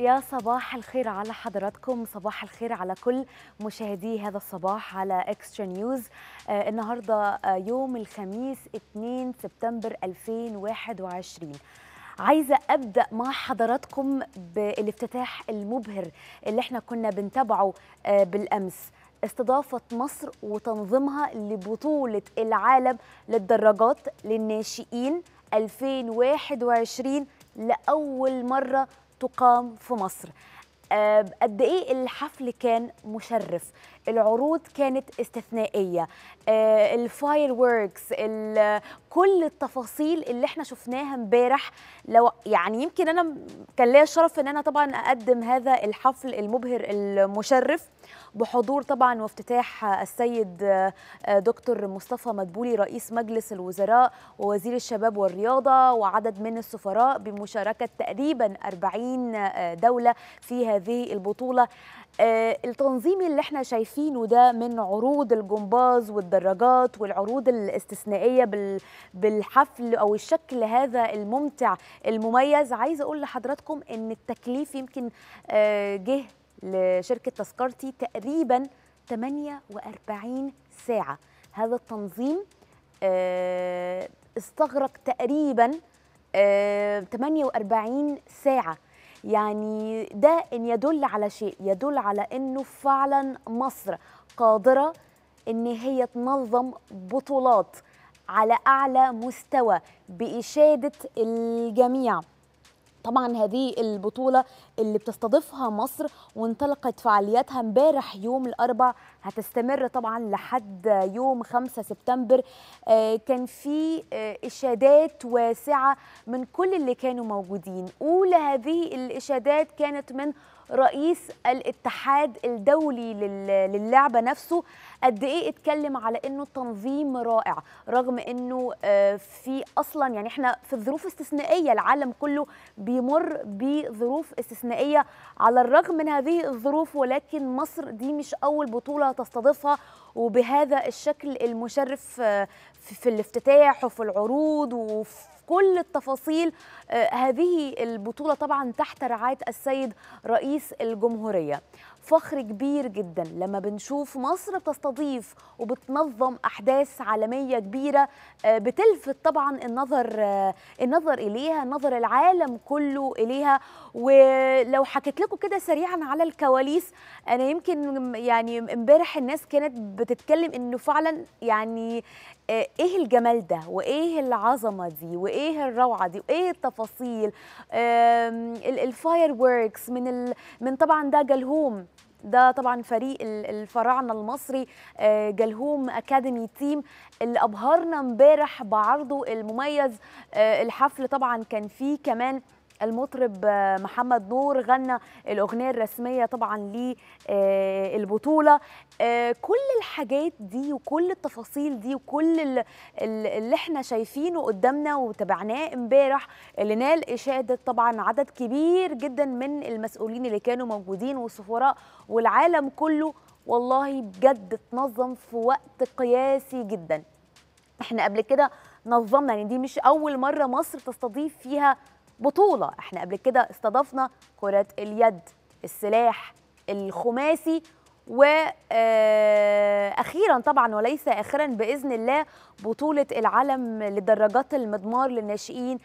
يا صباح الخير على حضراتكم صباح الخير على كل مشاهدي هذا الصباح على اكسترا نيوز آه النهارده آه يوم الخميس 2 سبتمبر 2021 عايزه ابدا مع حضراتكم بالافتتاح المبهر اللي احنا كنا بنتابعه آه بالامس استضافه مصر وتنظيمها لبطوله العالم للدراجات للناشئين 2021 لاول مره تقام في مصر آه، قد ايه الحفل كان مشرف العروض كانت استثنائيه آه، الفاير ووركس كل التفاصيل اللي احنا شفناها امبارح لو يعني يمكن انا كان ليا الشرف ان انا طبعا اقدم هذا الحفل المبهر المشرف بحضور طبعا وافتتاح السيد آه، دكتور مصطفى مدبولي رئيس مجلس الوزراء ووزير الشباب والرياضه وعدد من السفراء بمشاركه تقريبا 40 دوله في هذه البطوله آه، التنظيم اللي احنا شايفينه ده من عروض الجمباز والدراجات والعروض الاستثنائيه بال- بالحفل او الشكل هذا الممتع المميز عايزه اقول لحضراتكم ان التكليف يمكن آه، جه لشركه تذكرتي تقريبا 48 ساعه هذا التنظيم آه، استغرق تقريبا آه، 48 ساعه يعني ده ان يدل على شيء يدل على انه فعلا مصر قادره ان هي تنظم بطولات على اعلى مستوى باشاده الجميع طبعا هذه البطولة اللي بتستضيفها مصر وانطلقت فعالياتها امبارح يوم الأربع هتستمر طبعا لحد يوم 5 سبتمبر آه، كان في آه، إشادات واسعة من كل اللي كانوا موجودين أولى هذه الإشادات كانت من رئيس الاتحاد الدولي لل- للعبة نفسه قد ايه اتكلم على انه التنظيم رائع رغم انه آه، في اصلا يعني احنا في ظروف استثنائيه العالم كله بيمر بظروف استثنائيه على الرغم من هذه الظروف ولكن مصر دي مش اول بطوله تستضيفها وبهذا الشكل المشرف آه، في في الافتتاح وفي العروض وفي كل التفاصيل آه، هذه البطولة طبعا تحت رعاية السيد رئيس الجمهورية فخر كبير جدا لما بنشوف مصر بتستضيف وبتنظم أحداث عالمية كبيرة آه، بتلفت طبعا النظر آه، النظر إليها نظر العالم كله إليها ولو حكيت لكم كده سريعا على الكواليس أنا يمكن يعني امبارح الناس كانت بتتكلم إنه فعلا يعني آه، ايه الجمال ده وايه العظمه دي وايه الروعه دي وايه التفاصيل الفاير ووركس من ال... من طبعا ده جلهوم ده طبعا فريق ال- الفراعنه المصري آه، جلهوم اكاديمي تيم اللي ابهرنا امبارح بعرضه المميز آه، الحفل طبعا كان فيه كمان المطرب آه، محمد نور غنى الاغنيه الرسميه طبعا للبطوله آه، كل الحاجات دي وكل التفاصيل دي وكل ال- ال- اللي احنا شايفينه قدامنا وتابعناه امبارح اللي نال اشاده طبعا عدد كبير جدا من المسؤولين اللي كانوا موجودين والسفراء والعالم كله والله بجد اتنظم في وقت قياسي جدا احنا قبل كده نظمنا يعني دي مش اول مره مصر تستضيف فيها بطوله احنا قبل كده استضفنا كره اليد السلاح الخماسي واخيرا طبعا وليس اخرا باذن الله بطوله العالم لدراجات المضمار للناشئين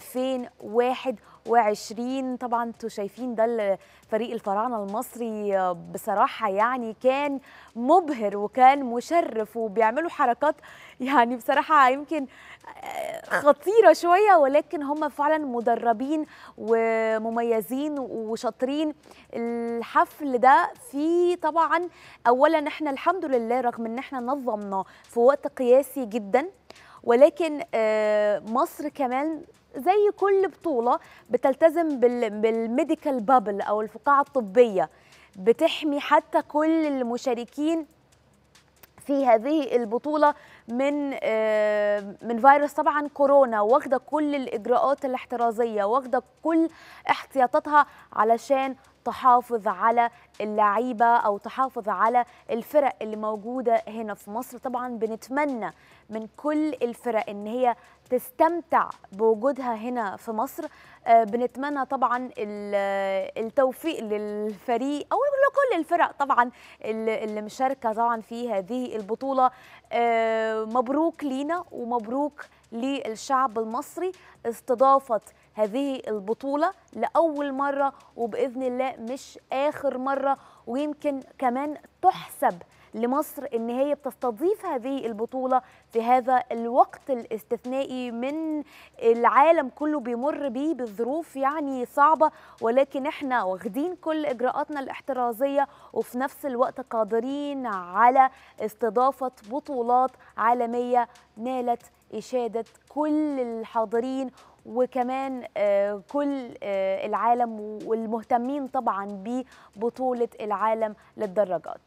2021 طبعا انتوا شايفين ده فريق الفراعنه المصري بصراحه يعني كان مبهر وكان مشرف وبيعملوا حركات يعني بصراحه يمكن خطيره شويه ولكن هم فعلا مدربين ومميزين وشاطرين الحفل ده فيه طبعا اولا احنا الحمد لله رغم ان احنا نظمنا في وقت قياسي جدا ولكن آه، مصر كمان زي كل بطوله بتلتزم بال- بالميديكال بابل او الفقاعه الطبيه بتحمي حتى كل المشاركين في هذه البطولة من آه، من فيروس طبعا كورونا واخدة كل الإجراءات الاحترازية واخدة كل احتياطاتها علشان تحافظ على اللعيبه او تحافظ على الفرق اللي موجوده هنا في مصر طبعا بنتمنى من كل الفرق ان هي تستمتع بوجودها هنا في مصر آه، بنتمنى طبعا التوفيق للفريق او لكل الفرق طبعا اللي مشاركه طبعا في هذه البطوله آه، مبروك لينا ومبروك للشعب المصري استضافه هذه البطولة لأول مرة وبإذن الله مش آخر مرة ويمكن كمان تحسب لمصر ان هي بتستضيف هذه البطوله في هذا الوقت الاستثنائي من العالم كله بيمر بيه بظروف يعني صعبه ولكن احنا واخدين كل اجراءاتنا الاحترازيه وفي نفس الوقت قادرين على استضافه بطولات عالميه نالت اشاده كل الحاضرين وكمان آه، كل آه، العالم والمهتمين طبعا ببطوله العالم للدراجات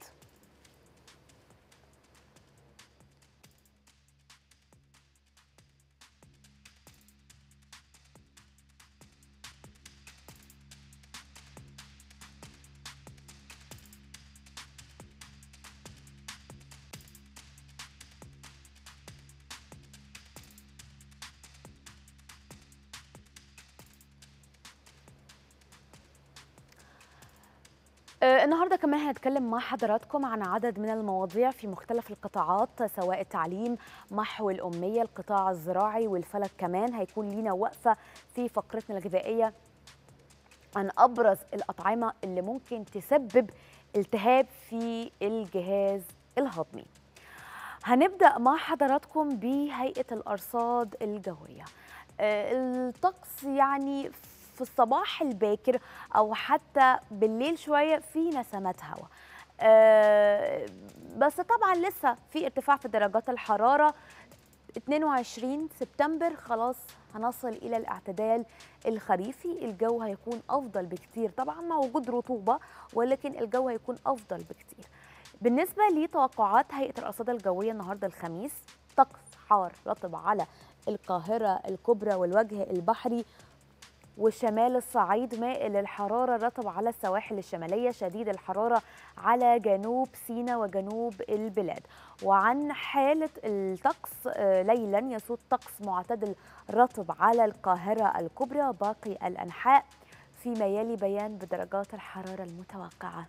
آه، النهارده كمان هنتكلم مع حضراتكم عن عدد من المواضيع في مختلف القطاعات سواء التعليم محو الأمية القطاع الزراعي والفلك كمان هيكون لينا وقفة في فقرتنا الغذائية عن أبرز الأطعمة اللي ممكن تسبب التهاب في الجهاز الهضمي هنبدأ مع حضراتكم بهيئة الأرصاد الجوية آه، الطقس يعني في الصباح الباكر او حتى بالليل شويه في نسمات هواء أه بس طبعا لسه في ارتفاع في درجات الحراره 22 سبتمبر خلاص هنصل الى الاعتدال الخريفي الجو هيكون افضل بكتير طبعا مع وجود رطوبه ولكن الجو هيكون افضل بكتير بالنسبه لتوقعات هيئه الارصاد الجويه النهارده الخميس طقس حار رطب على القاهره الكبرى والوجه البحري وشمال الصعيد مائل الحرارة رطب على السواحل الشمالية شديد الحرارة على جنوب سيناء وجنوب البلاد وعن حالة الطقس آه، ليلا يسود طقس معتدل رطب على القاهرة الكبرى باقي الأنحاء فيما يلي بيان بدرجات الحرارة المتوقعة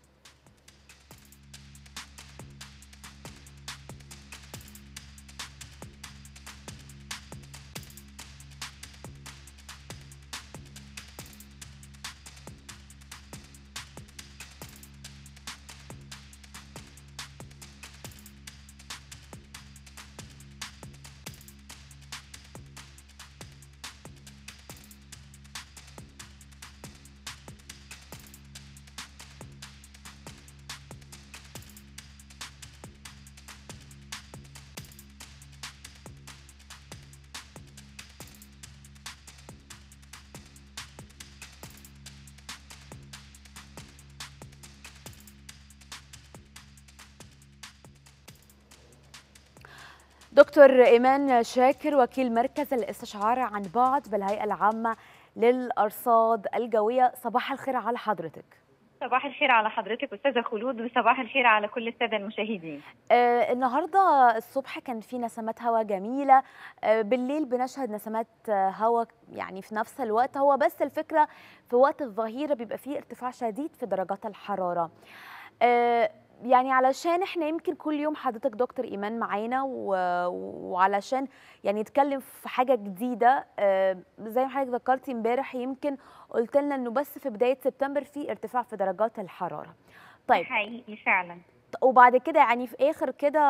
دكتور إيمان شاكر وكيل مركز الاستشعار عن بعد بالهيئة العامة للأرصاد الجوية صباح الخير على حضرتك صباح الخير على حضرتك استاذه خلود وصباح الخير على كل الساده المشاهدين آه النهارده الصبح كان في نسمات هواء جميله آه بالليل بنشهد نسمات هواء يعني في نفس الوقت هو بس الفكره في وقت الظهيره بيبقى فيه ارتفاع شديد في درجات الحراره آه يعني علشان احنا يمكن كل يوم حضرتك دكتور ايمان معانا و... وعلشان يعني نتكلم في حاجه جديده آه زي ما حضرتك ذكرتي امبارح يمكن قلت لنا انه بس في بدايه سبتمبر في ارتفاع في درجات الحراره طيب حقيقي فعلا وبعد كده يعني في اخر كده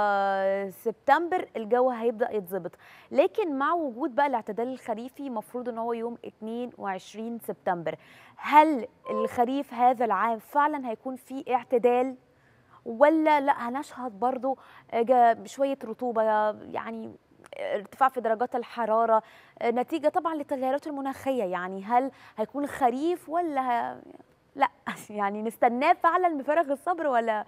سبتمبر الجو هيبدا يتظبط لكن مع وجود بقى الاعتدال الخريفي المفروض ان هو يوم 22 سبتمبر هل الخريف هذا العام فعلا هيكون فيه اعتدال ولا لا هنشهد برضو شويه رطوبه يعني ارتفاع في درجات الحراره نتيجه طبعا للتغيرات المناخيه يعني هل هيكون خريف ولا لا يعني نستناه فعلا بفارغ الصبر ولا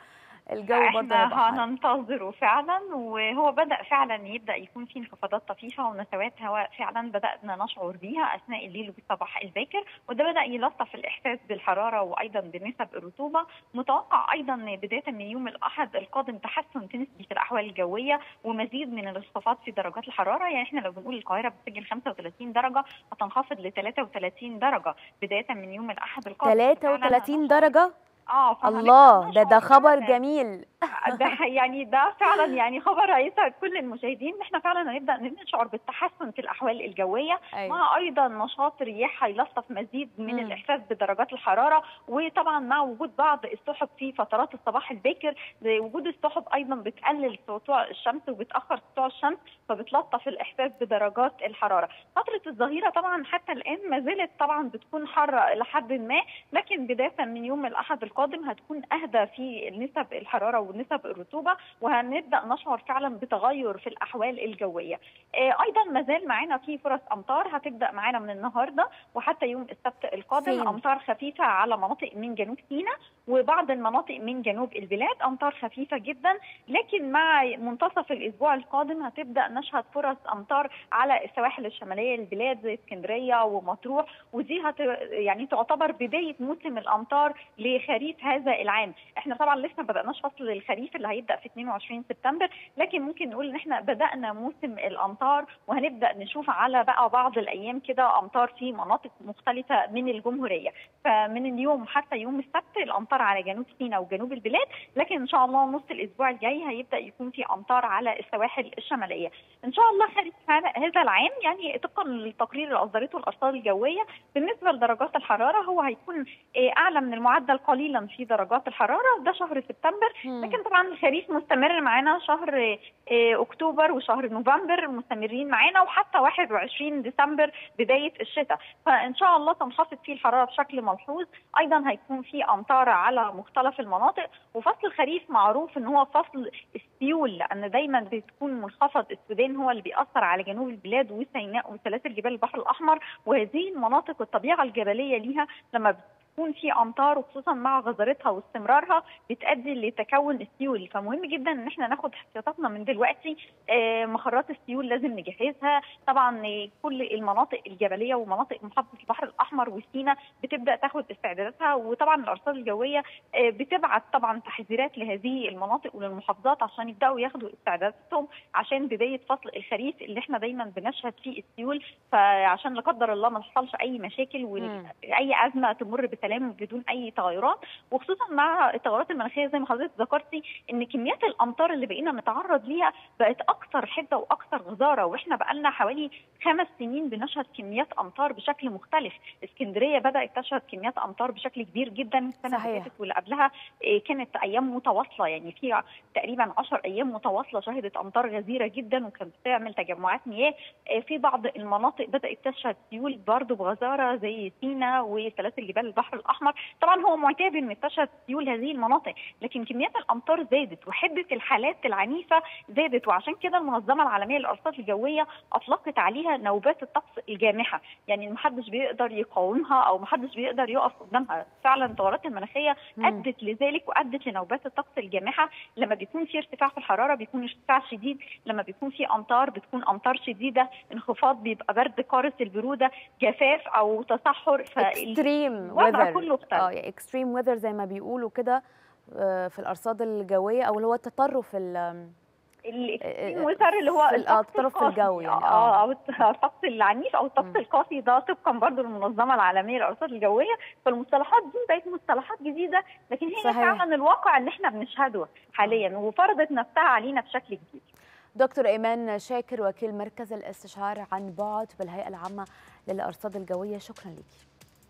الجو برضه احنا هيبقى حر هننتظره فعلا وهو بدا فعلا يبدا يكون في انخفاضات طفيفه ونسوات هواء فعلا بدانا نشعر بيها اثناء الليل والصباح الباكر وده بدا يلطف الاحساس بالحراره وايضا بنسب الرطوبه متوقع ايضا بدايه من يوم الاحد القادم تحسن نسبي في الاحوال الجويه ومزيد من الانخفاض في درجات الحراره يعني احنا لو بنقول القاهره بتسجل 35 درجه هتنخفض ل 33 درجه بدايه من يوم الاحد القادم 33 درجه اه فهنبدأ الله ده ده نشعر خبر فعلاً. جميل ده يعني ده فعلا يعني خبر هيسعد كل المشاهدين احنا فعلا هنبدا نشعر بالتحسن في الاحوال الجويه ايوه مع ايضا نشاط رياح هيلطف مزيد من مم. الاحساس بدرجات الحراره وطبعا مع وجود بعض السحب في فترات الصباح الباكر وجود السحب ايضا بتقلل سطوع الشمس وبتاخر سطوع الشمس فبتلطف الاحساس بدرجات الحراره فتره الظهيره طبعا حتى الان ما زالت طبعا بتكون حاره لحد ما لكن بدايه من يوم الاحد القادم هتكون اهدى في نسب الحراره ونسب الرطوبه وهنبدا نشعر فعلا بتغير في الاحوال الجويه آه، ايضا ما زال معانا في فرص امطار هتبدا معانا من النهارده وحتى يوم السبت القادم فين؟ امطار خفيفه على مناطق من جنوب سيناء وبعض المناطق من جنوب البلاد امطار خفيفه جدا لكن مع منتصف الاسبوع القادم هتبدا نشهد فرص امطار على السواحل الشماليه للبلاد زي اسكندريه ومطروح ودي هت يعني تعتبر بدايه موسم الامطار لخريف هذا العام احنا طبعا لسه ما بداناش فصل الخريف اللي هيبدا في 22 سبتمبر لكن ممكن نقول ان احنا بدانا موسم الامطار وهنبدا نشوف على بقى بعض الايام كده امطار في مناطق مختلفه من الجمهوريه فمن اليوم حتى يوم السبت الامطار على جنوب سيناء وجنوب البلاد لكن ان شاء الله نص الاسبوع الجاي هيبدا يكون في امطار على السواحل الشماليه ان شاء الله خريف هذا هذا العام يعني طبقا للتقرير اللي اصدرته الارصاد الجويه بالنسبه لدرجات الحراره هو هيكون آه، اعلى من المعدل قليلا في درجات الحراره ده شهر سبتمبر مم. لكن طبعا الخريف مستمر معانا شهر آه، اكتوبر وشهر نوفمبر مستمرين معانا وحتى 21 ديسمبر بدايه الشتاء فان شاء الله تنخفض فيه الحراره بشكل ملحوظ ايضا هيكون في امطار على مختلف المناطق وفصل الخريف معروف ان هو فصل السيول لان دايما بتكون منخفض السودان هو اللي بيأثر على جنوب البلاد وسيناء وسلاسل جبال البحر الاحمر وهذه المناطق الطبيعه الجبليه ليها لما بتكون في امطار وخصوصا مع غزارتها واستمرارها بتؤدي لتكون السيول فمهم جدا ان احنا ناخد احتياطاتنا من دلوقتي آه، مخرات السيول لازم نجهزها طبعا آه، كل المناطق الجبليه ومناطق محافظه البحر الاحمر وسينا بتبدا تاخد استعداداتها وطبعا الارصاد الجويه آه، بتبعت طبعا تحذيرات لهذه المناطق وللمحافظات عشان يبداوا ياخدوا استعداداتهم عشان بدايه فصل الخريف اللي احنا دايما بنشهد فيه السيول فعشان لا قدر الله ما تحصلش اي مشاكل مم. واي ازمه تمر بسلام بدون اي تغيرات وخصوصا مع التغيرات المناخيه زي ما حضرتك ذكرتي ان كميات الامطار اللي بقينا نتعرض ليها بقت اكثر حده واكثر غزاره واحنا بقالنا حوالي خمس سنين بنشهد كميات امطار بشكل مختلف اسكندريه بدات تشهد كميات امطار بشكل كبير جدا السنه اللي صحيح. فاتت واللي قبلها إيه، كانت ايام متواصله يعني في تقريبا 10 ايام متواصله شهدت امطار غزيره جدا وكانت بتعمل تجمعات مياه إيه، في بعض المناطق بدات تشهد سيول برضه بغزاره زي سينا وسلاسل جبال البحر الاحمر طبعا هو معتاد ان تشهد سيول هذه المناطق لكن كميات الامطار زادت وحده الحالات العنيفه زادت وعشان كده المنظمه العالميه للارصاد الجويه اطلقت عليها نوبات الطقس الجامحه يعني محدش بيقدر يقاومها او محدش بيقدر يقف قدامها فعلا التغيرات المناخيه مم. ادت لذلك وادت لنوبات الطقس الجامحه لما بيكون في ارتفاع في الحراره بيكون ارتفاع شديد لما بيكون في امطار بتكون امطار شديده انخفاض بيبقى برد قارس البروده جفاف او تصحر اكستريم الوضع ويذر كله اختلف. اه يعني اكستريم ويذر زي ما بيقولوا كده آه، في الارصاد الجويه او اللي هو التطرف ال- الاكستريم ويذر اللي هو في الطقس الطرف القاسي. الجوي يعني، اه آه. او الطقس العنيف او مم. الطقس القاسي ده طبقا برضه للمنظمه العالميه للارصاد الجويه فالمصطلحات دي بقت مصطلحات جديده لكن هي صحيح. فعلا الواقع اللي احنا بنشهده حاليا وفرضت نفسها علينا بشكل كبير دكتور ايمان شاكر وكيل مركز الاستشعار عن بعد بالهيئه العامه للارصاد الجويه شكرا لك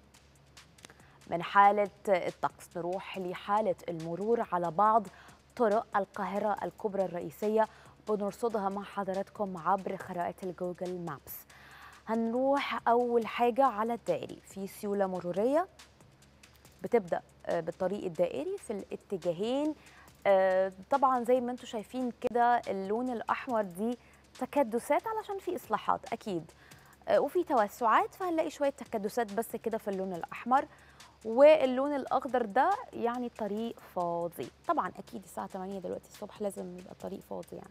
من حاله الطقس نروح لحاله المرور على بعض طرق القاهره الكبرى الرئيسيه بنرصدها مع حضراتكم عبر خرائط الجوجل مابس هنروح اول حاجه على الدائري في سيوله مروريه بتبدا آه، بالطريق الدائري في الاتجاهين آه، طبعا زي ما انتم شايفين كده اللون الاحمر دي تكدسات علشان في اصلاحات اكيد آه، وفي توسعات فهنلاقي شويه تكدسات بس كده في اللون الاحمر واللون الاخضر ده يعني الطريق فاضي طبعا اكيد الساعه 8 دلوقتي الصبح لازم يبقى الطريق فاضي يعني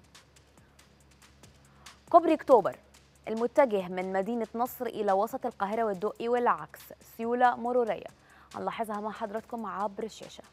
كوبري اكتوبر المتجه من مدينه نصر الى وسط القاهره والدقي والعكس سيوله مروريه هنلاحظها مع حضراتكم عبر الشاشه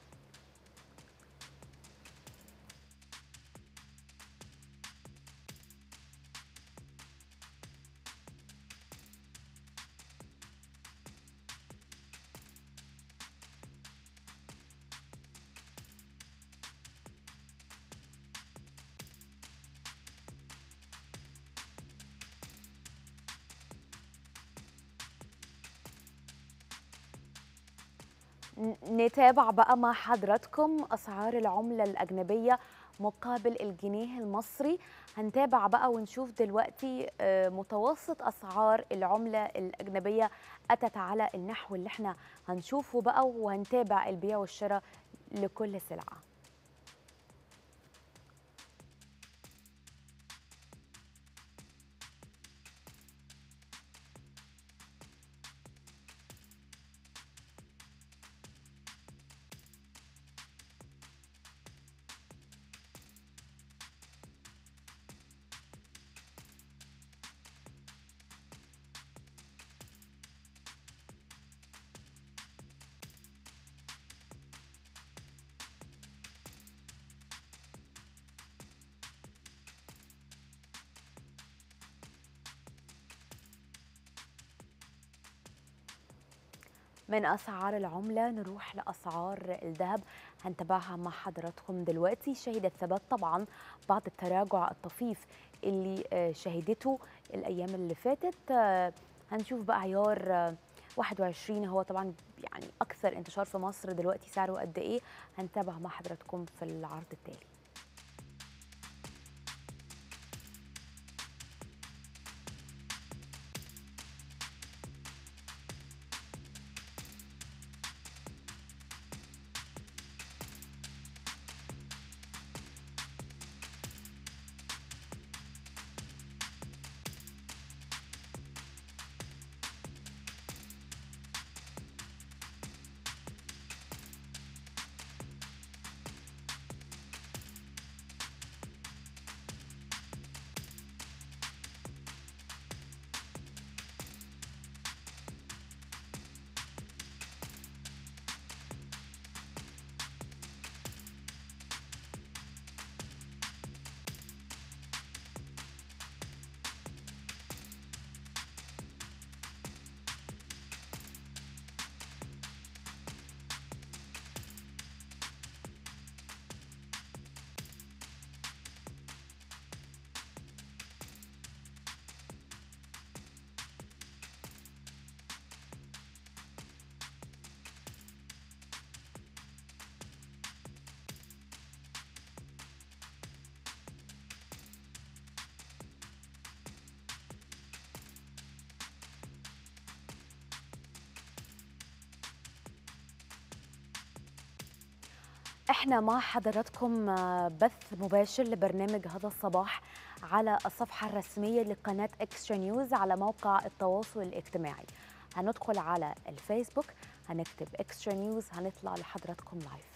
نتابع بقى مع حضراتكم اسعار العمله الاجنبيه مقابل الجنيه المصري هنتابع بقى ونشوف دلوقتي متوسط اسعار العمله الاجنبيه اتت على النحو اللي احنا هنشوفه بقى وهنتابع البيع والشراء لكل سلعه من اسعار العمله نروح لاسعار الذهب هنتابعها مع حضراتكم دلوقتي شهدت ثبات طبعا بعد التراجع الطفيف اللي شهدته الايام اللي فاتت هنشوف بقى عيار 21 هو طبعا يعني اكثر انتشار في مصر دلوقتي سعره قد ايه هنتابع مع حضراتكم في العرض التالي احنا مع حضراتكم بث مباشر لبرنامج هذا الصباح على الصفحة الرسمية لقناة اكسترا نيوز على موقع التواصل الاجتماعي هندخل على الفيسبوك هنكتب اكسترا نيوز هنطلع لحضراتكم لايف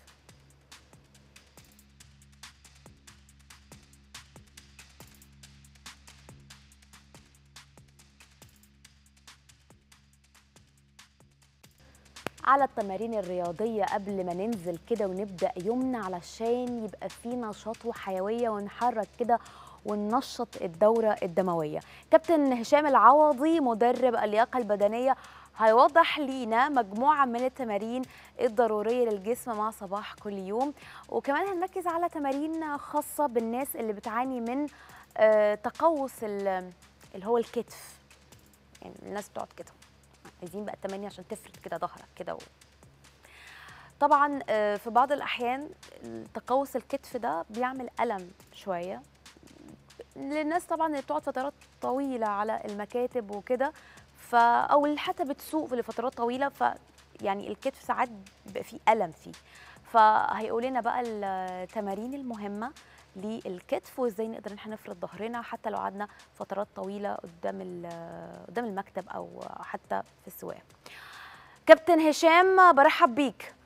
على التمارين الرياضية قبل ما ننزل كده ونبدأ يومنا علشان يبقى في نشاط وحيوية ونحرك كده وننشط الدورة الدموية كابتن هشام العوضي مدرب اللياقة البدنية هيوضح لينا مجموعة من التمارين الضرورية للجسم مع صباح كل يوم وكمان هنركز على تمارين خاصة بالناس اللي بتعاني من آه تقوس اللي هو الكتف يعني الناس بتقعد كده عايزين بقى التمارين عشان تفرد كده ظهرك كده و... طبعا في بعض الاحيان تقوس الكتف ده بيعمل الم شويه للناس طبعا اللي بتقعد فترات طويله على المكاتب وكده ف او اللي حتى بتسوق لفترات طويله ف يعني الكتف ساعات بيبقى فيه الم فيه فهيقول لنا بقى التمارين المهمه للكتف وازاي نقدر ان احنا نفرد ظهرنا حتى لو قعدنا فترات طويله قدام قدام المكتب او حتى في السواقه كابتن هشام برحب بيك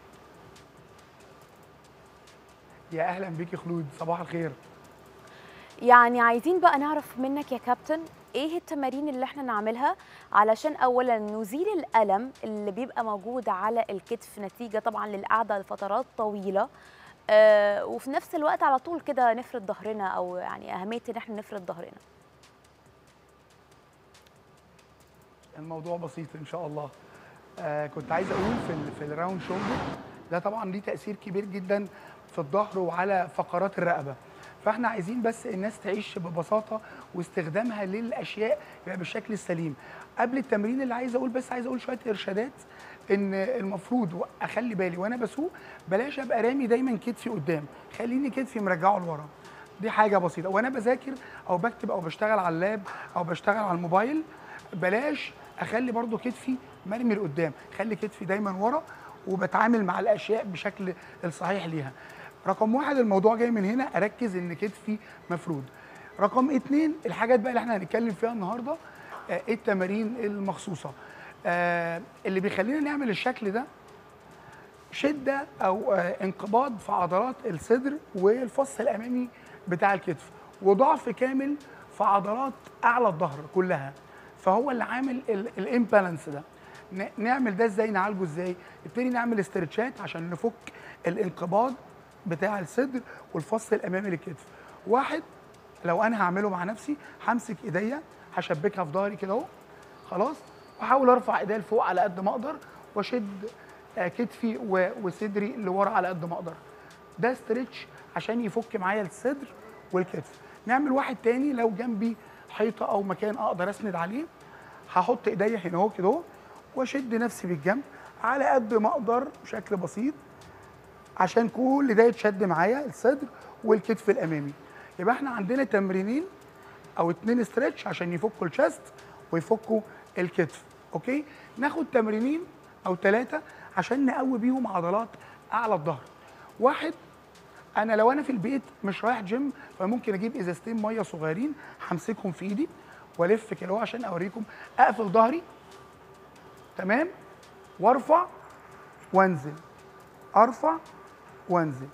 يا اهلا بيكي خلود صباح الخير يعني عايزين بقى نعرف منك يا كابتن ايه التمارين اللي احنا نعملها علشان اولا نزيل الالم اللي بيبقى موجود على الكتف نتيجه طبعا للقعده لفترات طويله آه وفي نفس الوقت على طول كده نفرد ظهرنا او يعني اهميه ان احنا نفرد ظهرنا الموضوع بسيط ان شاء الله آه كنت عايز اقول في ال في الراوند شولدر ده طبعا ليه تاثير كبير جدا في الظهر وعلى فقرات الرقبه فاحنا عايزين بس الناس تعيش ببساطه واستخدامها للاشياء يبقى بالشكل السليم قبل التمرين اللي عايز اقول بس عايز اقول شويه ارشادات ان المفروض اخلي بالي وانا بسوق بلاش ابقى رامي دايما كتفي قدام خليني كتفي مرجعه لورا دي حاجه بسيطه وانا بذاكر او بكتب او بشتغل على اللاب او بشتغل على الموبايل بلاش اخلي برضو كتفي مرمي لقدام خلي كتفي دايما ورا وبتعامل مع الاشياء بشكل الصحيح ليها رقم واحد الموضوع جاي من هنا اركز ان كتفي مفرود رقم اتنين الحاجات بقى اللي احنا هنتكلم فيها النهارده آه التمارين المخصوصه آه اللي بيخلينا نعمل الشكل ده شده او آه انقباض في عضلات الصدر والفص الامامي بتاع الكتف وضعف كامل في عضلات اعلى الظهر كلها فهو اللي عامل الامبالانس ده نعمل ده ازاي نعالجه ازاي نبتدي نعمل استرتشات عشان نفك الانقباض بتاع الصدر والفص الامامي للكتف واحد لو انا هعمله مع نفسي همسك ايديا هشبكها في ظهري كده اهو خلاص واحاول ارفع ايديا لفوق على قد ما اقدر واشد كتفي وصدري لورا على قد ما اقدر ده استرتش عشان يفك معايا الصدر والكتف نعمل واحد تاني لو جنبي حيطه او مكان اقدر اسند عليه هحط ايديا هنا اهو كده اهو واشد نفسي بالجنب على قد ما اقدر بشكل بسيط عشان كل ده يتشد معايا الصدر والكتف الامامي يبقى احنا عندنا تمرينين او اتنين استرتش عشان يفكوا الشست ويفكوا الكتف اوكي ناخد تمرينين او ثلاثه عشان نقوي بيهم عضلات اعلى الظهر واحد انا لو انا في البيت مش رايح جيم فممكن اجيب ازازتين ميه صغيرين همسكهم في ايدي والف كده عشان اوريكم اقفل ظهري تمام وارفع وانزل ارفع وانزل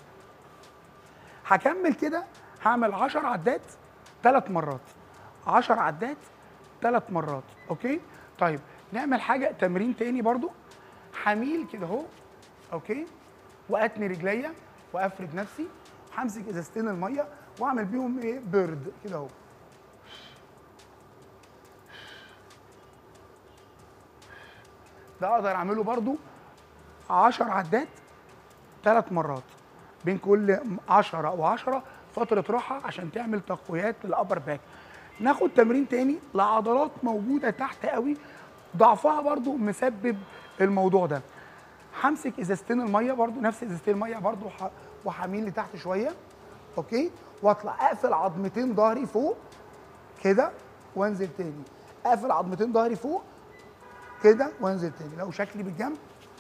هكمل كده هعمل 10 عدات ثلاث مرات 10 عدات ثلاث مرات اوكي طيب نعمل حاجه تمرين تاني برضو هميل كده اهو اوكي واتني رجليا وافرد نفسي همسك ازازتين الميه واعمل بيهم ايه بيرد كده اهو ده اقدر اعمله برضو 10 عدات ثلاث مرات بين كل 10 و10 فتره راحه عشان تعمل تقويات للابر باك ناخد تمرين تاني لعضلات موجوده تحت قوي ضعفها برضو مسبب الموضوع ده همسك ازازتين الميه برضو نفس ازازتين الميه برضو وهميل لتحت شويه اوكي واطلع اقفل عظمتين ظهري فوق كده وانزل تاني اقفل عظمتين ظهري فوق كده وانزل تاني لو شكلي بالجنب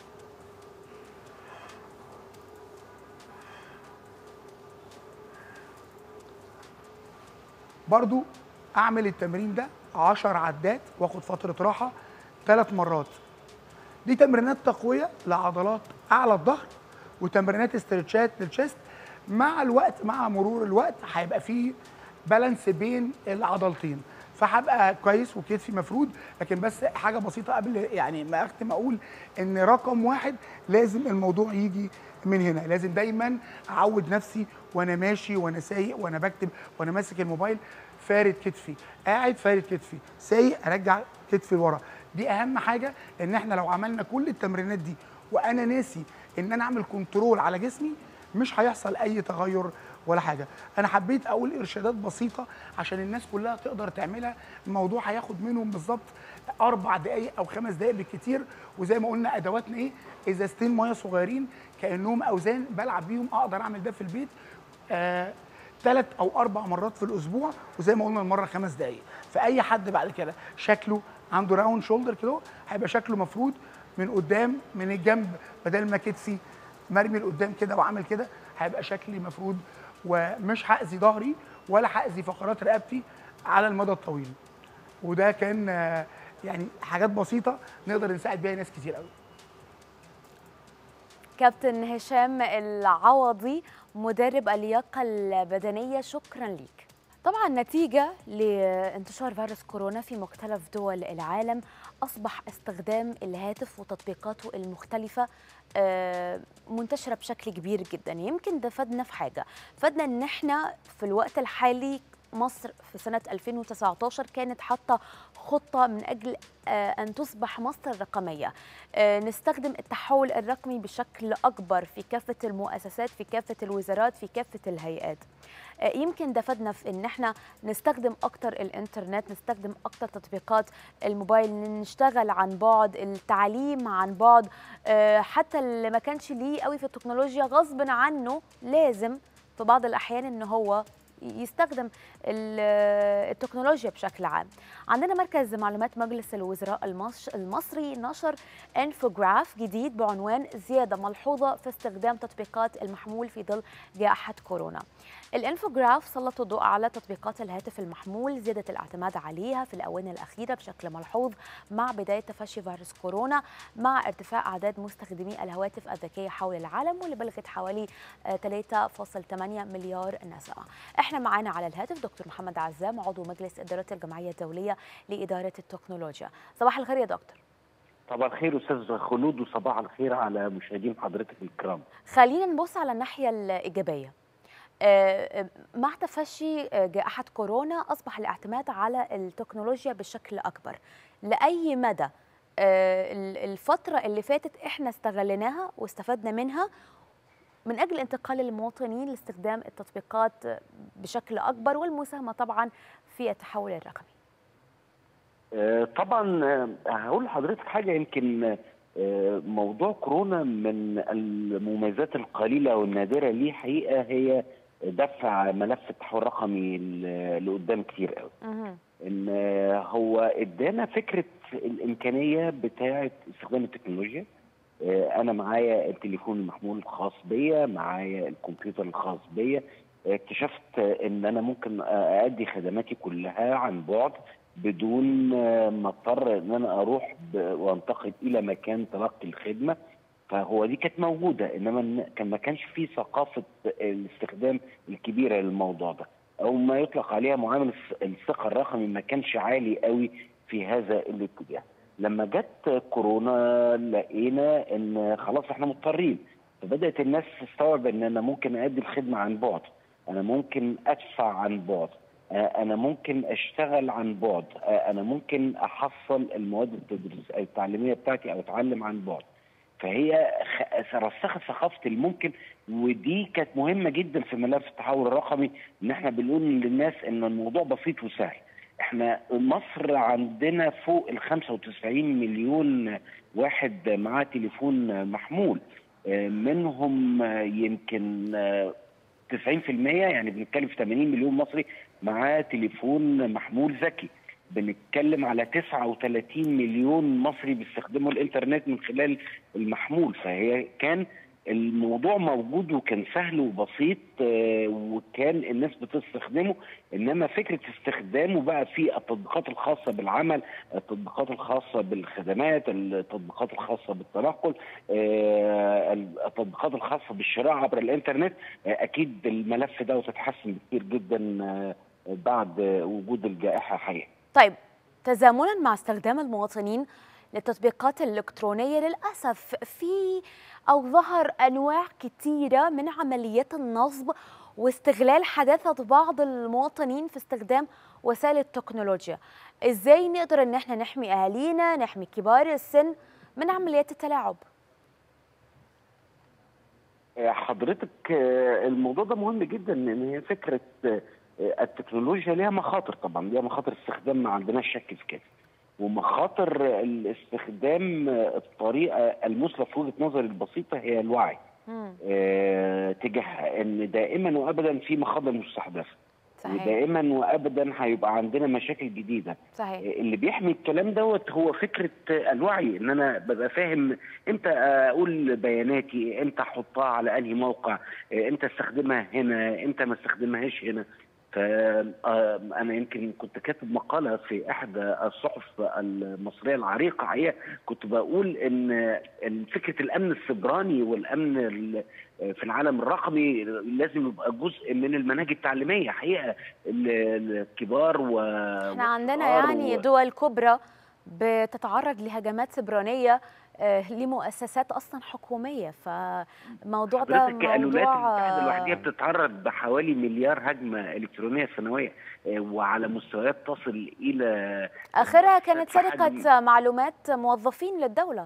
برضو اعمل التمرين ده 10 عدات واخد فتره راحه ثلاث مرات دي تمرينات تقويه لعضلات اعلى الظهر وتمرينات استرتشات للشيست مع الوقت مع مرور الوقت هيبقى فيه بالانس بين العضلتين فهبقى كويس وكتفي مفرود لكن بس حاجه بسيطه قبل يعني ما اختم اقول ان رقم واحد لازم الموضوع يجي من هنا لازم دايما اعود نفسي وانا ماشي وانا سايق وانا بكتب وانا ماسك الموبايل فارد كتفي قاعد فارد كتفي سايق ارجع كتفي لورا دي اهم حاجه ان احنا لو عملنا كل التمرينات دي وانا ناسي ان انا اعمل كنترول على جسمي مش هيحصل اي تغير ولا حاجه انا حبيت اقول ارشادات بسيطه عشان الناس كلها تقدر تعملها الموضوع هياخد منهم بالظبط اربع دقائق او خمس دقائق بالكتير وزي ما قلنا ادواتنا ايه ازازتين ميه صغيرين كانهم اوزان بلعب بيهم اقدر اعمل ده في البيت آه ثلاث او اربع مرات في الاسبوع وزي ما قلنا المره خمس دقائق فاي حد بعد كده شكله عنده راوند شولدر كده هيبقى شكله مفروض من قدام من الجنب بدل ما كتفي مرمي لقدام كده وعامل كده هيبقى شكلي مفروض ومش هاذي ظهري ولا هاذي فقرات رقبتي على المدى الطويل وده كان يعني حاجات بسيطه نقدر نساعد بيها ناس كتير قوي كابتن هشام العوضي مدرب اللياقة البدنية شكرا ليك طبعا نتيجة لانتشار فيروس كورونا في مختلف دول العالم أصبح استخدام الهاتف وتطبيقاته المختلفة منتشرة بشكل كبير جدا يمكن ده فادنا في حاجة فادنا ان احنا في الوقت الحالي مصر في سنة 2019 كانت حاطة خطة من أجل أن تصبح مصر رقمية نستخدم التحول الرقمي بشكل أكبر في كافة المؤسسات في كافة الوزارات في كافة الهيئات يمكن ده فادنا في ان احنا نستخدم اكتر الانترنت نستخدم اكتر تطبيقات الموبايل نشتغل عن بعد التعليم عن بعد حتى اللي ما كانش ليه قوي في التكنولوجيا غصب عنه لازم في بعض الاحيان ان هو يستخدم التكنولوجيا بشكل عام عندنا مركز معلومات مجلس الوزراء المصري نشر انفوجراف جديد بعنوان زيادة ملحوظة في استخدام تطبيقات المحمول في ظل جائحة كورونا الانفوجراف سلط الضوء على تطبيقات الهاتف المحمول زيادة الاعتماد عليها في الآونة الأخيرة بشكل ملحوظ مع بداية تفشي فيروس كورونا مع ارتفاع أعداد مستخدمي الهواتف الذكية حول العالم واللي بلغت حوالي 3.8 مليار نسمة احنا معانا على الهاتف دكتور محمد عزام عضو مجلس إدارة الجمعية الدولية لإدارة التكنولوجيا صباح الخير يا دكتور صباح الخير استاذ خلود وصباح الخير على مشاهدين حضرتك الكرام خلينا نبص على الناحيه الايجابيه مع تفشي جائحة كورونا أصبح الاعتماد على التكنولوجيا بشكل أكبر لأي مدى الفترة اللي فاتت إحنا استغليناها واستفدنا منها من أجل انتقال المواطنين لاستخدام التطبيقات بشكل أكبر والمساهمة طبعا في التحول الرقمي طبعا هقول لحضرتك حاجة يمكن موضوع كورونا من المميزات القليلة والنادرة ليه حقيقة هي دفع ملف التحول الرقمي لقدام كتير قوي ان هو ادانا فكره الامكانيه بتاعه استخدام التكنولوجيا انا معايا التليفون المحمول الخاص بيا معايا الكمبيوتر الخاص بيا اكتشفت ان انا ممكن ادي خدماتي كلها عن بعد بدون ما اضطر ان انا اروح وانتقل الى مكان تلقي الخدمه فهو دي كانت موجوده انما كان ما كانش في ثقافه الاستخدام الكبيره للموضوع ده او ما يطلق عليها معامل الثقه الرقمي ما كانش عالي قوي في هذا الاتجاه لما جت كورونا لقينا ان خلاص احنا مضطرين فبدات الناس تستوعب ان انا ممكن ادي الخدمه عن بعد انا ممكن ادفع عن بعد انا ممكن اشتغل عن بعد انا ممكن احصل المواد التدريس التعليميه بتاعتي او اتعلم عن بعد فهي رسخت ثقافه الممكن ودي كانت مهمه جدا في ملف التحول الرقمي ان احنا بنقول للناس ان الموضوع بسيط وسهل احنا مصر عندنا فوق ال 95 مليون واحد معاه تليفون محمول منهم يمكن 90% يعني بنتكلم في 80 مليون مصري معاه تليفون محمول ذكي بنتكلم على 39 مليون مصري بيستخدموا الانترنت من خلال المحمول فهي كان الموضوع موجود وكان سهل وبسيط وكان الناس بتستخدمه انما فكره استخدامه بقى في التطبيقات الخاصه بالعمل، التطبيقات الخاصه بالخدمات، التطبيقات الخاصه بالتنقل، التطبيقات الخاصه بالشراء عبر الانترنت اكيد الملف ده تتحسن كتير جدا بعد وجود الجائحه حقيقه. طيب تزامنا مع استخدام المواطنين للتطبيقات الإلكترونية للأسف في أو ظهر أنواع كثيرة من عمليات النصب واستغلال حداثة بعض المواطنين في استخدام وسائل التكنولوجيا إزاي نقدر أن احنا نحمي أهالينا نحمي كبار السن من عمليات التلاعب حضرتك الموضوع ده مهم جدا ان هي فكره التكنولوجيا ليها مخاطر طبعا ليها مخاطر استخدام ما عندناش شك في كده ومخاطر الاستخدام الطريقه المثلى في وجهه نظري البسيطه هي الوعي آه تجاه ان دائما وابدا في مخاطر مستحدثه صحيح. ودائما وابدا هيبقى عندنا مشاكل جديده صحيح. اللي بيحمي الكلام دوت هو فكره الوعي ان انا ببقى فاهم امتى اقول بياناتي امتى احطها على انهي موقع امتى استخدمها هنا امتى ما استخدمهاش هنا فأنا يمكن كنت كاتب مقالة في إحدى الصحف المصرية العريقة هي كنت بقول إن إن فكرة الأمن السبراني والأمن ال- في العالم الرقمي لازم يبقى جزء من المناهج التعليمية حقيقة ال- الكبار و احنا عندنا والصغار يعني و- دول كبرى بتتعرض لهجمات سبرانيه آه، لمؤسسات اصلا حكوميه فالموضوع ده حضرتك الولايات موضوع المتحده لوحدها آه، بتتعرض بحوالي مليار هجمه الكترونيه سنويا آه، وعلى مستويات تصل الى اخرها كانت حجم- سرقه معلومات موظفين للدوله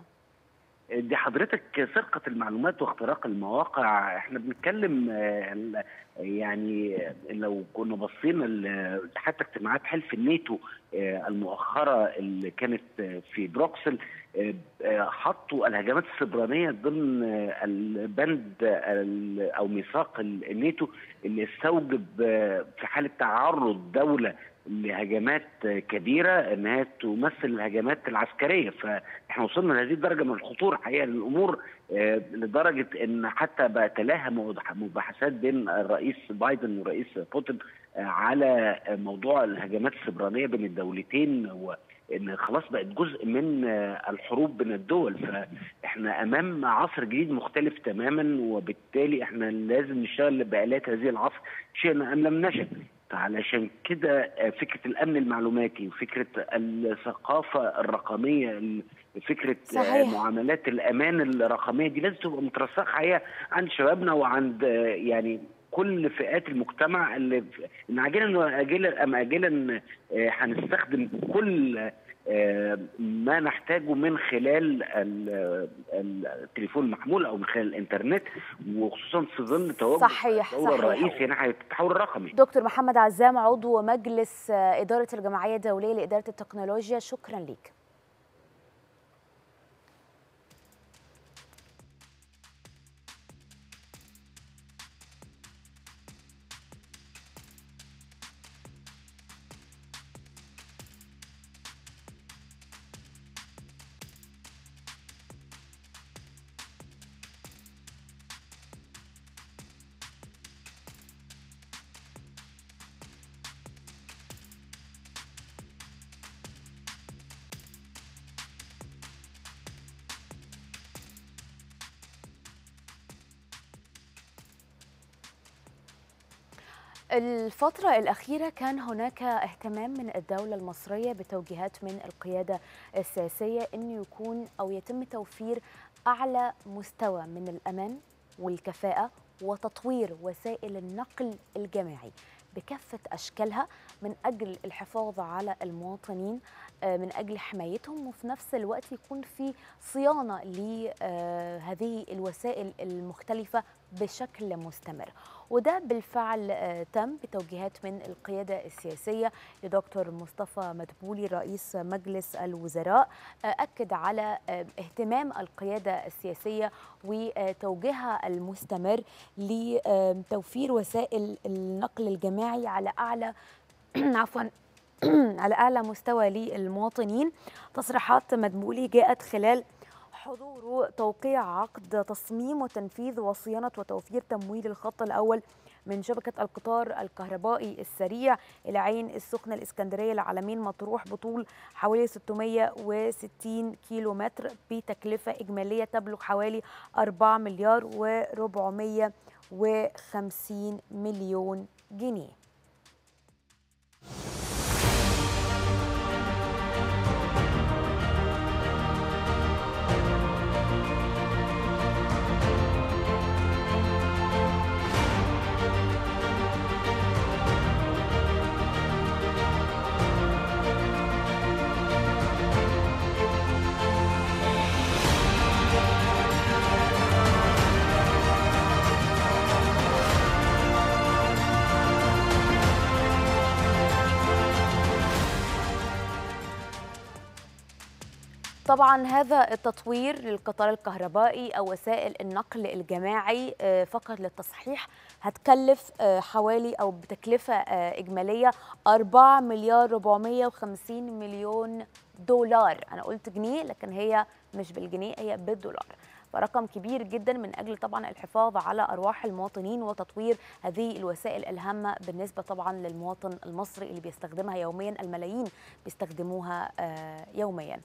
دي حضرتك سرقة المعلومات واختراق المواقع احنا بنتكلم آه، ال- يعني لو كنا بصينا ل- حتى اجتماعات حلف الناتو آه، المؤخرة اللي كانت آه، في بروكسل آه، آه، حطوا الهجمات السبرانية ضمن آه، البند ال- أو ميثاق ال- الناتو اللي استوجب آه، في حالة تعرض دولة لهجمات آه، كبيرة انها تمثل الهجمات العسكرية فاحنا وصلنا لهذه الدرجة من الخطورة حقيقة للأمور آه، لدرجة ان حتى بقى تلاها مباحثات بين الرئيس بايدن والرئيس بوتين آه، على موضوع الهجمات السبرانية بين الدولتين وان خلاص بقت جزء من آه، الحروب بين الدول فاحنا امام عصر جديد مختلف تماما وبالتالي احنا لازم نشتغل بآلات هذه العصر شئنا ام لم نشأ فعلشان كده آه، فكره الامن المعلوماتي وفكره الثقافه الرقميه ال- فكره آه، صحيح. معاملات الامان الرقميه دي لازم تبقى مترسخه حقيقه عند شبابنا وعند آه، يعني كل فئات المجتمع اللي في- ان عاجلا واجلا ام اجلا آه، هنستخدم كل آه، ما نحتاجه من خلال ال- ال- التليفون المحمول او من خلال الانترنت وخصوصا في ظل تواجد صحيح، الدوله صحيح. الرئيسي ناحيه التحول الرقمي دكتور محمد عزام عضو مجلس آه، اداره الجمعيه الدوليه لاداره التكنولوجيا شكرا ليك الفترة الأخيرة كان هناك اهتمام من الدولة المصرية بتوجيهات من القيادة السياسية أنه يكون أو يتم توفير أعلى مستوى من الأمان والكفاءة وتطوير وسائل النقل الجماعي بكافة أشكالها من أجل الحفاظ على المواطنين آه، من أجل حمايتهم وفي نفس الوقت يكون في صيانة لهذه الوسائل المختلفة بشكل مستمر وده بالفعل آه، تم بتوجيهات من القيادة السياسية لدكتور مصطفى مدبولي رئيس مجلس الوزراء آه، أكد على آه، اهتمام القيادة السياسية وتوجيهها المستمر لتوفير وسائل النقل الجماعي على أعلى عفوا على أعلى مستوى للمواطنين تصريحات مدبولي جاءت خلال حضور توقيع عقد تصميم وتنفيذ وصيانة وتوفير تمويل الخط الأول من شبكة القطار الكهربائي السريع إلى عين السخنة الإسكندرية العالمين مطروح بطول حوالي 660 كيلو متر بتكلفة إجمالية تبلغ حوالي 4 مليار و450 مليون جنيه طبعا هذا التطوير للقطار الكهربائي او وسائل النقل الجماعي آه، فقط للتصحيح هتكلف آه، حوالي او بتكلفه آه، اجماليه 4 مليار 450 مليون دولار انا قلت جنيه لكن هي مش بالجنيه هي بالدولار فرقم كبير جدا من اجل طبعا الحفاظ على ارواح المواطنين وتطوير هذه الوسائل الهامه بالنسبه طبعا للمواطن المصري اللي بيستخدمها يوميا الملايين بيستخدموها آه، يوميا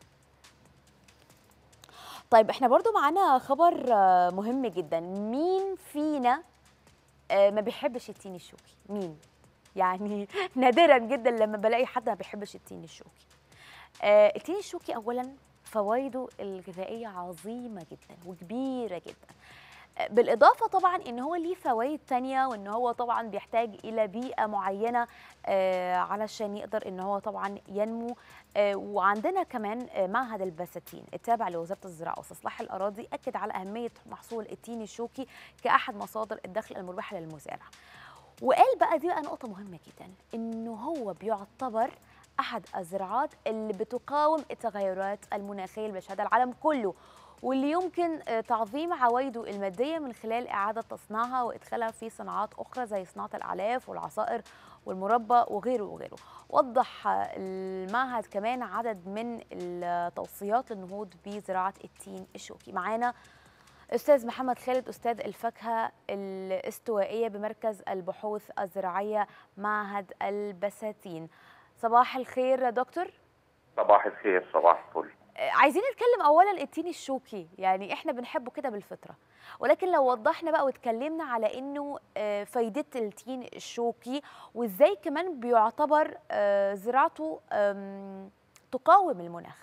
طيب احنا برضو معانا خبر آه، مهم جدا مين فينا آه، ما بيحبش التين الشوكي مين يعني نادرا جدا لما بلاقي حد ما بيحبش التين الشوكي آه، التين الشوكي اولا فوائده الغذائيه عظيمه جدا وكبيره جدا آه، بالاضافه طبعا ان هو ليه فوائد تانية وان هو طبعا بيحتاج الى بيئه معينه آه، علشان يقدر ان هو طبعا ينمو آه، وعندنا كمان آه، معهد البساتين التابع لوزاره الزراعه واستصلاح الاراضي اكد على اهميه محصول التين الشوكي كاحد مصادر الدخل المربحه للمزارع وقال بقى دي بقى نقطه مهمه جدا انه هو بيعتبر احد الزراعات اللي بتقاوم التغيرات المناخيه اللي بيشهدها العالم كله واللي يمكن آه، تعظيم عوائده الماديه من خلال اعاده تصنيعها وادخالها في صناعات اخرى زي صناعه الاعلاف والعصائر والمربى وغيره وغيره وضح آه، المعهد كمان عدد من التوصيات للنهوض بزراعه التين الشوكي معانا استاذ محمد خالد استاذ الفاكهه الاستوائيه بمركز البحوث الزراعيه معهد البساتين صباح الخير يا دكتور صباح الخير صباح الفل آه، عايزين نتكلم اولا التين الشوكي يعني احنا بنحبه كده بالفطره ولكن لو وضحنا بقى واتكلمنا على انه آه، فايده التين الشوكي وازاي كمان بيعتبر آه، زراعته آم، تقاوم المناخ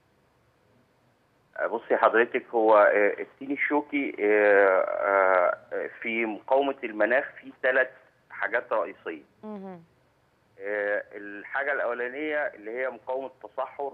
بصي حضرتك هو آه، التين الشوكي آه، آه، في مقاومة المناخ في ثلاث حاجات رئيسية مهم. آه، الحاجة الأولانية اللي هي مقاومة التصحر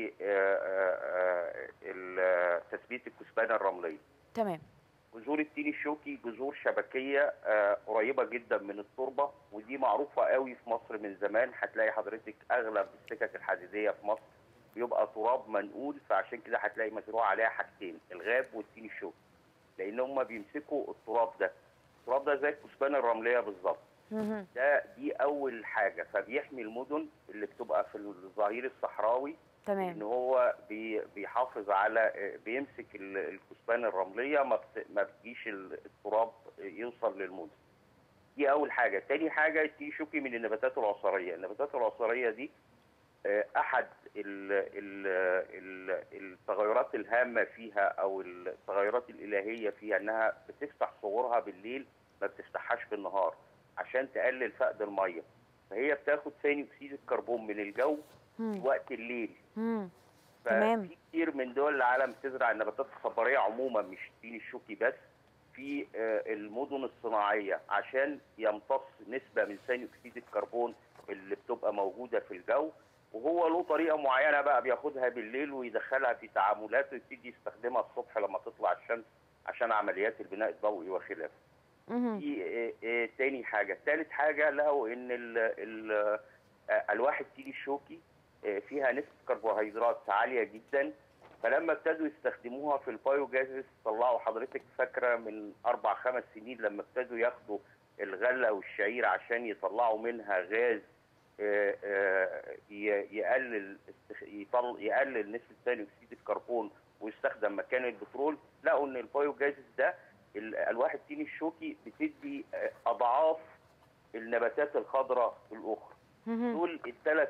وتثبيت الكثبان الرملية تمام جذور التين الشوكي جذور شبكية آه، قريبة جدا من التربة ودي معروفة قوي في مصر من زمان هتلاقي حضرتك أغلب السكك الحديدية في مصر بيبقى تراب منقول فعشان كده هتلاقي مزروع عليها حاجتين الغاب والتين الشوكي لأن هم بيمسكوا التراب ده التراب ده زي الكثبان الرملية بالظبط مهم. ده دي أول حاجة فبيحمي المدن اللي بتبقى في الظهير الصحراوي ان تمام هو بي بيحافظ على بيمسك ال- الكثبان الرمليه ما بت- ما بتجيش ال- التراب يوصل للمدن دي اول حاجه تاني حاجه التين شوكي من النباتات العصريه النباتات العصريه دي آه، احد ال ال ال التغيرات الهامه فيها او التغيرات الالهيه فيها انها بتفتح صورها بالليل ما بتفتحهاش بالنهار عشان تقلل فقد الميه فهي بتاخد ثاني اكسيد الكربون من الجو مم. وقت الليل مم. تمام. ففي كتير من دول العالم بتزرع النباتات الصباريه عموما مش التين الشوكي بس في آه، المدن الصناعيه عشان يمتص نسبه من ثاني اكسيد الكربون اللي بتبقى موجوده في الجو وهو له طريقه معينه بقى بياخدها بالليل ويدخلها في تعاملات ويبتدي يستخدمها الصبح لما تطلع الشمس عشان عمليات البناء الضوئي وخلافه. مهم. دي آه، آه، تاني حاجه، ثالث حاجه له ان ال ال آه، الواح التين الشوكي آه، فيها نسبه كربوهيدرات عاليه جدا فلما ابتدوا يستخدموها في البايو جازز طلعوا حضرتك فاكره من اربع خمس سنين لما ابتدوا ياخدوا الغله والشعير عشان يطلعوا منها غاز آه، آه، ي- يقلل استخ- يطل يقلل نسبه ثاني اكسيد الكربون ويستخدم مكان البترول لقوا ان البايو جازز ده ال- الواح التين الشوكي بتدي آه، اضعاف النباتات الخضراء الاخرى مهم. دول الثلاث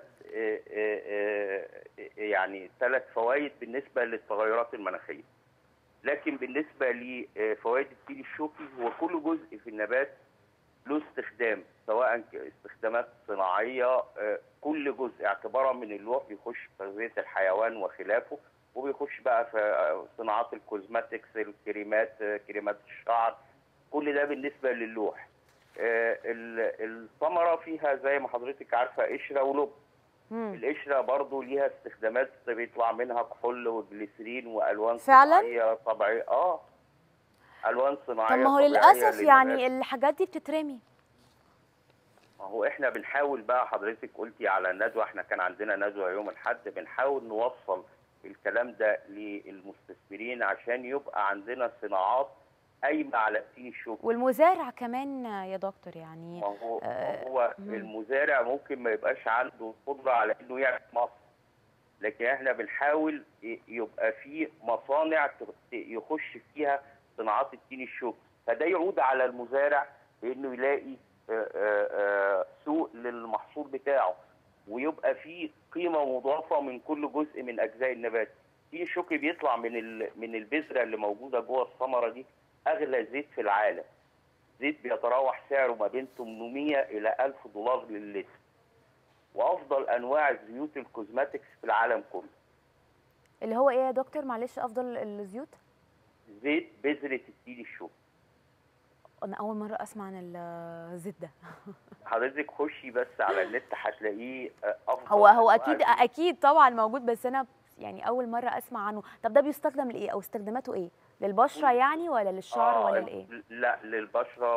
يعني ثلاث فوائد بالنسبه للتغيرات المناخيه لكن بالنسبه لفوائد التين الشوكي هو كل جزء في النبات له استخدام سواء ك- استخدامات صناعيه آه، كل جزء اعتبارا من اللوح بيخش في تغذيه الحيوان وخلافه وبيخش بقى في آه، صناعات الكوزماتكس الكريمات آه، كريمات الشعر كل ده بالنسبه للوح آه، ال- الثمره فيها زي ما حضرتك عارفه قشره ولب مم. القشره برضو ليها استخدامات بيطلع منها كحول وجليسرين والوان فعلاً؟ صناعيه طبيعيه اه الوان صناعيه طب ما هو طبيعية للاسف للنبات. يعني الحاجات دي بتترمي ما هو احنا بنحاول بقى حضرتك قلتي على الندوه احنا كان عندنا ندوه يوم الاحد بنحاول نوصل الكلام ده للمستثمرين عشان يبقى عندنا صناعات قايمه على التين الشوكي والمزارع كمان يا دكتور يعني ما هو آه، ما هو مم. المزارع ممكن ما يبقاش عنده القدره على انه يعمل مصر لكن احنا بنحاول ي- يبقى في مصانع ت- يخش فيها صناعات التين الشوكي فده يعود على المزارع بانه يلاقي آه، آه، آه، سوق للمحصول بتاعه ويبقى في قيمه مضافه من كل جزء من اجزاء النبات التين الشوكي بيطلع من ال- من البذره اللي موجوده جوه الثمره دي اغلى زيت في العالم زيت بيتراوح سعره ما بين 800 الى 1000 دولار للتر وافضل انواع الزيوت الكوزماتكس في العالم كله اللي هو ايه يا دكتور معلش افضل الزيوت زيت بذره التين الشوكي انا اول مره اسمع عن الزيت ده حضرتك خشي بس على النت هتلاقيه آه، افضل هو هو أنواع اكيد الزيوت. اكيد طبعا موجود بس انا يعني اول مره اسمع عنه طب ده بيستخدم لايه او استخداماته ايه للبشره يعني ولا للشعر آه، ولا لايه لا للبشره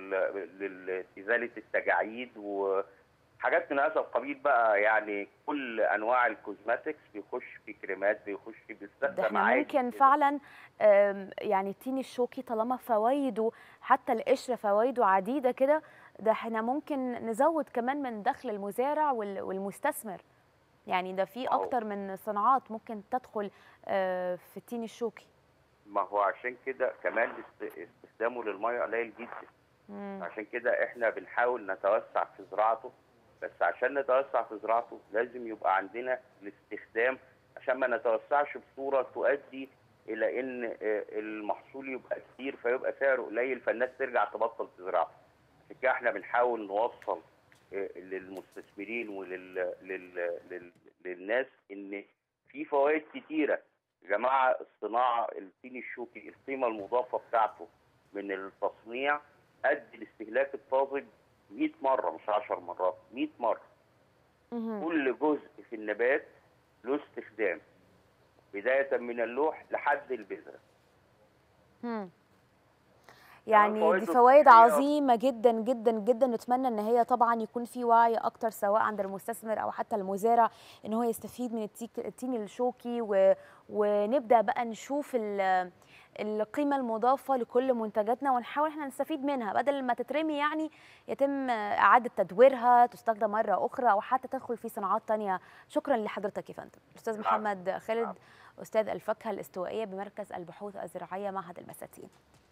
ولازاله التجاعيد وحاجات من هذا القبيل بقى يعني كل انواع الكوزماتكس بيخش في كريمات بيخش ده بيستخدم احنا عادي ممكن كده. فعلا آم، يعني التين الشوكي طالما فوائده حتى القشره فوائده عديده كده ده احنا ممكن نزود كمان من دخل المزارع وال- والمستثمر يعني ده في أو- اكتر من صناعات ممكن تدخل آه، في التين الشوكي ما هو عشان كده كمان است- استخدامه للميه قليل جدا مم. عشان كده احنا بنحاول نتوسع في زراعته بس عشان نتوسع في زراعته لازم يبقى عندنا الاستخدام عشان ما نتوسعش بصوره تؤدي الى ان آه، المحصول يبقى كتير فيبقى سعره قليل فالناس ترجع تبطل تزرعه عشان كده احنا بنحاول نوصل آه، للمستثمرين ولل لل... لل... للناس ان في فوائد كتيره يا جماعه الصناعه التين الشوكي القيمه المضافه بتاعته من التصنيع قد الاستهلاك الطازج 100 مره مش 10 مرات 100 مره مهم. كل جزء في النبات له استخدام بدايه من اللوح لحد البذره مم. يعني دي فوائده فوائد الصحية. عظيمة جدا جدا جدا نتمنى ان هي طبعا يكون في وعي اكتر سواء عند المستثمر او حتى المزارع ان هو يستفيد من التيك- التين الشوكي و... ونبدا بقى نشوف ال... القيمة المضافة لكل منتجاتنا ونحاول احنا نستفيد منها بدل ما تترمي يعني يتم إعادة تدويرها تستخدم مرة أخرى أو حتى تدخل في صناعات تانية شكرا لحضرتك يا فندم الأستاذ محمد خالد أستاذ الفاكهة الاستوائية بمركز البحوث الزراعية معهد المساتين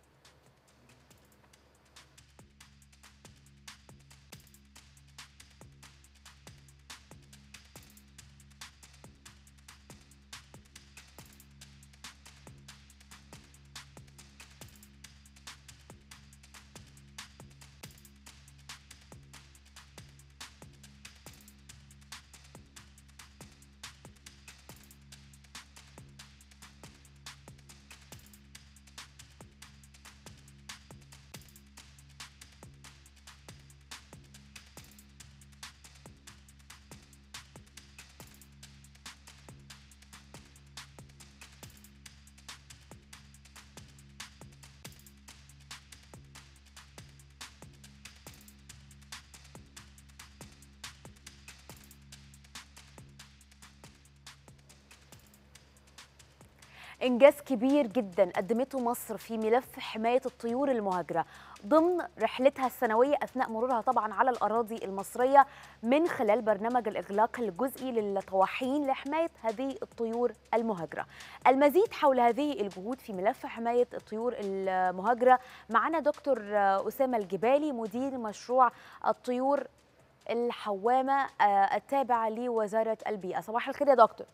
إنجاز كبير جدا قدمته مصر في ملف حماية الطيور المهاجرة ضمن رحلتها السنوية أثناء مرورها طبعا على الأراضي المصرية من خلال برنامج الإغلاق الجزئي للطواحين لحماية هذه الطيور المهاجرة المزيد حول هذه الجهود في ملف حماية الطيور المهاجرة معنا دكتور أسامة الجبالي مدير مشروع الطيور الحوامة آه، التابعة لوزارة البيئة صباح الخير يا دكتور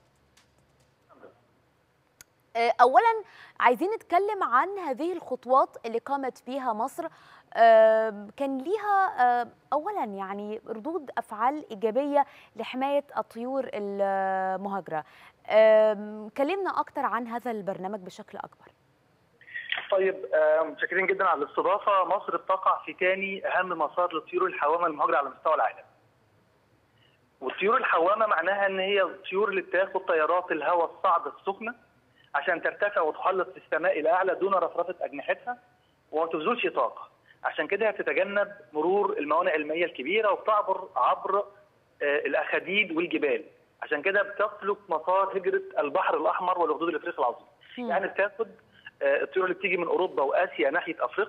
آه، اولا عايزين نتكلم عن هذه الخطوات اللي قامت بيها مصر آم، كان ليها آه، اولا يعني ردود افعال ايجابيه لحمايه الطيور المهاجره آم، كلمنا اكتر عن هذا البرنامج بشكل اكبر طيب آه، متشكرين جدا على الاستضافه مصر بتقع في ثاني اهم مسار للطيور الحوامه المهاجره على مستوى العالم والطيور الحوامه معناها ان هي الطيور اللي بتاخد تيارات الهواء الصعبه السخنه عشان ترتفع وتحلق في السماء الاعلى دون رفرفه اجنحتها وما تبذلش طاقه عشان كده هي بتتجنب مرور الموانئ المائيه الكبيره وبتعبر عبر آه، الاخاديد والجبال عشان كده بتسلك مسار هجره البحر الاحمر والحدود الافريقي العظيم يعني بتاخد آه، الطيور اللي بتيجي من اوروبا واسيا ناحيه افريقيا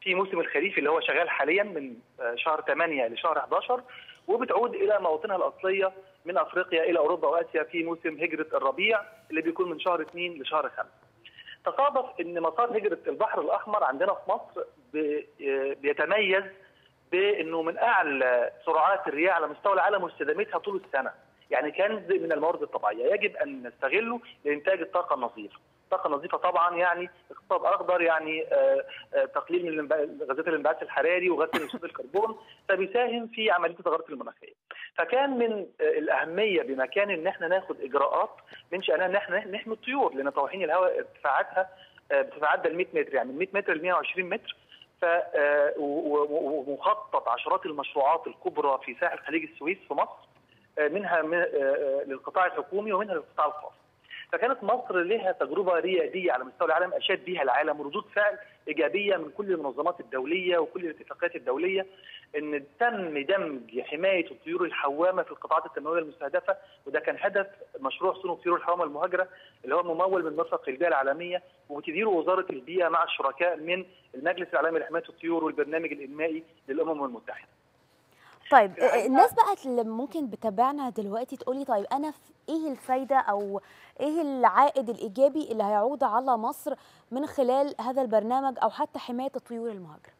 في موسم الخريف اللي هو شغال حاليا من آه، شهر 8 لشهر 11 وبتعود الى مواطنها الاصليه من افريقيا الى اوروبا واسيا في موسم هجره الربيع اللي بيكون من شهر 2 لشهر 5 تصادف ان مسار هجره البحر الاحمر عندنا في مصر بي- آه، بيتميز بانه من اعلى سرعات الرياح على مستوى العالم واستدامتها طول السنه يعني كنز من الموارد الطبيعيه يجب ان نستغله لانتاج الطاقه النظيفه الطاقه النظيفه طبعا يعني اقتصاد اخضر يعني آه، آه، تقليل من الانب- غازات الانبعاث الحراري وغاز ثاني اكسيد الكربون فبيساهم في عمليه التغيرات المناخيه فكان من آه، الاهميه بمكان ان احنا ناخد اجراءات من شانها ان احنا نحمي الطيور لان طواحين الهواء ارتفاعاتها آه، بتتعدى ال 100 متر يعني من 100 متر ل 120 متر ف آه، و- و- ومخطط عشرات المشروعات الكبرى في ساحل خليج السويس في مصر آه، منها من- آه، آه، للقطاع الحكومي ومنها للقطاع الخاص. فكانت مصر لها تجربه رياديه على مستوى العالم اشاد بها العالم وردود فعل ايجابيه من كل المنظمات الدوليه وكل الاتفاقيات الدوليه ان تم دمج حمايه الطيور الحوامه في القطاعات التنمويه المستهدفه وده كان هدف مشروع صنع الطيور الحوامه المهاجره اللي هو ممول من مرفق البيئه العالميه وبتديره وزاره البيئه مع الشركاء من المجلس العالمي لحمايه الطيور والبرنامج الانمائي للامم المتحده. طيب الحقيقة- الناس بقى اللي ممكن بتابعنا دلوقتي تقولي طيب انا في ايه الفايده او ايه العائد الايجابي اللي هيعود على مصر من خلال هذا البرنامج او حتى حمايه الطيور المهاجره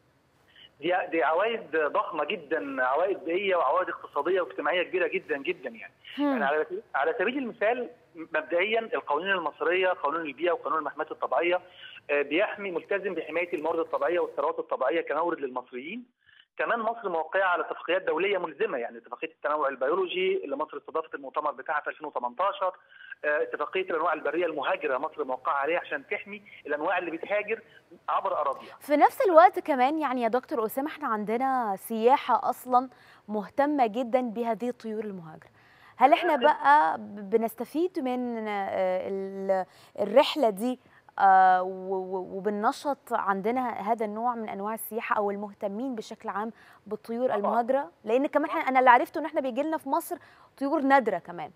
دي دي عوائد ضخمه جدا عوائد بيئيه وعوائد اقتصاديه واجتماعيه كبيره جدا جدا يعني. يعني على على سبيل المثال مبدئيا القوانين المصريه قانون البيئه وقانون المحميات الطبيعيه آه، بيحمي ملتزم بحمايه الموارد الطبيعيه والثروات الطبيعيه كمورد للمصريين كمان مصر موقعه على اتفاقيات دوليه ملزمه يعني اتفاقيه التنوع البيولوجي اللي مصر استضافت المؤتمر بتاعها في 2018 آه، اتفاقيه الانواع البريه المهاجره مصر موقعه عليها عشان تحمي الانواع اللي بتهاجر عبر اراضيها في نفس الوقت كمان يعني يا دكتور اسامه احنا عندنا سياحه اصلا مهتمه جدا بهذه الطيور المهاجره هل احنا بقى ب- بنستفيد من آه، ال- الرحله دي آه، و- و- وبننشط عندنا هذا النوع من انواع السياحه او المهتمين بشكل عام بالطيور طبعاً. المهاجره لان كمان احنا انا اللي عرفته ان احنا بيجي لنا في مصر طيور نادره كمان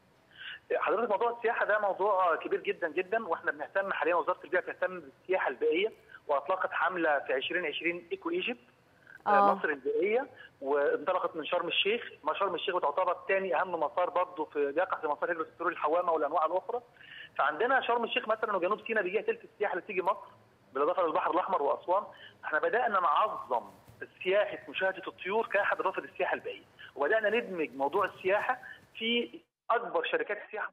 حضرتك موضوع السياحه ده موضوع كبير جدا جدا واحنا بنهتم حاليا وزاره البيئه بتهتم بالسياحه البيئيه واطلقت حمله في 2020 ايكو ايجيبت آه. مصر البيئيه وانطلقت من شرم الشيخ ما شرم الشيخ تعتبر ثاني اهم مسار برضه في بيقع في مسار هجره الطيور الحوامه والانواع الاخرى فعندنا شرم الشيخ مثلا وجنوب سيناء بيجيها ثلث السياحه اللي تيجي مصر بالاضافه للبحر الاحمر واسوان احنا بدانا نعظم سياحه مشاهده الطيور كاحد روافد السياحه البيئيه وبدانا ندمج موضوع السياحه في اكبر شركات السياحه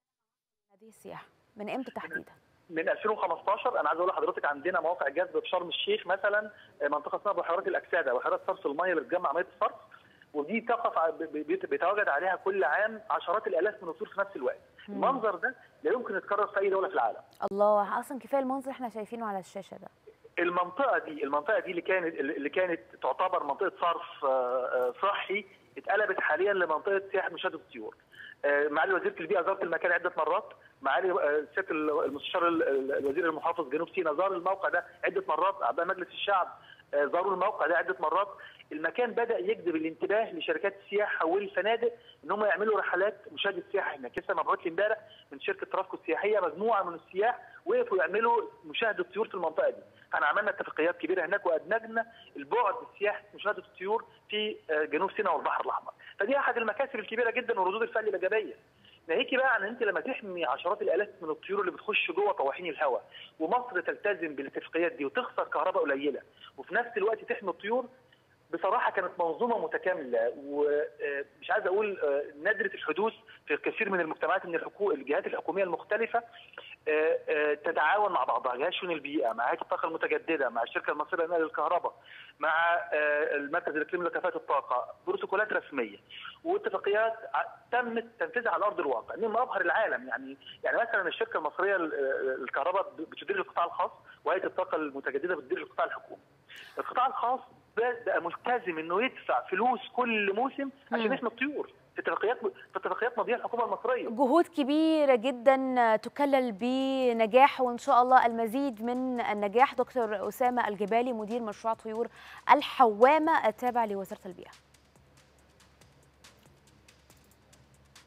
هذه السياحه من امتى تحديدا من 2015 انا عايز اقول لحضرتك عندنا مواقع جذب في شرم الشيخ مثلا منطقه اسمها بحيرات الاكسده بحيرات صرف الميه اللي بتجمع ميه الصرف ودي تقف ع- ب- ب- بيتواجد عليها كل عام عشرات الالاف من الطيور في نفس الوقت المنظر ده لا يمكن يتكرر في اي دوله في العالم الله اصلا كفايه المنظر احنا شايفينه على الشاشه ده المنطقه دي المنطقه دي اللي كانت اللي كانت تعتبر منطقه صرف آه، آه، صحي اتقلبت حاليا لمنطقه سياحه مشاهده الطيور آه، معالي وزيره البيئه زارت المكان عده مرات معالي آه، سياده المستشار ال- ال- الوزير المحافظ جنوب سيناء زار الموقع ده عده مرات اعضاء مجلس الشعب آه، زاروا الموقع ده عده مرات المكان بدا يجذب الانتباه لشركات السياحه والفنادق ان هم يعملوا رحلات مشاهده السياحه هناك لسه مبعوث لي امبارح من شركه ترافكو السياحيه مجموعه من السياح وقفوا يعملوا مشاهده الطيور في المنطقه دي احنا عملنا اتفاقيات كبيره هناك وادمجنا البعد السياحي مشاهده الطيور في آه، جنوب سيناء والبحر الاحمر فدي احد المكاسب الكبيره جدا وردود الفعل الايجابيه ناهيكي بقى عن انت لما تحمي عشرات الالاف من الطيور اللي بتخش جوه طواحين الهواء ومصر تلتزم بالاتفاقيات دي وتخسر كهرباء قليله وفي نفس الوقت تحمي الطيور بصراحه كانت منظومه متكامله ومش عايز اقول آه، نادره الحدوث في كثير من المجتمعات من الحكو... الجهات الحكوميه المختلفه آه، آه، تتعاون مع بعضها جهاز شؤون البيئه مع هيئه الطاقه المتجدده مع الشركه المصريه للنقل للكهرباء مع آه، المركز الاقليمي لكفاءه الطاقه بروتوكولات رسميه واتفاقيات ع- تم تنفيذها على ارض الواقع من مظهر العالم يعني يعني مثلا الشركه المصريه لل- للكهرباء بتدير القطاع الخاص وهيئه الطاقه المتجدده بتدير القطاع الحكومي القطاع الخاص بقى ملتزم انه يدفع فلوس كل موسم عشان مم. يحمي الطيور في اتفاقيات في اتفاقيات ماضيه الحكومه المصريه جهود كبيرة جدا تكلل بنجاح وإن شاء الله المزيد من النجاح دكتور أسامة الجبالي مدير مشروع طيور الحوامة التابع لوزارة البيئة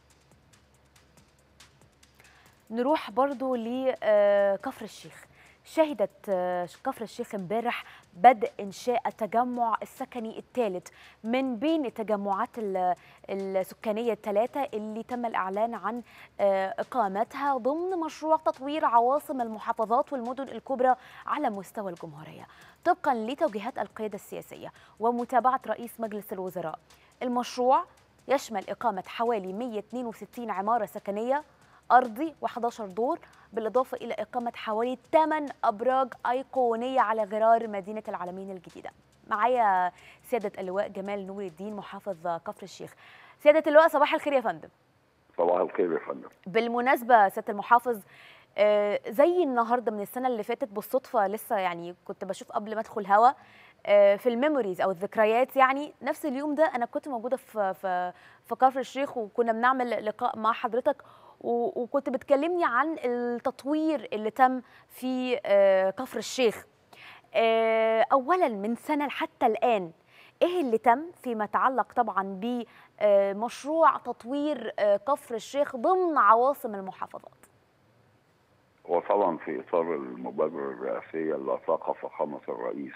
نروح برضو لكفر الشيخ شهدت آه، كفر الشيخ امبارح بدء إنشاء التجمع السكني الثالث من بين التجمعات ال- السكانية الثلاثة اللي تم الإعلان عن آه، إقامتها ضمن مشروع تطوير عواصم المحافظات والمدن الكبرى على مستوى الجمهورية طبقا لتوجيهات القيادة السياسية ومتابعة رئيس مجلس الوزراء المشروع يشمل إقامة حوالي 162 عمارة سكنية أرضي و11 دور بالإضافة إلى إقامة حوالي 8 أبراج أيقونية على غرار مدينة العالمين الجديدة معايا سيادة اللواء جمال نور الدين محافظ كفر الشيخ سيادة اللواء صباح الخير يا فندم صباح الخير يا فندم بالمناسبة سيادة المحافظ آه، زي النهارده من السنه اللي فاتت بالصدفه لسه يعني كنت بشوف قبل ما ادخل هوا آه، في الميموريز او الذكريات يعني نفس اليوم ده انا كنت موجوده في في في كفر الشيخ وكنا بنعمل لقاء مع حضرتك و- وكنت بتكلمني عن التطوير اللي تم في آه، كفر الشيخ آه، اولا من سنه حتى الان ايه اللي تم فيما يتعلق طبعا بمشروع تطوير آه، كفر الشيخ ضمن عواصم المحافظات وطبعا في اطار المبادره الرئاسيه اللي اطلقها فخامه الرئيس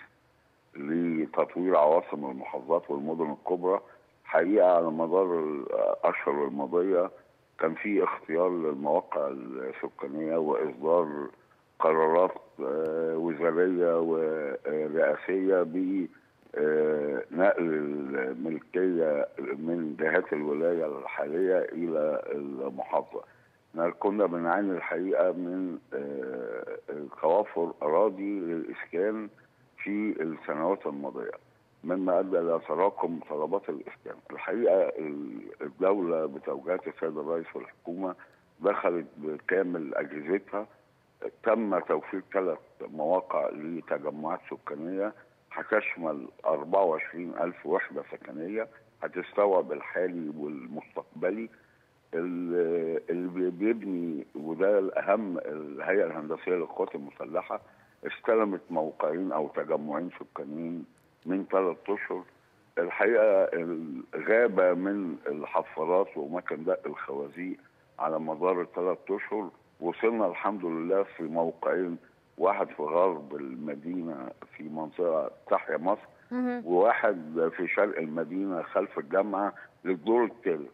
لتطوير عواصم المحافظات والمدن الكبرى حقيقه على مدار الاشهر الماضيه كان في اختيار للمواقع السكانيه واصدار قرارات آه، وزاريه ورئاسيه ب آه، نقل الملكيه من جهات الولايه الحاليه الى المحافظه. احنا كنا بنعاني الحقيقه من آه، توافر اراضي للاسكان في السنوات الماضيه مما ادى الى تراكم طلبات الاسكان. الحقيقه ال- الدوله بتوجيهات السيد الرئيس والحكومه دخلت بكامل اجهزتها تم توفير ثلاث مواقع لتجمعات سكانيه هتشمل 24 ألف وحدة سكنية هتستوعب الحالي والمستقبلي ال- اللي بيبني وده الأهم الهيئة الهندسية للقوات المسلحة استلمت موقعين أو تجمعين سكانيين من ثلاث أشهر الحقيقة الغابة من الحفارات وأماكن دق الخوازيق على مدار الثلاث أشهر وصلنا الحمد لله في موقعين واحد في غرب المدينة في منطقة تحيا مصر وواحد في شرق المدينة خلف الجامعة للدور الثالث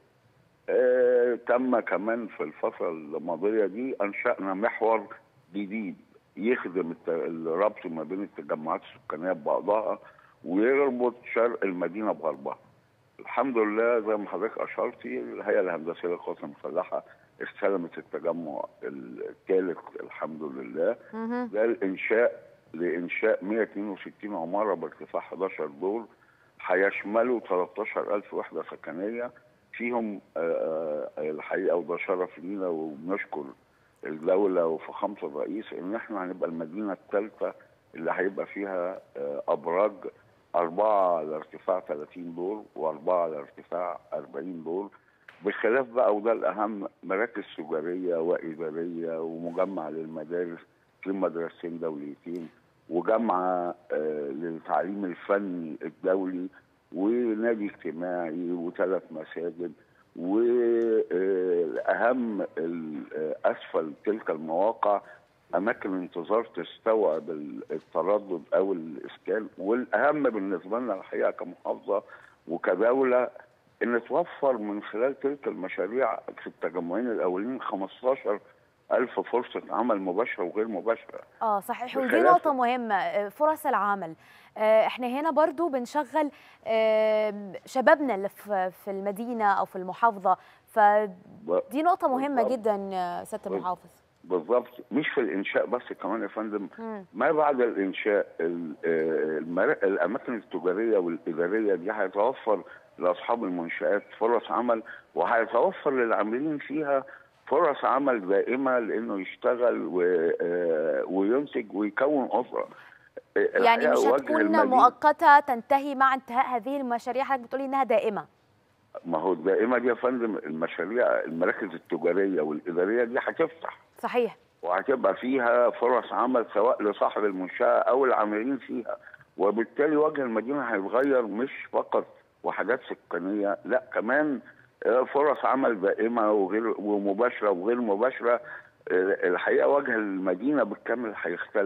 آه تم كمان في الفترة الماضية دي أنشأنا محور جديد يخدم الت- الربط ما بين التجمعات السكانية ببعضها ويربط شرق المدينة بغربها الحمد لله زي ما حضرتك أشرتي الهيئة الهندسية للقوات المسلحة استلمت التجمع الثالث الحمد لله ده الانشاء لانشاء 162 عماره بارتفاع 11 دور هيشملوا 13000 وحده سكنيه فيهم آه، آه، الحقيقه وده شرف لينا وبنشكر الدوله وفخامه الرئيس ان احنا هنبقى المدينه الثالثه اللي هيبقى فيها آه، ابراج اربعه على ارتفاع 30 دور واربعه على ارتفاع 40 دور بخلاف بقى وده الاهم مراكز تجاريه واداريه ومجمع للمدارس في مدرستين دوليتين وجامعه آه، للتعليم الفني الدولي ونادي اجتماعي وثلاث مساجد والاهم اسفل تلك المواقع اماكن انتظار تستوعب ال- التردد او الاسكان والاهم بالنسبه لنا الحقيقه كمحافظه وكدوله ان توفر من خلال تلك المشاريع في التجمعين الاولين 15 ألف فرصة عمل مباشرة وغير مباشرة اه صحيح ودي بخلاف- نقطة مهمة آه، فرص العمل آه، احنا هنا برضو بنشغل آه، شبابنا اللي في في المدينة او في المحافظة فدي نقطة مهمة بالضبط. جدا آه، سيادة بال- المحافظ بالضبط مش في الإنشاء بس كمان يا فندم مم. ما بعد الإنشاء ال- آه، المر- الأماكن التجارية والإدارية دي هيتوفر لأصحاب المنشآت فرص عمل وهيتوفر للعاملين فيها فرص عمل دائمة لأنه يشتغل و- آه، وينتج ويكون أسرة آه، يعني الحقيقة مش وجه هتكون المدينة- مؤقتة تنتهي مع انتهاء هذه المشاريع حضرتك بتقولي انها دائمة ما هو الدائمة دي يا فندم المشاريع المراكز التجارية والإدارية دي هتفتح صحيح وهتبقى فيها فرص عمل سواء لصاحب المنشأة أو العاملين فيها وبالتالي وجه المدينة هيتغير مش فقط وحدات سكانية لا كمان آه، فرص عمل دائمة وغير ومباشرة وغير مباشرة آه، الحقيقة وجه المدينة بالكامل هيختلف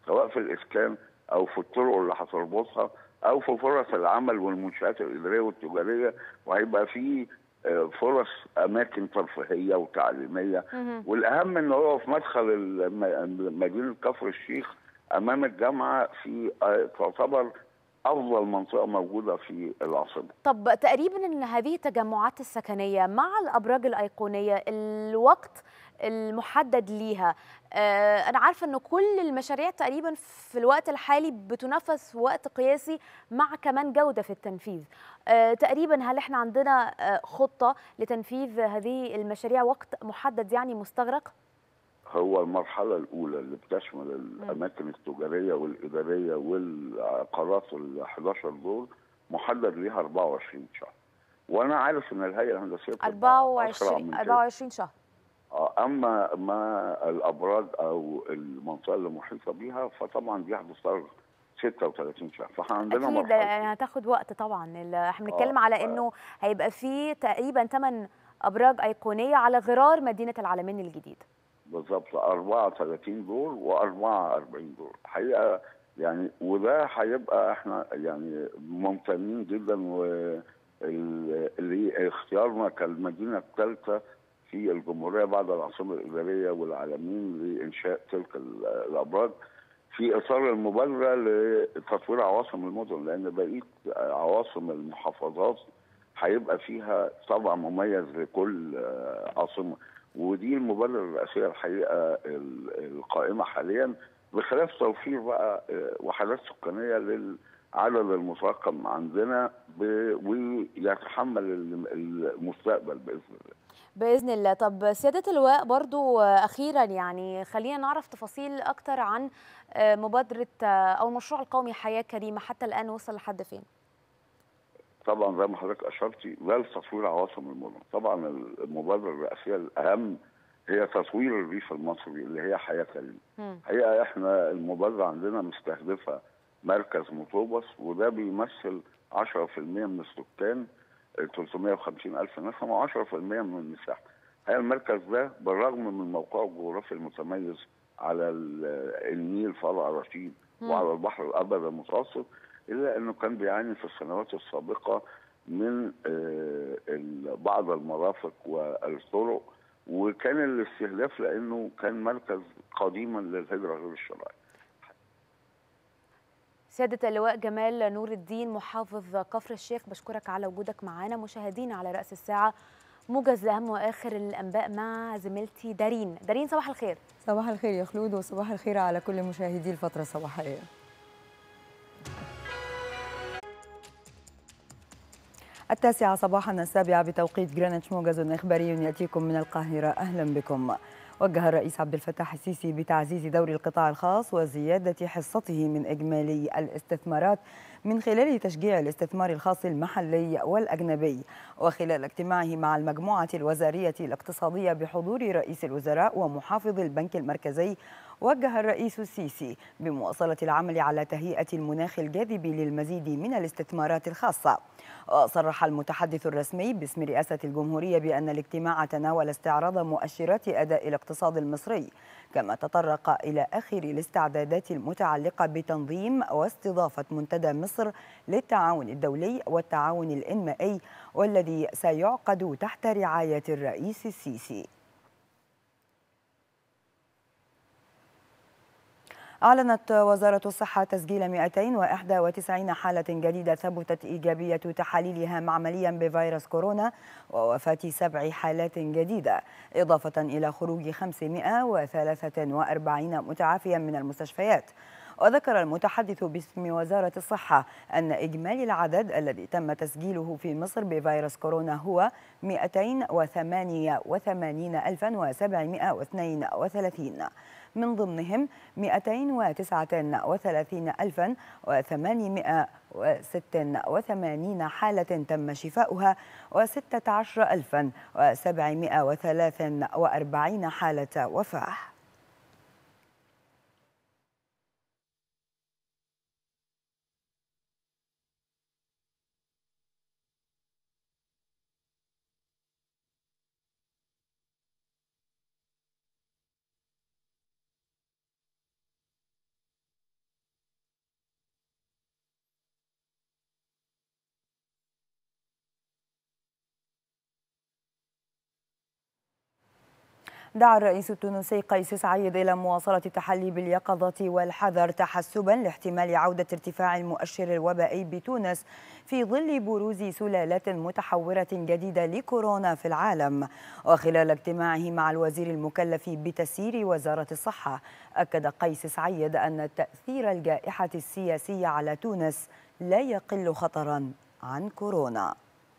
سواء في الاسكان او في الطرق اللي هتربطها او في فرص العمل والمنشات الاداريه والتجاريه وهيبقى في آه، فرص اماكن ترفيهيه وتعليميه مهم. والاهم ان هو في مدخل الم- مدينه كفر الشيخ امام الجامعه في آه، تعتبر افضل منطقه موجوده في العاصمه طب تقريبا ان هذه التجمعات السكنيه مع الابراج الايقونيه الوقت المحدد ليها آه، انا عارفه ان كل المشاريع تقريبا في الوقت الحالي بتنفذ في وقت قياسي مع كمان جوده في التنفيذ آه، تقريبا هل احنا عندنا آه، خطه لتنفيذ هذه المشاريع وقت محدد يعني مستغرق هو المرحلة الأولى اللي بتشمل الأماكن التجارية والإدارية والعقارات ال 11 دول محدد ليها 24 شهر. وأنا عارف إن الهيئة الهندسية بتبقى أسرع 24 من كده. 24 شهر آه، أما ما الأبراج أو المنطقة اللي محيطة بيها فطبعا دي هتستغرق 36 شهر فاحنا عندنا اكيد مرحلة يعني هتاخد وقت طبعا ال- احنا بنتكلم آه، على ف- انه هيبقى في تقريبا 8 ابراج ايقونيه على غرار مدينه العالمين الجديد بالظبط 34 دور و44 دور حقيقه يعني وده هيبقى احنا يعني ممتنين جدا و ال- اللي اختيارنا كالمدينه الثالثه في الجمهوريه بعد العاصمه الاداريه والعالمين لانشاء تلك ال- الابراج في اطار المبادره لتطوير عواصم المدن لان بقيه عواصم المحافظات هيبقى فيها طبع مميز لكل آه، عاصمه ودي المبادره الرئاسيه الحقيقه ال- القائمه حاليا بخلاف توفير بقى آه، وحدات سكانيه للعدد المترقم عندنا ب- ويتحمل ال- المستقبل باذن الله. باذن الله طب سياده اللواء برضو آه، اخيرا يعني خلينا نعرف تفاصيل اكتر عن آه، مبادره آه، او المشروع القومي حياه كريمه حتى الان وصل لحد فين طبعا زي ما حضرتك اشرتي ده لتطوير عواصم المدن طبعا المبادره الرئاسيه الاهم هي تطوير الريف المصري اللي هي حياه كريمه مم. الحقيقه احنا المبادره عندنا مستهدفه مركز مطوبس وده بيمثل 10% من السكان ال 350 الف نسمه و10% من المساحه الحقيقه المركز ده بالرغم من موقعه الجغرافي المتميز على ال- النيل فرع رشيد مم. وعلى البحر الابيض المتوسط الا انه كان بيعاني في السنوات السابقه من آه، ال- بعض المرافق والطرق وكان الاستهداف لانه كان مركز قديما للهجره غير الشرعيه. سياده اللواء جمال نور الدين محافظ كفر الشيخ بشكرك على وجودك معنا مشاهدينا على راس الساعه موجز لاهم واخر الانباء مع زميلتي دارين دارين صباح الخير صباح الخير يا خلود وصباح الخير على كل مشاهدي الفترة الصباحية التاسعة صباحا السابعة بتوقيت جرينتش موجز إخباري يأتيكم من القاهرة أهلا بكم وجه الرئيس عبد الفتاح السيسي بتعزيز دور القطاع الخاص وزيادة حصته من إجمالي الاستثمارات من خلال تشجيع الاستثمار الخاص المحلي والأجنبي وخلال اجتماعه مع المجموعة الوزارية الاقتصادية بحضور رئيس الوزراء ومحافظ البنك المركزي وجه الرئيس السيسي بمواصلة العمل على تهيئة المناخ الجاذب للمزيد من الاستثمارات الخاصة وصرح المتحدث الرسمي باسم رئاسة الجمهورية بأن الاجتماع تناول استعراض مؤشرات أداء الاقتصاد المصري كما تطرق إلى آخر الاستعدادات المتعلقة بتنظيم واستضافة منتدى مصر للتعاون الدولي والتعاون الإنمائي والذي سيعقد تحت رعاية الرئيس السيسي أعلنت وزارة الصحة تسجيل 291 حالة جديدة ثبتت إيجابية تحاليلها معمليا بفيروس كورونا ووفاة سبع حالات جديدة إضافة إلى خروج 543 متعافيا من المستشفيات وذكر المتحدث باسم وزارة الصحة أن إجمالي العدد الذي تم تسجيله في مصر بفيروس كورونا هو 288732 من ضمنهم 239886 حالة تم شفاؤها و16743 حالة وفاة دعا الرئيس التونسي قيس سعيد إلى مواصلة التحلي باليقظة والحذر تحسبا لاحتمال عودة ارتفاع المؤشر الوبائي بتونس في ظل بروز سلالات متحورة جديدة لكورونا في العالم وخلال اجتماعه مع الوزير المكلف بتسيير وزارة الصحة أكد قيس سعيد أن تأثير الجائحة السياسية على تونس لا يقل خطرا عن كورونا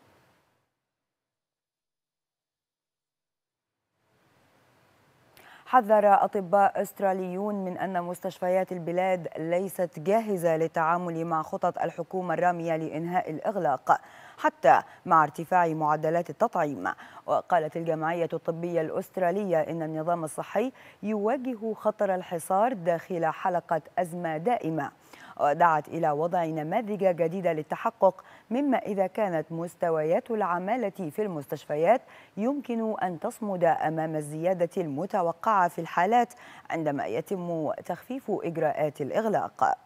حذر أطباء أستراليون من أن مستشفيات البلاد ليست جاهزة للتعامل مع خطط الحكومة الرامية لإنهاء الإغلاق حتى مع ارتفاع معدلات التطعيم وقالت الجمعية الطبية الأسترالية إن النظام الصحي يواجه خطر الحصار داخل حلقة أزمة دائمة ودعت إلى وضع نماذج جديدة للتحقق مما إذا كانت مستويات العمالة في المستشفيات يمكن أن تصمد أمام الزيادة المتوقعة في الحالات عندما يتم تخفيف إجراءات الإغلاق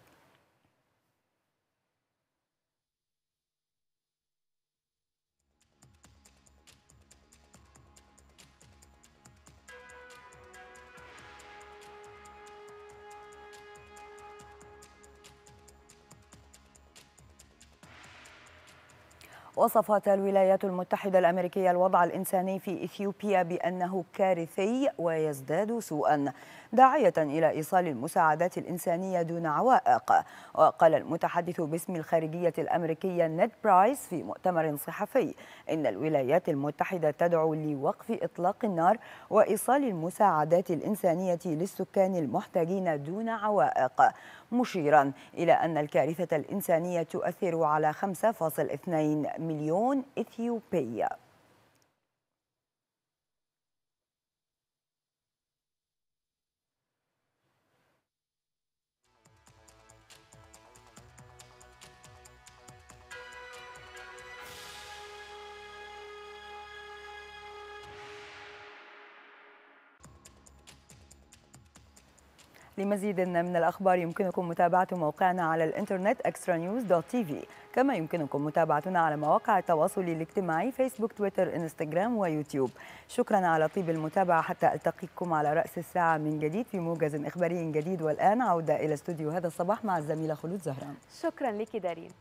وصفت الولايات المتحدة الأمريكية الوضع الإنساني في إثيوبيا بأنه كارثي ويزداد سوءا داعية إلى إيصال المساعدات الإنسانية دون عوائق وقال المتحدث باسم الخارجية الأمريكية نيد برايس في مؤتمر صحفي إن الولايات المتحدة تدعو لوقف إطلاق النار وإيصال المساعدات الإنسانية للسكان المحتاجين دون عوائق مشيرا إلى أن الكارثة الإنسانية تؤثر على 5.2 مليون إثيوبي لمزيد من الأخبار يمكنكم متابعة موقعنا على الإنترنت extranews.tv كما يمكنكم متابعتنا على مواقع التواصل الاجتماعي فيسبوك تويتر إنستغرام ويوتيوب شكرا على طيب المتابعة حتى ألتقيكم على رأس الساعة من جديد في موجز إخباري جديد والآن عودة إلى استوديو هذا الصباح مع الزميلة خلود زهران شكرا لك دارين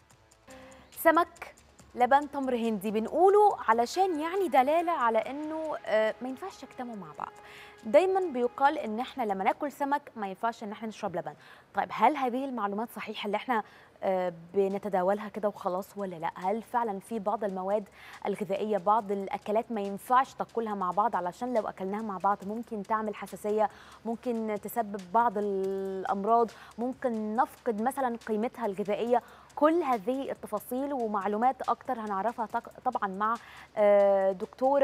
سمك لبن تمر هندي بنقوله علشان يعني دلاله على انه آه، ما ينفعش يجتمعوا مع بعض دايما بيقال ان احنا لما ناكل سمك ما ينفعش ان احنا نشرب لبن طيب هل هذه المعلومات صحيحه اللي احنا آه، بنتداولها كده وخلاص ولا لا هل فعلا في بعض المواد الغذائيه بعض الاكلات ما ينفعش تاكلها مع بعض علشان لو اكلناها مع بعض ممكن تعمل حساسيه ممكن تسبب بعض الامراض ممكن نفقد مثلا قيمتها الغذائيه كل هذه التفاصيل ومعلومات اكتر هنعرفها تق- طبعا مع آه، دكتوره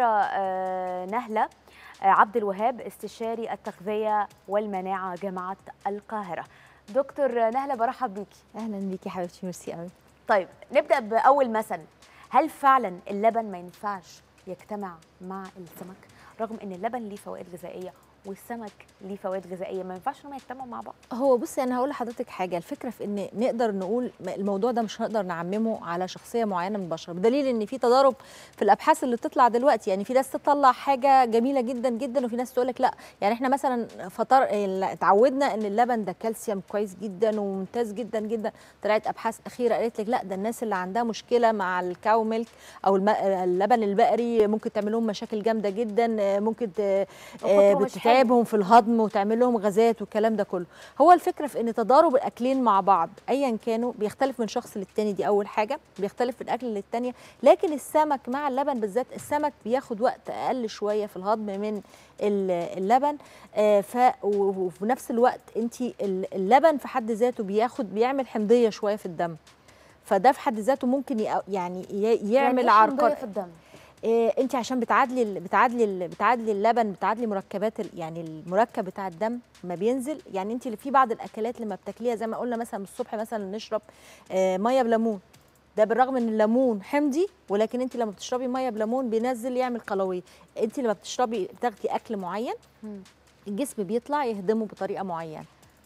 آه، نهله آه، عبد الوهاب استشاري التغذيه والمناعه جامعه القاهره دكتور نهله برحب بيكي اهلا بيكي حبيبتي ميرسي قوي طيب نبدا باول مثل هل فعلا اللبن ما ينفعش يجتمع مع السمك رغم ان اللبن ليه فوائد غذائيه والسمك ليه فوائد غذائيه ما ينفعش انهم يجتمعوا مع بعض هو بصي انا هقول لحضرتك حاجه الفكره في ان نقدر نقول م- الموضوع ده مش هنقدر نعممه على شخصيه معينه من البشر بدليل ان في تضارب في الابحاث اللي بتطلع دلوقتي يعني في ناس تطلع حاجه جميله جدا جدا وفي ناس تقول لك لا يعني احنا مثلا فطر ال- اتعودنا ان اللبن ده كالسيوم كويس جدا وممتاز جدا جدا طلعت ابحاث اخيره قالت لك لا ده الناس اللي عندها مشكله مع الكاو ميلك او الم- اللبن البقري ممكن تعمل لهم مشاكل جامده جدا آه، ممكن ت- آه، وكتره مش حلو. بتتعبهم في الهضم وتعمل لهم غازات والكلام ده كله هو الفكره في ان تضارب الاكلين مع بعض ايا كانوا بيختلف من شخص للتاني دي اول حاجه بيختلف من اكل للتانيه لكن السمك مع اللبن بالذات السمك بياخد وقت اقل شويه في الهضم من ال- اللبن آه، ف و- وفي نفس الوقت انت اللبن في حد ذاته بياخد بيعمل حمضيه شويه في الدم فده في حد ذاته ممكن يق- يعني ي- يعمل يعني إيه حمضية عرقله في الدم إيه انت عشان بتعادلي ال- بتعادلي ال- بتعادلي اللبن بتعادلي مركبات ال- يعني المركب بتاع الدم ما بينزل يعني انت اللي في بعض الاكلات لما بتاكليها زي ما قلنا مثلا الصبح مثلا نشرب آه، ميه بليمون ده بالرغم ان الليمون حمضي ولكن انت لما بتشربي ميه بليمون بينزل يعمل قلويه انت لما بتشربي بتاخدي اكل معين مم. الجسم بيطلع يهضمه بطريقه معينه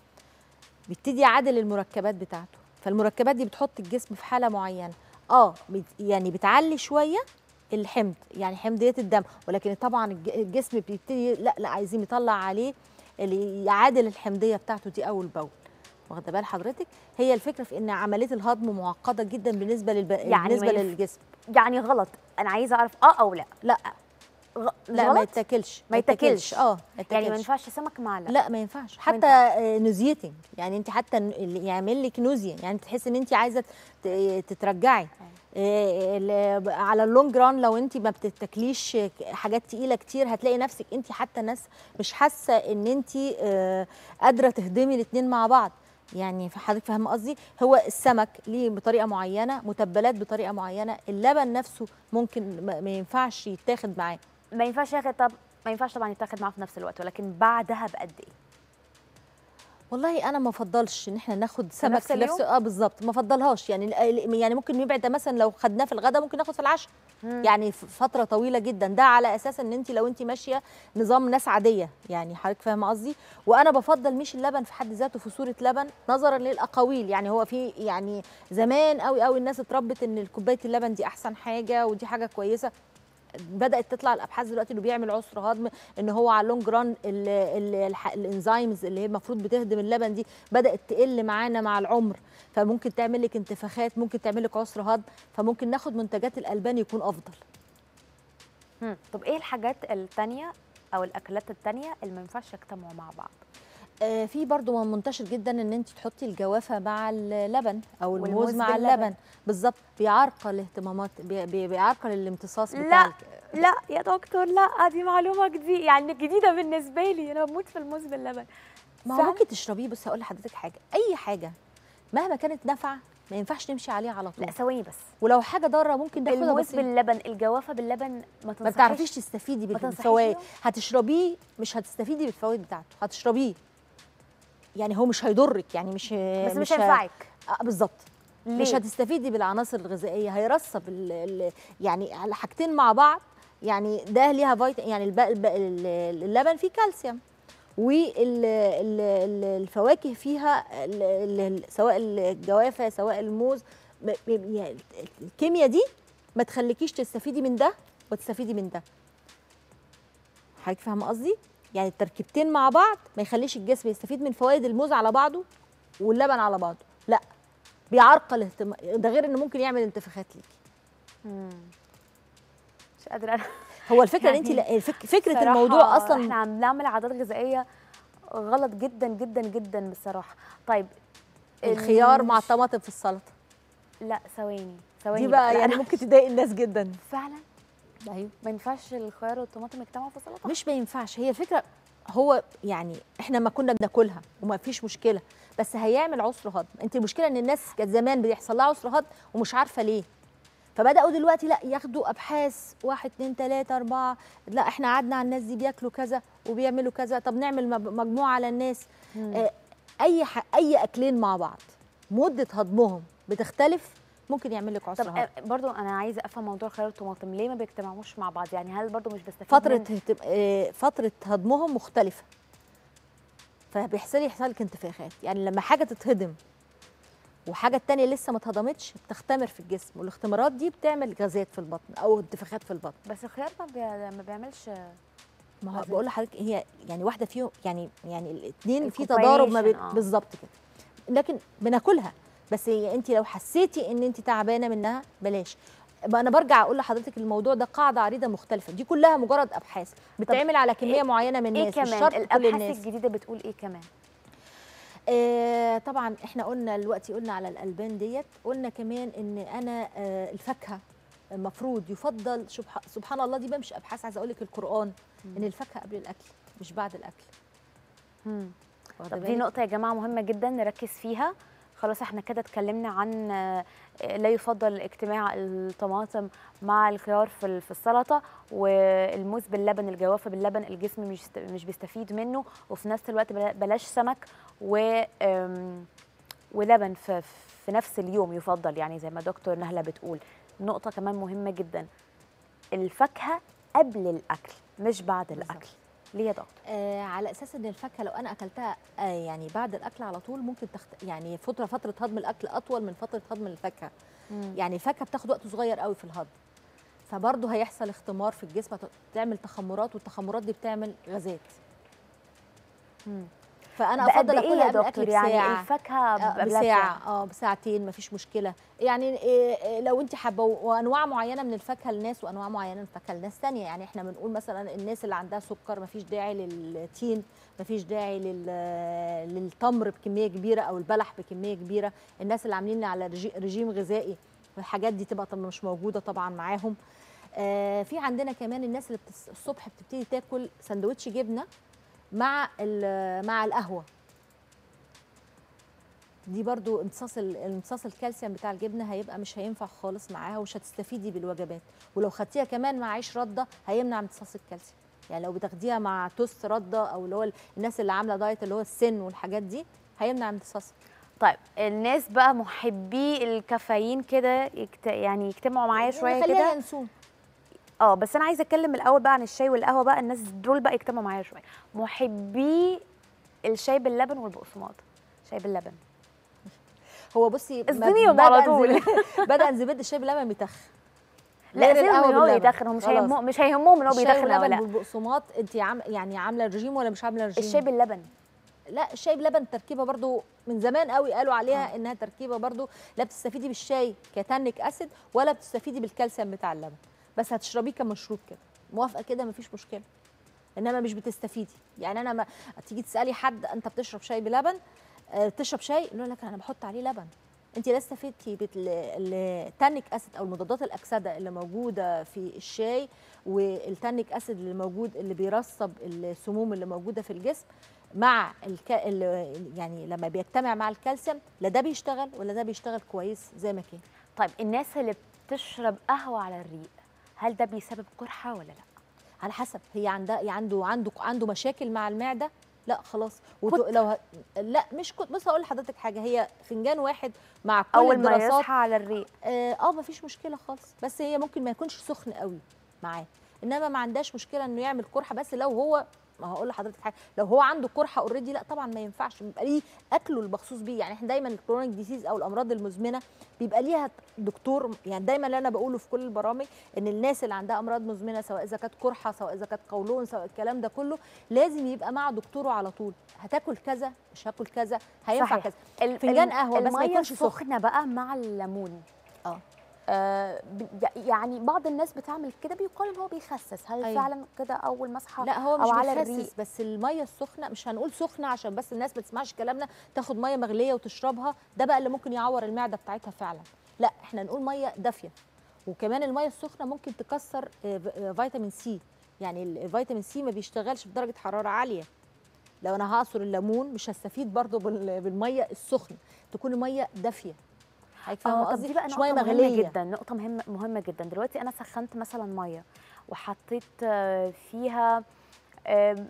بيبتدي يعادل المركبات بتاعته فالمركبات دي بتحط الجسم في حاله معينه اه بت- يعني بتعلي شويه الحمض يعني حمضيه الدم ولكن طبعا الج- الجسم بيبتدي لا لا عايزين يطلع عليه اللي يعادل الحمضيه بتاعته دي اول باول واخده بال حضرتك هي الفكره في ان عمليه الهضم معقده جدا بالنسبه للب... يعني بالنسبه ما ينف- للجسم يعني غلط انا عايزه اعرف اه او لا لا غ... لا غلط؟ ما يتاكلش ما يتاكلش اه ما يعني ما يتاكلش. ينفعش سمك مع لا لا ما ينفعش ما حتى آه، نوزيتنج يعني انت حتى ن- اللي يعمل لك نوزيا يعني تحس ان انت عايزه ت- تترجعي آه، ال- على اللونج ران لو انت ما بتتاكليش حاجات تقيله كتير هتلاقي نفسك انت حتى ناس مش حاسه ان انت آه، قادره تهضمي الاثنين مع بعض يعني في حضرتك فاهمه قصدي هو السمك ليه بطريقه معينه متبلات بطريقه معينه اللبن نفسه ممكن ما ما ينفعش يتاخد معاه ما ينفعش ياخد طب ما ينفعش طبعا يتاخد معاه في نفس الوقت ولكن بعدها بقد ايه والله انا ما افضلش ان احنا ناخد سمك نفس في نفس اليوم؟ اه بالظبط ما افضلهاش يعني يعني ممكن يبعد مثلا لو خدناه في الغداء ممكن ناخد في العشاء يعني في فتره طويله جدا ده على اساس ان انت لو انت ماشيه نظام ناس عاديه يعني حضرتك فاهمه قصدي وانا بفضل مش اللبن في حد ذاته في صوره لبن نظرا للاقاويل يعني هو في يعني زمان قوي قوي الناس اتربت ان كوبايه اللبن دي احسن حاجه ودي حاجه كويسه بدات تطلع الابحاث دلوقتي انه بيعمل عسر هضم ان هو على اللونج ران الانزيمز اللي هي المفروض بتهضم اللبن دي بدات تقل معانا مع العمر فممكن تعمل لك انتفاخات ممكن تعمل لك عسر هضم فممكن ناخد منتجات الالبان يكون افضل مم. طب ايه الحاجات التانية او الاكلات التانية اللي ما ينفعش يجتمعوا مع بعض آه في برضو منتشر جدا ان انت تحطي الجوافه مع اللبن او الموز والموز مع باللبن. اللبن بالظبط بيعرقل اهتمامات بي بي بيعرقل الامتصاص لا بتاعك لا يا دكتور لا دي معلومه جديده يعني جديده بالنسبه لي انا بموت في الموز باللبن ما هو فعلا؟ ممكن تشربيه بس هقول لحضرتك حاجه اي حاجه مهما كانت نافعه ما ينفعش نمشي عليها على طول لا ثواني بس ولو حاجه ضاره ممكن ناخدها الموز بس باللبن الجوافه باللبن ما ما تنصحيش بتعرفيش تستفيدي ما تنصحيش بالفوائد بيهم؟ هتشربيه مش هتستفيدي بالفوائد بتاعته هتشربيه يعني هو مش هيضرك يعني مش بس مش ه- هينفعك آه بالظبط ليه؟ مش هتستفيدي بالعناصر الغذائيه هيرسب ال ال يعني على حاجتين مع بعض يعني ده ليها فيتامين يعني الب- الب- ال- اللبن فيه كالسيوم والفواكه فيها ال- ال- سواء الجوافه سواء الموز م- م- يعني الكيمياء دي ما تخليكيش تستفيدي من ده وتستفيدي من ده حضرتك فاهمه قصدي يعني التركيبتين مع بعض ما يخليش الجسم يستفيد من فوائد الموز على بعضه واللبن على بعضه لا بيعرقل اهتم... ده غير انه ممكن يعمل انتفاخات ليكي مم. مش قادره انا هو الفكره ان يعني انت لا- الفك... فكره بصراحة الموضوع اصلا احنا عم نعمل عادات غذائيه غلط جدا جدا جدا بصراحه طيب الخيار مع مش- الطماطم في السلطه لا ثواني ثواني دي بقى لا، يعني أنا ممكن تضايق الناس جدا فعلا ايوه ما ينفعش الخيار والطماطم يجتمعوا في سلطه مش ما ينفعش هي الفكره هو يعني احنا ما كنا بناكلها وما فيش مشكله بس هيعمل عسر هضم انت المشكله ان الناس كانت زمان بيحصل لها عسر هضم ومش عارفه ليه فبداوا دلوقتي لا ياخدوا ابحاث واحد اتنين تلاته اربعه لا احنا قعدنا على الناس دي بياكلوا كذا وبيعملوا كذا طب نعمل مج- مجموعه على الناس آه اي ح... اي اكلين مع بعض مده هضمهم بتختلف ممكن يعمل لك عسر طب هضم آه، برضو انا عايزه افهم موضوع الخيار والطماطم ليه ما بيجتمعوش مع بعض يعني هل برضو مش بستفيد فترة من- هتب... آه، فترة هضمهم مختلفة فبيحصل يحصل لك انتفاخات يعني لما حاجة تتهضم وحاجة التانية لسه ما اتهضمتش بتختمر في الجسم والاختمارات دي بتعمل غازات في البطن أو انتفاخات في البطن بس الخيار ما, بي... ما بيعملش ما هو غازات. بقول لحضرتك هي يعني واحدة فيهم يعني يعني الاثنين في الcombination، تضارب ما بين آه. بالظبط كده لكن بناكلها بس هي انت لو حسيتي ان انت تعبانه منها بلاش بقى انا برجع اقول لحضرتك الموضوع ده قاعده عريضه مختلفه دي كلها مجرد ابحاث بتعمل على كميه إيه- معينه من ايه الناس مش كمان شرط كل الابحاث الناس الجديده بتقول ايه كمان آه طبعا احنا قلنا دلوقتي قلنا على الالبان ديت قلنا كمان ان انا آه الفاكهه المفروض يفضل سبح- سبحان الله دي بقى مش ابحاث عايزه اقول لك القران ان الفاكهه قبل الاكل مش بعد الاكل واخدة طب دي بالك؟ نقطة يا جماعة مهمة جدا نركز فيها خلاص احنا كده اتكلمنا عن آه، لا يفضل اجتماع الطماطم مع الخيار في ال- في السلطة والموز باللبن الجوافة باللبن الجسم مش است- مش بيستفيد منه وفي نفس الوقت بلا- بلاش سمك و آم، ولبن في في نفس اليوم يفضل يعني زي ما دكتور نهلة بتقول نقطة كمان مهمة جدا الفاكهة قبل الأكل مش بعد بالظبط. الأكل ليه يا دكتور؟ آه على اساس ان الفاكهه لو انا اكلتها آه يعني بعد الاكل على طول ممكن تخت... يعني فتره فتره هضم الاكل اطول من فتره هضم الفاكهه يعني الفاكهه بتاخد وقت صغير قوي في الهضم فبرضه هيحصل اختمار في الجسم تعمل تخمرات والتخمرات دي بتعمل غازات مم. فانا بقد افضل ايه اكلها يا قبل دكتور الاكل يعني بساعه الفاكهه آه، قبلها بساعة اه بساعتين مفيش مشكلة يعني إيه إيه لو انت حابة و- وانواع معينة من الفاكهة لناس وانواع معينة من الفاكهة لناس تانية يعني احنا بنقول مثلا الناس اللي عندها سكر مفيش داعي للتين مفيش داعي لل... للتمر بكمية كبيرة او البلح بكمية كبيرة الناس اللي عاملين على رجي- رجيم غذائي الحاجات دي تبقى طبعا مش موجودة طبعا معاهم آه في عندنا كمان الناس اللي بتس... الصبح بتبتدي تاكل سندوتش جبنة مع ال- مع القهوة دي برضو امتصاص ال- امتصاص الكالسيوم بتاع الجبنه هيبقى مش هينفع خالص معاها ومش هتستفيدي بالوجبات ولو خدتيها كمان مع عيش رده هيمنع امتصاص الكالسيوم يعني لو بتاخديها مع توست رده او اللي هو الناس اللي عامله دايت اللي هو السن والحاجات دي هيمنع امتصاص طيب الناس بقى محبي الكافيين كده يكت... يعني يجتمعوا معايا شويه خليها كده ينسون اه بس انا عايزه اتكلم الاول بقى عن الشاي والقهوه بقى الناس دول بقى يجتمعوا معايا شويه محبي الشاي باللبن والبقسماط شاي باللبن هو بصي ما اصدميهم بدأ على طول. انزباد- بدا انزباد الشاي باللبن بيتخ لا غير سيبهم القهوة ان هو باللبن. يدخن هو مش خلاص. هيهمهم مش هيهمهم ان هو الشاي بيدخن او باللبن لا والبقسماط انت عام يعني عامله رجيم ولا مش عامله رجيم الشاي باللبن لا الشاي بلبن تركيبه برضو من زمان قوي قالوا عليها آه. انها تركيبه برضو لا بتستفيدي بالشاي كتانيك اسيد ولا بتستفيدي بالكالسيوم بتاع اللبن بس هتشربيه كمشروب كده موافقه كده مفيش مشكله انما مش بتستفيدي يعني انا ما تيجي تسالي حد انت بتشرب شاي بلبن آه، بتشرب شاي يقول لك انا بحط عليه لبن انت لا استفدتي بالتانيك اسيد او المضادات الاكسده اللي موجوده في الشاي والتانيك اسيد اللي موجود اللي بيرسب السموم اللي موجوده في الجسم مع الك... ال- يعني لما بيجتمع مع الكالسيوم لا ده بيشتغل ولا ده بيشتغل كويس زي ما كان طيب الناس اللي بتشرب قهوه على الريق هل ده بيسبب قرحه ولا لا على حسب هي عندها عنده عنده عنده مشاكل مع المعده لا خلاص وت... كت. لو ه... لا مش كنت بص هقول لحضرتك حاجه هي فنجان واحد مع كل اول ما الدراسات يصحى على الريق اه آه، مفيش مشكله خالص بس هي ممكن ما يكونش سخن قوي معاه انما ما عندهاش مشكله انه يعمل قرحه بس لو هو ما هقول لحضرتك حاجه لو هو عنده قرحه اوريدي لا طبعا ما ينفعش بيبقى ليه اكله المخصوص بيه يعني احنا دايما الكرونيك ديسيز او الامراض المزمنه بيبقى ليها دكتور يعني دايما اللي انا بقوله في كل البرامج ان الناس اللي عندها امراض مزمنه سواء اذا كانت قرحه سواء اذا كانت قولون سواء الكلام ده كله لازم يبقى مع دكتوره على طول هتاكل كذا مش هاكل كذا هينفع صحيح. كذا ال- فنجان الم- قهوة بس ما المية يكونش سخن. سخنه بقى مع الليمون اه آه ب- يعني بعض الناس بتعمل كده بيقال ان هو بيخسس هل أيوة. فعلا كده اول ما اصحى لا هو أو مش على بيخسس الريق؟ بس الميه السخنه مش هنقول سخنه عشان بس الناس ما تسمعش كلامنا تاخد ميه مغليه وتشربها ده بقى اللي ممكن يعور المعده بتاعتها فعلا لا احنا نقول ميه دافيه وكمان الميه السخنه ممكن تكسر آه، ف- آه، فيتامين سي يعني ال- الفيتامين سي ما بيشتغلش بدرجه حراره عاليه لو انا هعصر الليمون مش هستفيد برضو بال- بالميه السخنه تكون الميه دافيه حضرتك فاهمه اه طب قصدي دي بقى مش نقطة ميه مهمة مغليه جدا نقطة مهمة مهمة جدا دلوقتي أنا سخنت مثلا مية وحطيت آه، فيها آم،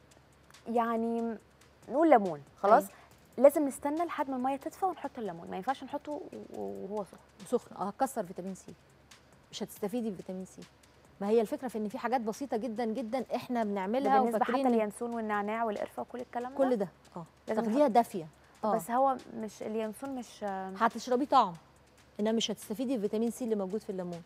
يعني نقول ليمون خلاص أيوة. لازم نستنى لحد ما المية تدفى ونحط الليمون ما ينفعش نحطه وهو سخن سخن اه هتكسر فيتامين سي مش هتستفيدي بفيتامين سي ما هي الفكره في ان في حاجات بسيطه جدا جدا احنا ده بنعملها بالنسبة حتى وفاكرين إن اليانسون والنعناع والقرفة وكل الكلام كل ده ده اه لازم تاخديها نحط- دافيه اه بس هو مش اليانسون مش آه، هتشربيه طعم انما مش هتستفيدي بفيتامين سي اللي موجود في الليمون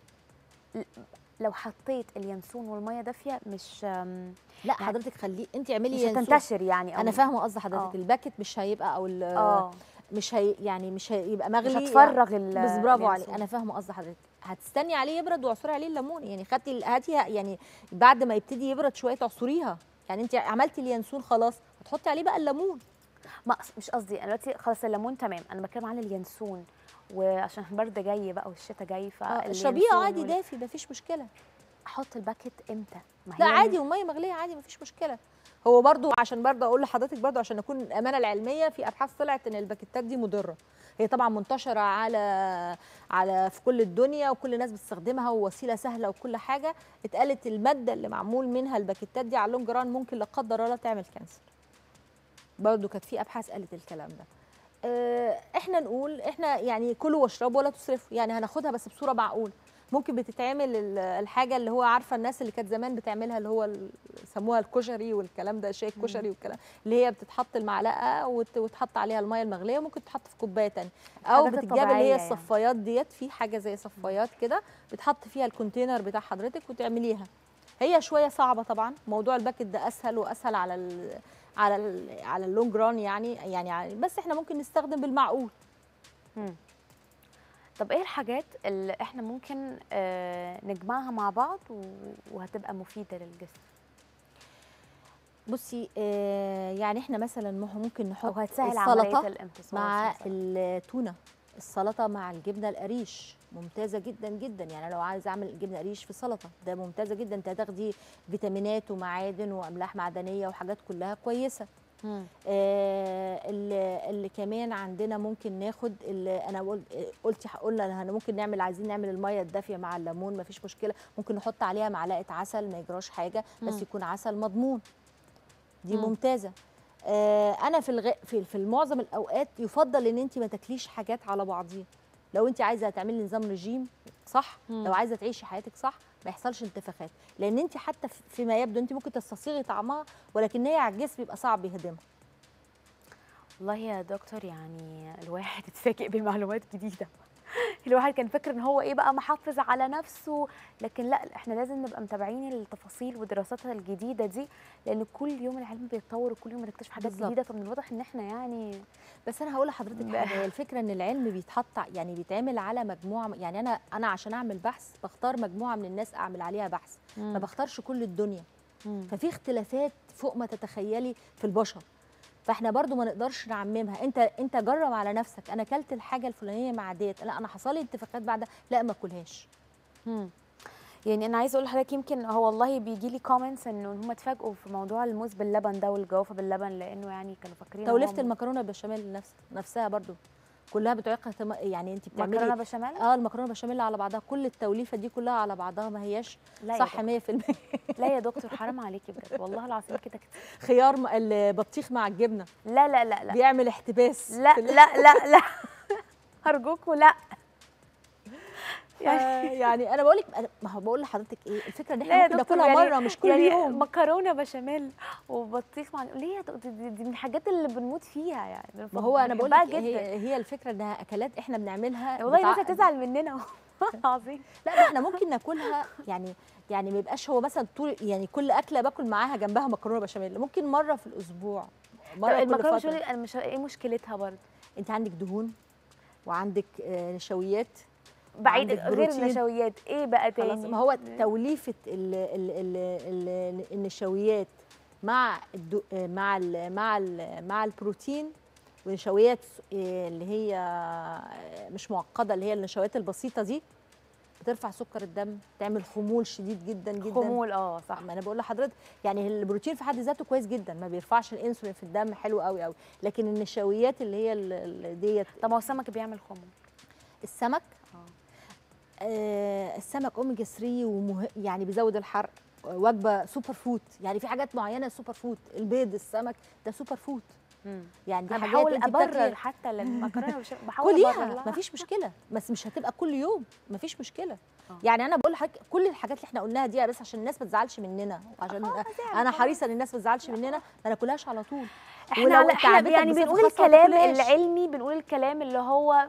لو حطيت اليانسون والمية دافية مش آم، لا حضرتك خليه انت اعملي مش ينسون. هتنتشر يعني أو انا فاهمه قصد حضرتك آه. الباكت مش هيبقى او ال- اه مش هي يعني مش هيبقى مغلي مش هتفرغ ال بس برافو عليك اليانسون. انا فاهمه قصد حضرتك هتستني عليه يبرد واعصري عليه الليمون يعني خدتي ال- هاتيها يعني بعد ما يبتدي يبرد شويه تعصريها يعني انت عملتي اليانسون خلاص هتحطي عليه بقى الليمون ما مش قصدي انا دلوقتي خلاص الليمون تمام انا بتكلم عن اليانسون وعشان البرد جاي بقى والشتاء جاي ف آه، اشربيه عادي دافي مفيش مشكله احط الباكت امتى ما لا هي عادي وميه مغليه عادي مفيش مشكله هو برضو عشان برضو اقول لحضرتك برضو عشان اكون الامانه العلميه في ابحاث طلعت ان الباكيتات دي مضره هي طبعا منتشره على على في كل الدنيا وكل الناس بتستخدمها ووسيله سهله وكل حاجه اتقالت الماده اللي معمول منها الباكيتات دي على اللونج ران ممكن لا قدر الله تعمل كانسر برضو كانت في ابحاث قالت الكلام ده آه، احنا نقول احنا يعني كلوا واشربوا ولا تسرفوا يعني هناخدها بس بصوره معقوله ممكن بتتعمل ال- الحاجه اللي هو عارفه الناس اللي كانت زمان بتعملها اللي هو ال- سموها الكشري والكلام ده شاي الكشري والكلام اللي هي بتتحط المعلقه وت- وتحط عليها الميه المغليه وممكن تتحط في كوبايه تانية او الحاجات بتتجاب اللي الطبيعية هي يعني. الصفايات ديت في حاجه زي صفايات كده بتحط فيها الكونتينر بتاع حضرتك وتعمليها هي شويه صعبه طبعا موضوع الباكت ده اسهل واسهل على ال على ال على اللونج ران يعني يعني يعني بس احنا ممكن نستخدم بالمعقول طب ايه الحاجات اللي احنا ممكن آه، نجمعها مع بعض و- وهتبقى مفيده للجسم بصي آه يعني احنا مثلا مه- ممكن او نحط هتسهل عمليه السلطه الامتصاص مع مثلاً. التونه السلطه مع الجبنه القريش ممتازه جدا جدا يعني أنا لو عايزه اعمل جبنه قريش في سلطه ده ممتازه جدا انت هتاخدي فيتامينات ومعادن واملاح معدنيه وحاجات كلها كويسه مم. آه اللي, اللي كمان عندنا ممكن ناخد اللي انا قلت قلتي قلنا هن- ممكن نعمل عايزين نعمل الميه الدافيه مع الليمون مفيش مشكله ممكن نحط عليها معلقه عسل ما يجراش حاجه بس مم. يكون عسل مضمون دي مم. ممتازه آه انا في الغ... في في معظم الاوقات يفضل ان انت ما تاكليش حاجات على بعضيها لو انت عايزه تعملي نظام رجيم صح مم. لو عايزه تعيشي حياتك صح ما يحصلش انتفاخات لان انت حتى في- فيما يبدو انت ممكن تستصيغي طعمها ولكن هي على الجسم بيبقى صعب يهضمها والله يا دكتور يعني الواحد اتفاجئ بمعلومات جديده الواحد كان فاكر ان هو ايه بقى محافظ على نفسه لكن لا احنا لازم نبقى متابعين التفاصيل ودراساتها الجديده دي لان كل يوم العلم بيتطور وكل يوم بنكتشف حاجات بالظبط. جديده فمن الواضح ان احنا يعني بس انا هقول لحضرتك ب- حاجه هي الفكره ان العلم بيتحط يعني بيتعمل على مجموعه يعني انا انا عشان اعمل بحث بختار مجموعه من الناس اعمل عليها بحث ما بختارش كل الدنيا مم. ففي اختلافات فوق ما تتخيلي في البشر فاحنا برضو ما نقدرش نعممها انت انت جرب على نفسك انا اكلت الحاجه الفلانيه مع ديت لا انا حصل لي انتفاخات بعدها لا ما اكلهاش مم. يعني انا عايزه اقول لحضرتك يمكن هو والله بيجي لي كومنتس انه هم اتفاجئوا في موضوع الموز باللبن ده والجوافه باللبن لانه يعني كانوا فاكرين توليفه هو المكرونه بالبشاميل نفس نفسها برضو كلها بتعيق اهتم- يعني انت بتعملي مكرونه بشاميل اه المكرونه بشاميل على بعضها كل التوليفه دي كلها على بعضها ما هياش لا يا صح دكتور. 100% لا يا دكتور حرام عليكي بجد والله العظيم كده كتير خيار م- البطيخ مع الجبنه لا لا لا لا بيعمل احتباس لا في ال- لا لا لا ارجوكوا لا آه، يعني انا بقول لك ما هو بقول لحضرتك ايه الفكره ان لا يا احنا ممكن دكتور ناكلها يعني مره مش كل يعني يوم مكرونه بشاميل وبطيخ مع ليه يا دكتور دي, دي من الحاجات اللي بنموت فيها يعني ما هو انا بقول بنحبها لك جدا هي, هي الفكره انها اكلات احنا بنعملها والله الناس بتع- هتزعل مننا والله العظيم لا ما احنا ممكن ناكلها يعني يعني ما يبقاش هو مثلا طول يعني كل اكله باكل معاها جنبها مكرونه بشاميل ممكن مره في الاسبوع طب مره كل المكرونه فتره بشاميل انا مش ايه مشكلتها برضه انت عندك دهون وعندك آه، نشويات بعيد وعندك غير بروتين. النشويات ايه بقى تاني خلاص ما هو توليفه ال ال ال ال النشويات مع الدو مع ال مع ال مع البروتين ونشويات آه، اللي هي آه، مش معقده اللي هي النشويات البسيطه دي بترفع سكر الدم تعمل خمول شديد جدا جدا خمول اه صح ما انا بقول لحضرتك يعني البروتين في حد ذاته كويس جدا ما بيرفعش الانسولين في الدم حلو قوي قوي لكن النشويات اللي هي ال- ال- ديت طب ما هو السمك بيعمل خمول السمك آه. آه السمك اوميجا 3 ومه... يعني بيزود الحرق وجبه سوبر فود يعني في حاجات معينه سوبر فود البيض السمك ده سوبر فود مم. يعني دي انا حاجات بحاول انت ابرر بتاكليها. حتى المكرونه مش بحاول ابرر كليها لها. مفيش مشكله بس مش هتبقى كل يوم مفيش مشكله آه. يعني انا بقول لحضرتك كل الحاجات اللي احنا قلناها دي بس عشان الناس ما تزعلش مننا وعشان انا حريصه ان الناس ما تزعلش مننا ما ناكلهاش على طول احنا ولو على احنا تعبتك يعني بزيت بنقول وخس ما الكلام تاكلهاش. العلمي بنقول الكلام اللي هو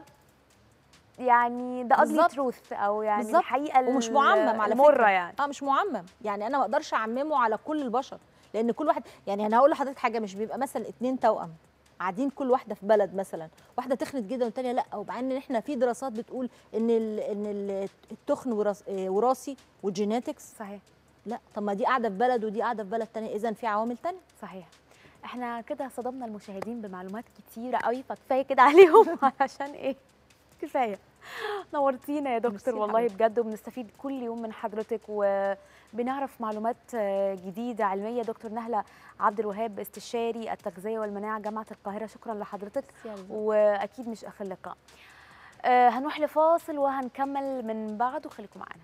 يعني ده اجلي بالظبط. تروث او يعني بالظبط. الحقيقه ومش ال- معمم على المره فكرة. يعني اه مش معمم يعني انا ما اقدرش اعممه على كل البشر لان كل واحد يعني انا هقول لحضرتك حاجه مش بيبقى مثلا اتنين توأم قاعدين كل واحده في بلد مثلا واحده تخنت جدا والتانيه لا ومع ان احنا في دراسات بتقول ان ال ان ال التخن وراث- آه، وراثي والجيناتكس صحيح لا طب ما دي قاعده في بلد ودي قاعده في بلد تانية اذا في عوامل تانية صحيح احنا كده صدمنا المشاهدين بمعلومات كتيره قوي فكفايه كده عليهم علشان ايه كفايه نورتينا يا ميرسي دكتور يا والله حبيبتي. بجد وبنستفيد كل يوم من حضرتك وبنعرف معلومات آه، جديده علميه دكتور نهله عبد الوهاب استشاري التغذيه والمناعه جامعه القاهره شكرا لحضرتك واكيد مش اخر لقاء آه، هنروح لفاصل وهنكمل من بعده خليكم معانا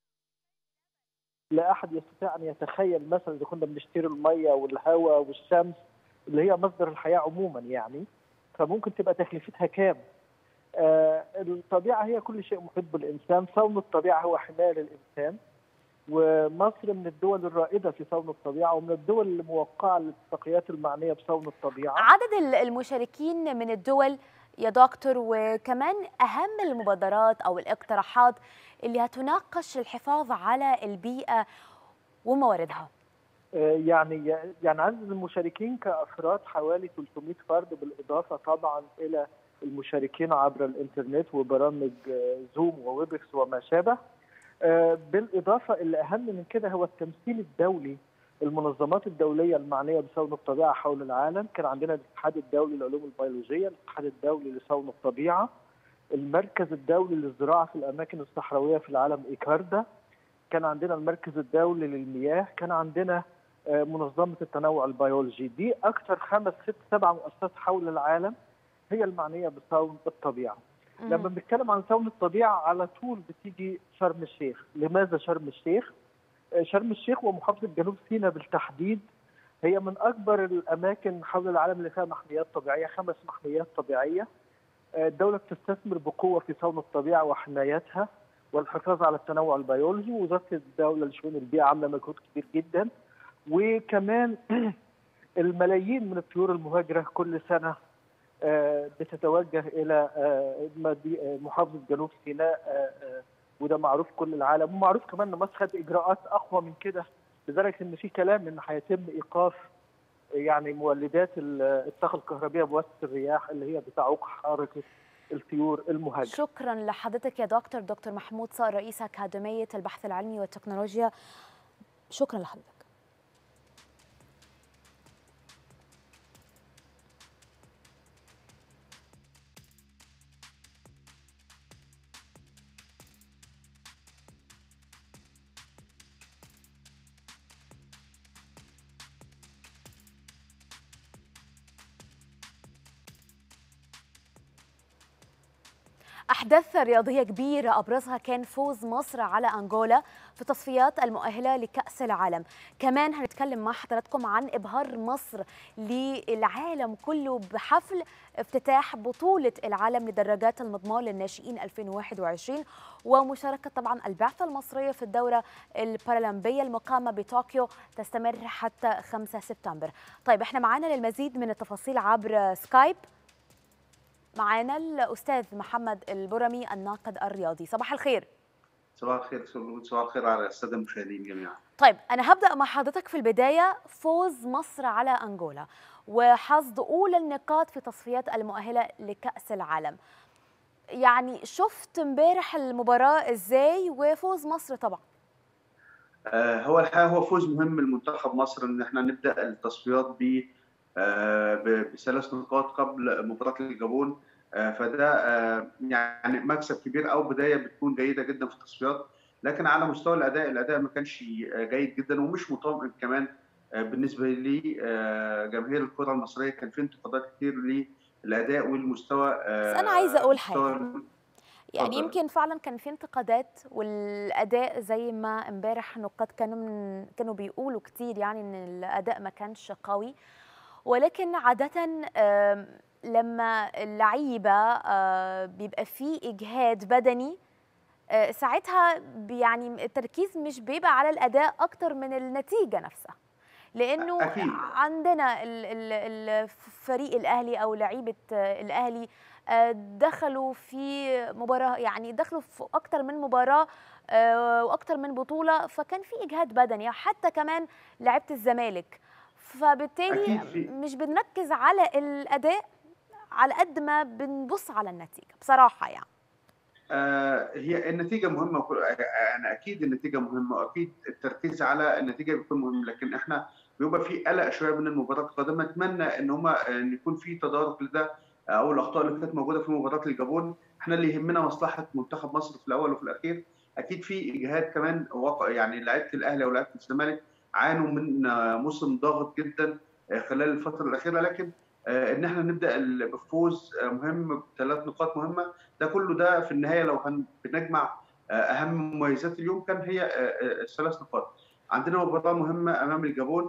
لا احد يستطيع ان يتخيل مثلا اذا كنا بنشتري الميه والهواء والشمس اللي هي مصدر الحياه عموما يعني فممكن تبقى تكلفتها كام آه الطبيعه هي كل شيء محيط بالانسان صون الطبيعه هو حمايه للانسان ومصر من الدول الرائده في صون الطبيعه ومن الدول الموقعه للاتفاقيات المعنيه بصون الطبيعه عدد المشاركين من الدول يا دكتور وكمان اهم المبادرات او الاقتراحات اللي هتناقش الحفاظ على البيئه ومواردها يعني يعني عدد المشاركين كافراد حوالي 300 فرد بالاضافه طبعا الى المشاركين عبر الانترنت وبرامج زوم وويبكس وما شابه بالاضافه اللي اهم من كده هو التمثيل الدولي المنظمات الدوليه المعنيه بصون الطبيعه حول العالم كان عندنا الاتحاد الدولي للعلوم البيولوجيه الاتحاد الدولي لصون الطبيعه المركز الدولي للزراعه في الاماكن الصحراويه في العالم ايكاردا كان عندنا المركز الدولي للمياه كان عندنا منظمه التنوع البيولوجي دي اكثر خمس ست سبع مؤسسات حول العالم هي المعنيه بصون الطبيعه لما بنتكلم عن صون الطبيعه على طول بتيجي شرم الشيخ لماذا شرم الشيخ شرم الشيخ ومحافظه جنوب سيناء بالتحديد هي من اكبر الاماكن حول العالم اللي فيها محميات طبيعيه خمس محميات طبيعيه الدوله بتستثمر بقوه في صون الطبيعه وحمايتها والحفاظ على التنوع البيولوجي وزاره الدوله لشؤون البيئه عامله مجهود كبير جدا وكمان الملايين من الطيور المهاجره كل سنه بتتوجه الى محافظه جنوب سيناء وده معروف كل العالم ومعروف كمان ان مصر خدت اجراءات اقوى من كده لدرجه ان في كلام ان هيتم ايقاف يعني مولدات الطاقه الكهربائيه بواسطه الرياح اللي هي بتعوق حركه الطيور المهاجره. شكرا لحضرتك يا دكتور دكتور محمود صقر رئيس اكاديميه البحث العلمي والتكنولوجيا. شكرا لحضرتك. أحداث رياضية كبيرة أبرزها كان فوز مصر على أنغولا في تصفيات المؤهلة لكأس العالم كمان هنتكلم مع حضراتكم عن إبهار مصر للعالم كله بحفل افتتاح بطولة العالم لدراجات المضمار للناشئين 2021 ومشاركة طبعا البعثة المصرية في الدورة البارالمبية المقامة بطوكيو تستمر حتى 5 سبتمبر طيب احنا معانا للمزيد من التفاصيل عبر سكايب معانا الاستاذ محمد البرمي الناقد الرياضي صباح الخير صباح الخير صباح الخير على الساده المشاهدين جميعا طيب انا هبدا مع حضرتك في البدايه فوز مصر على انغولا وحصد اولى النقاط في تصفيات المؤهله لكاس العالم يعني شفت امبارح المباراه ازاي وفوز مصر طبعا آه هو الحقيقه هو فوز مهم لمنتخب مصر ان احنا نبدا التصفيات ب بثلاث نقاط قبل مباراه الجابون فده يعني مكسب كبير او بدايه بتكون جيده جدا في التصفيات لكن على مستوى الاداء الاداء ما كانش جيد جدا ومش مطمئن كمان بالنسبه لجماهير الكره المصريه كان في انتقادات كتير للاداء والمستوى بس انا عايزه اقول حاجه يعني يمكن فعلا كان في انتقادات والاداء زي ما امبارح نقاد كانوا من كانوا بيقولوا كتير يعني ان الاداء ما كانش قوي ولكن عادة لما اللعيبة بيبقى فيه إجهاد بدني ساعتها يعني التركيز مش بيبقى على الأداء أكتر من النتيجة نفسها لأنه أكيد. عندنا الفريق الأهلي أو لعيبة الأهلي دخلوا في مباراة يعني دخلوا في أكتر من مباراة وأكتر من بطولة فكان في إجهاد بدني حتى كمان لعيبة الزمالك فبالتالي مش بنركز على الاداء على قد ما بنبص على النتيجه بصراحه يعني آه هي النتيجه مهمه انا اكيد النتيجه مهمه واكيد التركيز على النتيجه بيكون مهم لكن احنا بيبقى في قلق شويه من المباراه القادمه اتمنى ان هم ان يكون في تدارك لده او الاخطاء اللي كانت موجوده في مباراه الجابون احنا اللي يهمنا مصلحه منتخب مصر في الاول وفي الاخير اكيد في اجهاد كمان واقع يعني لعيبه الاهلي او لعيبه الزمالك عانوا من موسم ضاغط جدا خلال الفتره الاخيره لكن ان احنا نبدا بفوز مهم بثلاث نقاط مهمه ده كله ده في النهايه لو بنجمع اهم مميزات اليوم كان هي الثلاث نقاط عندنا مباراه مهمه امام الجابون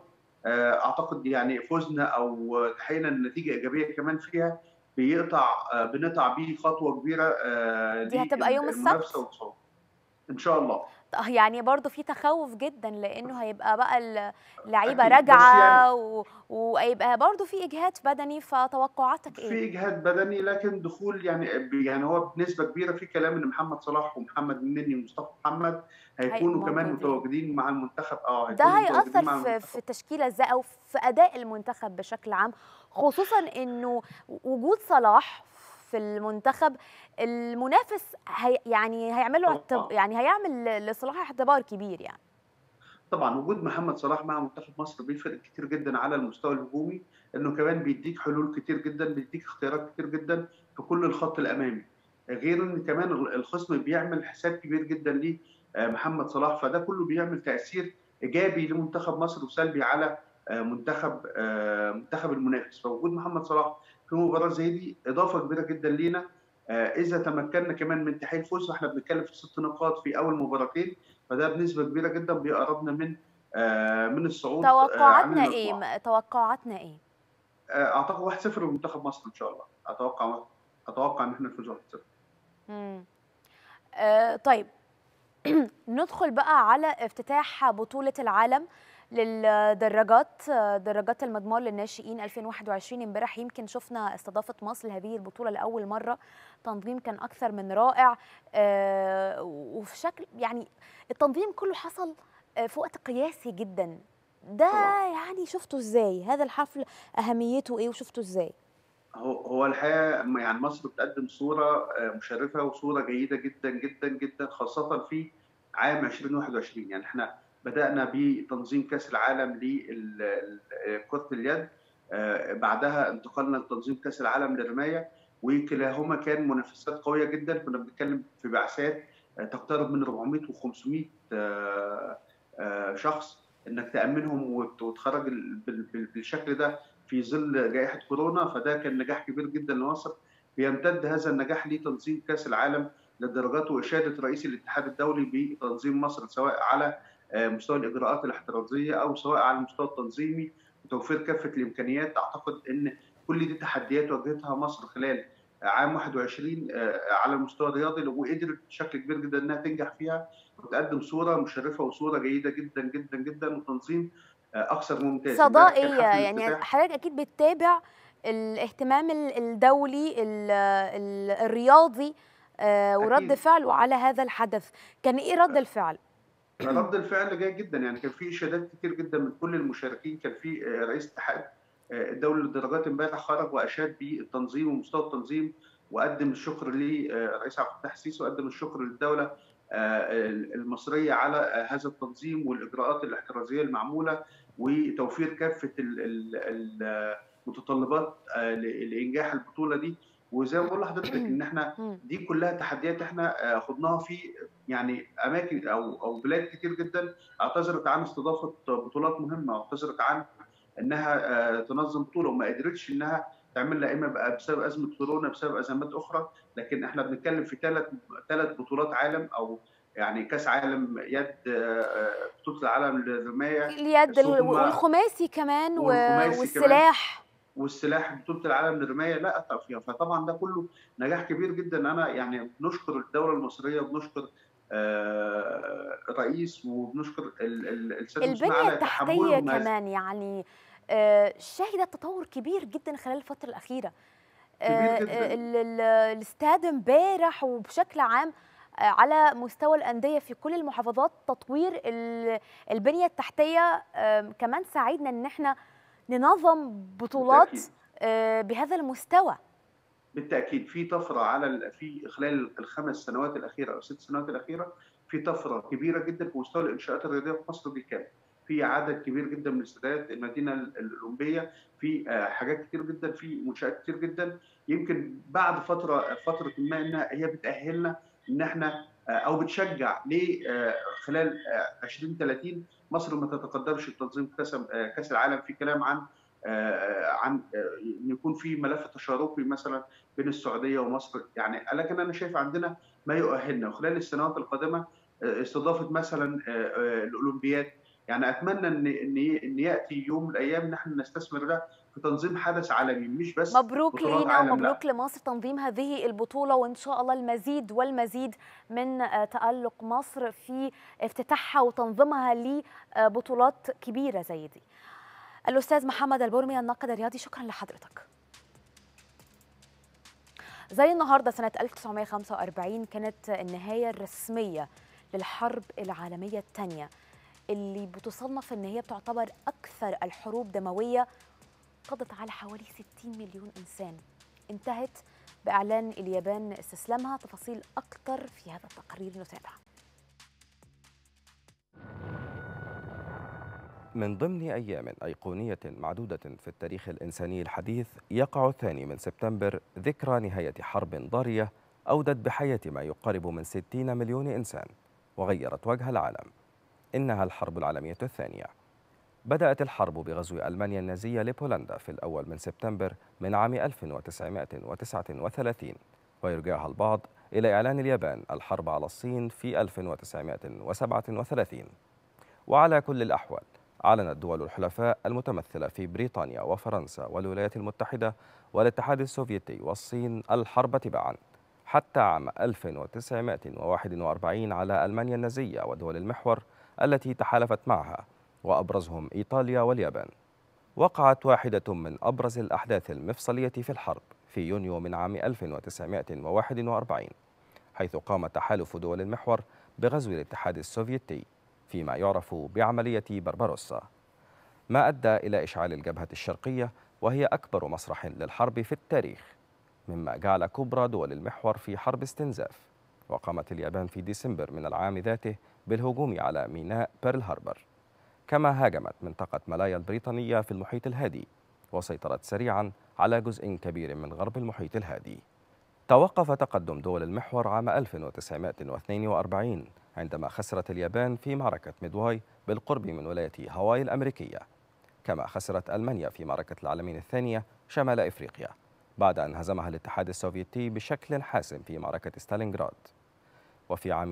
اعتقد يعني فوزنا او تحقيقنا النتيجه ايجابيه كمان فيها بيقطع بنقطع بيه خطوه كبيره دي هتبقى يوم السبت ان شاء الله يعني برضه في تخوف جدا لانه هيبقى بقى اللعيبه راجعه يعني و... وهيبقى برضه في اجهاد بدني فتوقعاتك ايه؟ في اجهاد بدني لكن دخول يعني يعني هو بنسبه كبيره في كلام ان محمد صلاح ومحمد النني ومصطفى محمد هيكونوا كمان متواجدين مع المنتخب اه ده هيأثر في, في التشكيله ازاي او في اداء المنتخب بشكل عام خصوصا انه وجود صلاح في المنتخب المنافس هي يعني هيعمل له اعتب... يعني هيعمل لصلاح اعتبار كبير يعني طبعا وجود محمد صلاح مع منتخب مصر بيفرق كتير جدا على المستوى الهجومي انه كمان بيديك حلول كتير جدا بيديك اختيارات كتير جدا في كل الخط الامامي غير ان كمان الخصم بيعمل حساب كبير جدا لمحمد صلاح فده كله بيعمل تاثير ايجابي لمنتخب مصر وسلبي على منتخب منتخب المنافس فوجود محمد صلاح في مباراه زي دي اضافه كبيره جدا لينا اذا تمكنا كمان من تحقيق الفوز فاحنا بنتكلم في ست نقاط في اول مباراتين فده بنسبه كبيره جدا بيقربنا من من الصعود توقعاتنا ايه توقعاتنا ايه اعتقد 1-0 لمنتخب مصر ان شاء الله اتوقع اتوقع ان احنا نفوز 1-0 امم آه طيب ندخل بقى على افتتاح بطوله العالم للدراجات دراجات المضمار للناشئين 2021 امبارح يمكن شفنا استضافه مصر لهذه البطوله لاول مره تنظيم كان اكثر من رائع آه وفي شكل يعني التنظيم كله حصل في وقت قياسي جدا ده يعني شفته ازاي هذا الحفل اهميته ايه وشفته ازاي هو هو الحقيقه يعني مصر بتقدم صوره مشرفه وصوره جيده جدا جدا جدا خاصه في عام 2021 يعني احنا بدانا بتنظيم كاس العالم لكره اليد بعدها انتقلنا لتنظيم كاس العالم للرمايه وكلاهما كان منافسات قويه جدا كنا بنتكلم في بعثات تقترب من 400 و500 شخص انك تامنهم وتخرج بالشكل ده في ظل جائحه كورونا فده كان نجاح كبير جدا لمصر بيمتد هذا النجاح لتنظيم كاس العالم للدرجات واشاده رئيس الاتحاد الدولي بتنظيم مصر سواء على مستوى الاجراءات الاحترازيه او سواء على المستوى التنظيمي وتوفير كافه الامكانيات اعتقد ان كل دي تحديات واجهتها مصر خلال عام 21 على المستوى الرياضي وقدرت بشكل كبير جدا انها تنجح فيها وتقدم صوره مشرفه وصوره جيده جدا جدا جدا وتنظيم اكثر ممتاز صدائيه يعني حضرتك اكيد بتتابع الاهتمام الدولي الرياضي ورد فعله على هذا الحدث كان ايه رد الفعل رد الفعل جيد جدا يعني كان في اشادات كتير جدا من كل المشاركين كان في رئيس اتحاد الدولي للدرجات امبارح خرج واشاد بالتنظيم ومستوى التنظيم وقدم الشكر لرئيس عبد الفتاح السيسي وقدم الشكر للدوله المصريه على هذا التنظيم والاجراءات الاحترازيه المعموله وتوفير كافه المتطلبات لانجاح البطوله دي وزي ما بقول لحضرتك ان احنا دي كلها تحديات احنا خضناها في يعني اماكن او او بلاد كتير جدا اعتذرت عن استضافه بطولات مهمه واعتذرت عن انها تنظم بطوله وما قدرتش انها تعملها اما بقى بسبب ازمه كورونا بسبب ازمات اخرى لكن احنا بنتكلم في ثلاث ثلاث بطولات عالم او يعني كاس عالم يد بطوله العالم للرمايه اليد والخماسي كمان والخماسي والسلاح كمان. والسلاح بطوله العالم للرمايه لا اقطع فيها فطبعا ده كله نجاح كبير جدا انا يعني بنشكر الدوله المصريه وبنشكر آه الرئيس وبنشكر الساده البنيه التحتيه كمان يعني آه شهدت تطور كبير جدا خلال الفتره الاخيره كبير جدا. الاستاد امبارح وبشكل عام على مستوى الأندية في كل المحافظات تطوير البنية التحتية كمان ساعدنا ان احنا ننظم بطولات بالتأكيد. بهذا المستوى بالتاكيد في طفره على في خلال الخمس سنوات الاخيره او ست سنوات الاخيره في طفره كبيره جدا في مستوى الانشاءات الرياضيه في مصر بالكامل في عدد كبير جدا من استادات المدينه الاولمبيه في حاجات كتير جدا في منشات كتير جدا يمكن بعد فتره فتره ما انها هي بتاهلنا ان احنا او بتشجع ل خلال 2030 مصر ما تتقدمش بتنظيم كاس كاس العالم في كلام عن عن ان يكون في ملف تشاركي مثلا بين السعوديه ومصر يعني لكن انا شايف عندنا ما يؤهلنا وخلال السنوات القادمه استضافه مثلا الاولمبياد يعني اتمنى ان ان ان ياتي يوم من الايام ان احنا نستثمر ده في تنظيم حدث عالمي مش بس مبروك بطولات لينا عالم، لا. ومبروك لمصر تنظيم هذه البطولة وإن شاء الله المزيد والمزيد من آه، تألق مصر في افتتاحها وتنظيمها لبطولات كبيرة زي دي الأستاذ محمد البرمي الناقد الرياضي شكرا لحضرتك زي النهارده سنة 1945 كانت النهاية الرسمية للحرب العالمية الثانية اللي بتصنف ان هي بتعتبر اكثر الحروب دموية قضت على حوالي 60 مليون انسان انتهت باعلان اليابان استسلامها تفاصيل اكثر في هذا التقرير نتابع من ضمن أيام أيقونية معدودة في التاريخ الإنساني الحديث يقع الثاني من سبتمبر ذكرى نهاية حرب ضارية أودت بحياة ما يقارب من 60 مليون إنسان وغيرت وجه العالم إنها الحرب العالمية الثانية بدأت الحرب بغزو ألمانيا النازية لبولندا في الأول من سبتمبر من عام 1939 ويرجعها البعض إلى إعلان اليابان الحرب على الصين في 1937 وعلى كل الأحوال أعلنت دول الحلفاء المتمثلة في بريطانيا وفرنسا والولايات المتحدة والاتحاد السوفيتي والصين الحرب تباعا حتى عام 1941 على ألمانيا النازية ودول المحور التي تحالفت معها وأبرزهم إيطاليا واليابان وقعت واحدة من أبرز الأحداث المفصلية في الحرب في يونيو من عام 1941 حيث قام تحالف دول المحور بغزو الاتحاد السوفيتي فيما يعرف بعملية بربروسا ما أدى إلى إشعال الجبهة الشرقية وهي أكبر مسرح للحرب في التاريخ مما جعل كبرى دول المحور في حرب استنزاف وقامت اليابان في ديسمبر من العام ذاته بالهجوم على ميناء بيرل هاربر كما هاجمت منطقة ملايا البريطانية في المحيط الهادي وسيطرت سريعا على جزء كبير من غرب المحيط الهادي توقف تقدم دول المحور عام 1942 عندما خسرت اليابان في معركة ميدواي بالقرب من ولاية هاواي الأمريكية كما خسرت ألمانيا في معركة العالمين الثانية شمال إفريقيا بعد أن هزمها الاتحاد السوفيتي بشكل حاسم في معركة ستالينغراد وفي عام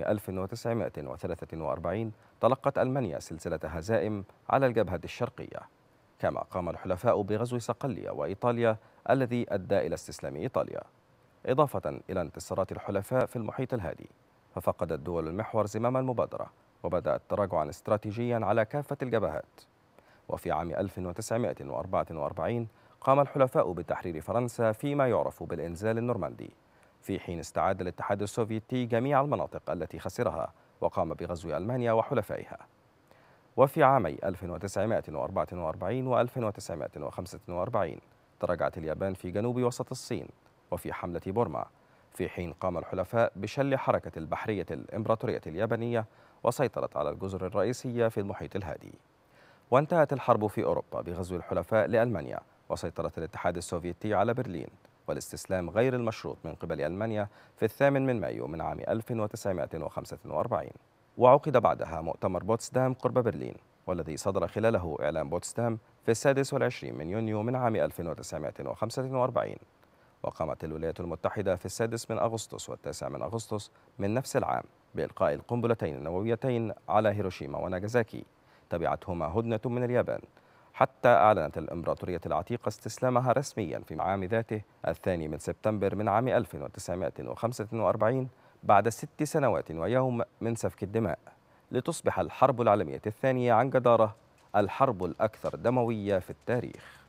1943 تلقت ألمانيا سلسلة هزائم على الجبهة الشرقية كما قام الحلفاء بغزو صقلية وإيطاليا الذي أدى إلى استسلام إيطاليا إضافة إلى انتصارات الحلفاء في المحيط الهادي ففقدت دول المحور زمام المبادرة وبدأت تراجعا استراتيجيا على كافة الجبهات وفي عام 1944 قام الحلفاء بتحرير فرنسا فيما يعرف بالإنزال النورماندي في حين استعاد الاتحاد السوفيتي جميع المناطق التي خسرها وقام بغزو ألمانيا وحلفائها وفي عامي 1944 و 1945 تراجعت اليابان في جنوب وسط الصين وفي حملة بورما في حين قام الحلفاء بشل حركة البحرية الإمبراطورية اليابانية وسيطرت على الجزر الرئيسية في المحيط الهادي وانتهت الحرب في أوروبا بغزو الحلفاء لألمانيا وسيطرة الاتحاد السوفيتي على برلين والاستسلام غير المشروط من قبل ألمانيا في الثامن من مايو من عام 1945 وعقد بعدها مؤتمر بوتسدام قرب برلين والذي صدر خلاله إعلان بوتسدام في السادس والعشرين من يونيو من عام 1945 وقامت الولايات المتحدة في السادس من أغسطس والتاسع من أغسطس من نفس العام بإلقاء القنبلتين النوويتين على هيروشيما وناغازاكي تبعتهما هدنة من اليابان حتى أعلنت الإمبراطورية العتيقة استسلامها رسميا في عام ذاته الثاني من سبتمبر من عام 1945 بعد ست سنوات ويوم من سفك الدماء لتصبح الحرب العالمية الثانية عن جدارة الحرب الأكثر دموية في التاريخ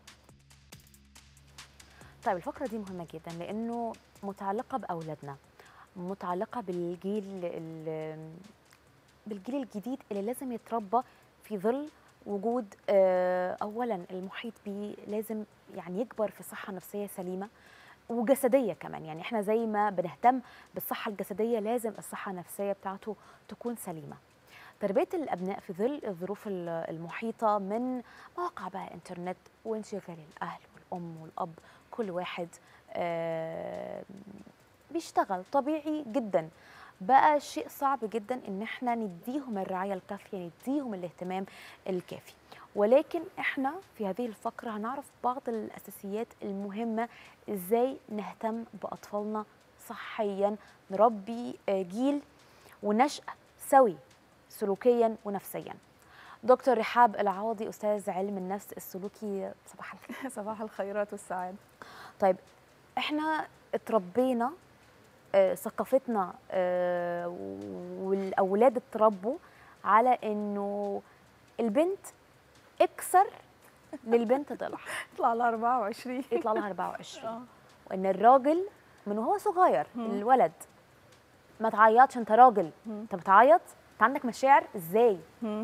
طيب الفقرة دي مهمة جدا لأنه متعلقة بأولادنا متعلقة بالجيل ال- بالجيل الجديد اللي لازم يتربى في ظل وجود آه، أولا المحيط بيه لازم يعني يكبر في صحة نفسية سليمة وجسدية كمان يعني احنا زي ما بنهتم بالصحة الجسدية لازم الصحة النفسية بتاعته تكون سليمة تربية الأبناء في ظل الظروف ال- المحيطة من مواقع بقى الإنترنت وانشغال الأهل والأم والأب كل واحد آه، بيشتغل طبيعي جدا بقى شيء صعب جدا ان احنا نديهم الرعايه الكافيه نديهم الاهتمام الكافي ولكن احنا في هذه الفقره هنعرف بعض الاساسيات المهمه ازاي نهتم باطفالنا صحيا نربي آه، جيل ونشأة سوي سلوكيا ونفسيا دكتور رحاب العوضي استاذ علم النفس السلوكي صباح الخير صباح الخيرات والسعاده طيب احنا اتربينا آه، ثقافتنا آه، والاولاد اتربوا على انه البنت اكسر للبنت ضلع يطلع لها 24 يطلع لها 24 وان الراجل من وهو صغير الولد ما تعيطش انت راجل انت بتعيط انت عندك مشاعر ازاي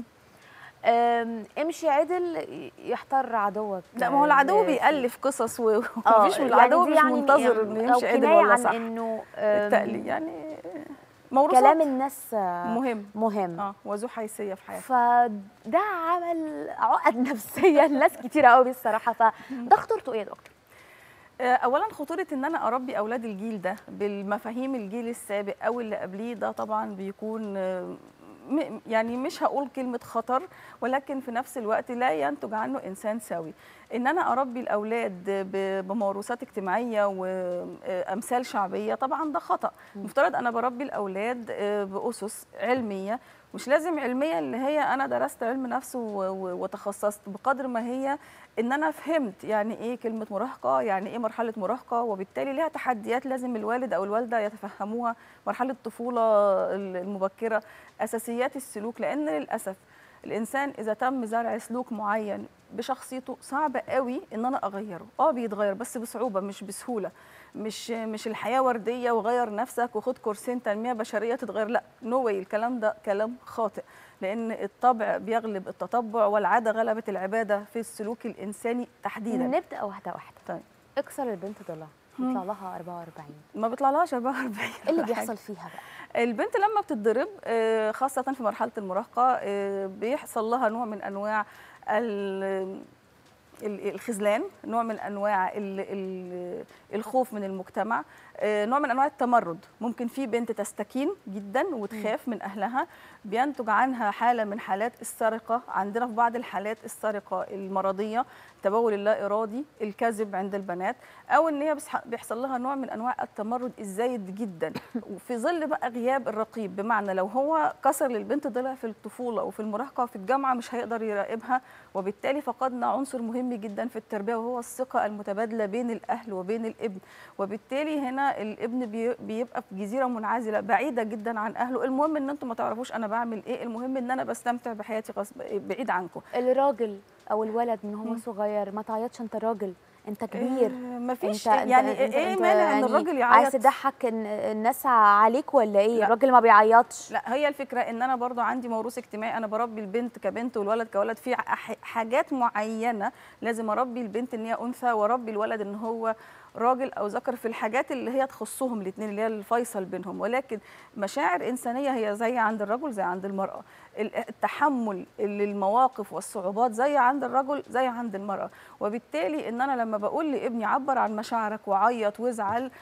أم، امشي عدل يحتر عدوك لا ما هو العدو ب- بيألف قصص و- آه، ومفيش يعني العدو دي مش يعني منتظر يعني انه أو يمشي عدل كناية ولا عن صح إنه، أم، التقليد يعني موروثات كلام الناس آه، مهم مهم اه وذو حيثيه في حياتك فده عمل عقد نفسيه لناس كتيره قوي الصراحه فده خطورته ايه يا دكتور؟ آه، اولا خطوره ان انا اربي اولاد الجيل ده بالمفاهيم الجيل السابق او اللي قبليه ده طبعا بيكون آه، م- يعني مش هقول كلمه خطر ولكن في نفس الوقت لا ينتج عنه انسان سوي ان انا اربي الاولاد ب- بموروثات اجتماعيه وامثال شعبيه طبعا ده خطا مفترض انا بربي الاولاد آه، باسس علميه مش لازم علميه اللي هي انا درست علم نفس و- و- وتخصصت بقدر ما هي ان انا فهمت يعني ايه كلمه مراهقه يعني ايه مرحله مراهقه وبالتالي ليها تحديات لازم الوالد او الوالده يتفهموها مرحله الطفوله المبكره اساسيات السلوك لان للاسف الانسان اذا تم زرع سلوك معين بشخصيته صعب قوي ان انا اغيره اه بيتغير بس بصعوبه مش بسهوله مش مش الحياه ورديه وغير نفسك وخد كورسين تنميه بشريه تتغير لا نو no الكلام ده كلام خاطئ لان الطبع بيغلب التطبع والعاده غلبت العباده في السلوك الانساني تحديدا نبدا واحده واحده طيب اكسر البنت ضلع يطلع لها 44 ما بيطلعلهاش 44 ايه اللي بيحصل فيها بقى؟ البنت لما بتتضرب آه، خاصة في مرحلة المراهقة آه، بيحصل لها نوع من أنواع ال- ال- الخذلان نوع من انواع ال- ال- الخوف من المجتمع آه، نوع من انواع التمرد ممكن في بنت تستكين جدا وتخاف من اهلها بينتج عنها حاله من حالات السرقه عندنا في بعض الحالات السرقه المرضيه التبول اللا ارادي الكذب عند البنات او ان هي بيصح- بيحصل لها نوع من انواع التمرد الزايد جدا وفي ظل بقى غياب الرقيب بمعنى لو هو كسر للبنت ضلع في الطفوله وفي المراهقه وفي الجامعه مش هيقدر يراقبها وبالتالي فقدنا عنصر مهم جدا في التربيه وهو الثقه المتبادله بين الاهل وبين الابن وبالتالي هنا الابن بي- بيبقى في جزيره منعزله بعيده جدا عن اهله المهم ان انتم ما تعرفوش انا بعمل ايه المهم ان انا بستمتع بحياتي غصب بعيد عنكم الراجل او الولد من هو مم. صغير ما تعيطش انت راجل انت كبير آه، مفيش انت يعني انت ايه انت مانع ان يعني الراجل يعيط عايز تضحك الن- الناس عليك ولا ايه لا. الراجل ما بيعيطش لا هي الفكره ان انا برضو عندي موروث اجتماعي انا بربي البنت كبنت والولد كولد في ح- حاجات معينه لازم اربي البنت ان هي انثى واربي الولد ان هو راجل او ذكر في الحاجات اللي هي تخصهم الاثنين اللي هي الفيصل بينهم ولكن مشاعر انسانيه هي زي عند الرجل زي عند المراه ال- التحمل للمواقف والصعوبات زي عند الرجل زي عند المراه وبالتالي ان انا لما بقول لابني عبر عن مشاعرك وعيط وازعل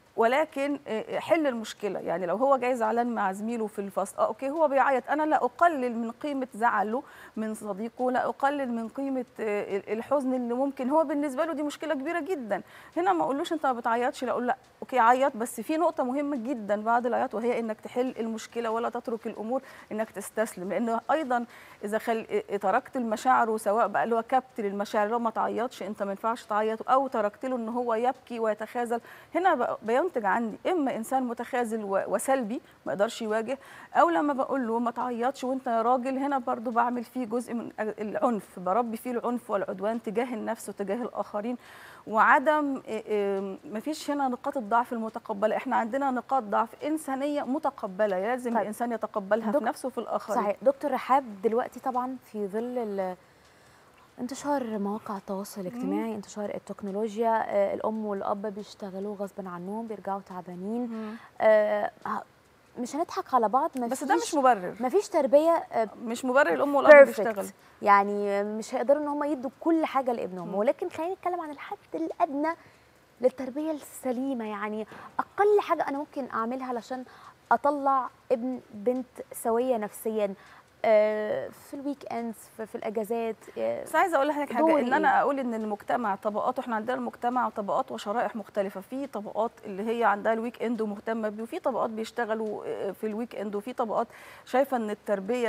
ولكن آه، حل المشكله يعني لو هو جاي زعلان مع زميله في الفصل اه اوكي هو بيعيط انا لا اقلل من قيمه زعله من صديقه لا اقلل من قيمه آه، الحزن اللي ممكن هو بالنسبه له دي مشكله كبيره جدا هنا ما اقولوش انت ما بتعيطش لا اقول لا اوكي عيط بس في نقطه مهمه جدا بعد العياط وهي انك تحل المشكله ولا تترك الامور انك تستسلم لانه ايضا اذا خل... تركت المشاعر وسواء بقى اللي هو كبت للمشاعر لو ما تعيطش انت ما ينفعش تعيط او تركت له ان هو يبكي ويتخاذل هنا بقى بينتج عندي اما انسان متخاذل و- وسلبي ما يقدرش يواجه او لما بقول له ما تعيطش وانت يا راجل هنا برضو بعمل فيه جزء من العنف بربي فيه العنف والعدوان تجاه النفس وتجاه الاخرين وعدم ما فيش هنا نقاط الضعف المتقبله احنا عندنا نقاط ضعف انسانيه متقبله لازم طيب. الانسان يتقبلها في دك- نفسه وفي الاخرين صحيح دكتور رحاب دلوقتي طبعا في ظل ال- انتشار مواقع التواصل الاجتماعي انتشار التكنولوجيا آه، الام والاب بيشتغلوا غصب عنهم بيرجعوا تعبانين آه، ه- مش هنضحك على بعض بس ده مش مبرر مفيش تربيه آه، مش مبرر الام والاب perfect. بيشتغلوا يعني مش هيقدروا ان هم يدوا كل حاجه لابنهم مم. ولكن خلينا نتكلم عن الحد الادنى للتربيه السليمه يعني اقل حاجه انا ممكن اعملها علشان اطلع ابن بنت سويه نفسيا آه، في الويك اندز في, في الاجازات آه، بس عايزه اقول لحضرتك حاجه دول ان إيه؟ انا اقول ان المجتمع طبقاته احنا عندنا المجتمع طبقات وشرائح مختلفه في طبقات اللي هي عندها الويك اند ومهتمه بيه وفي طبقات بيشتغلوا آه، في الويك اند وفي طبقات شايفه ان التربيه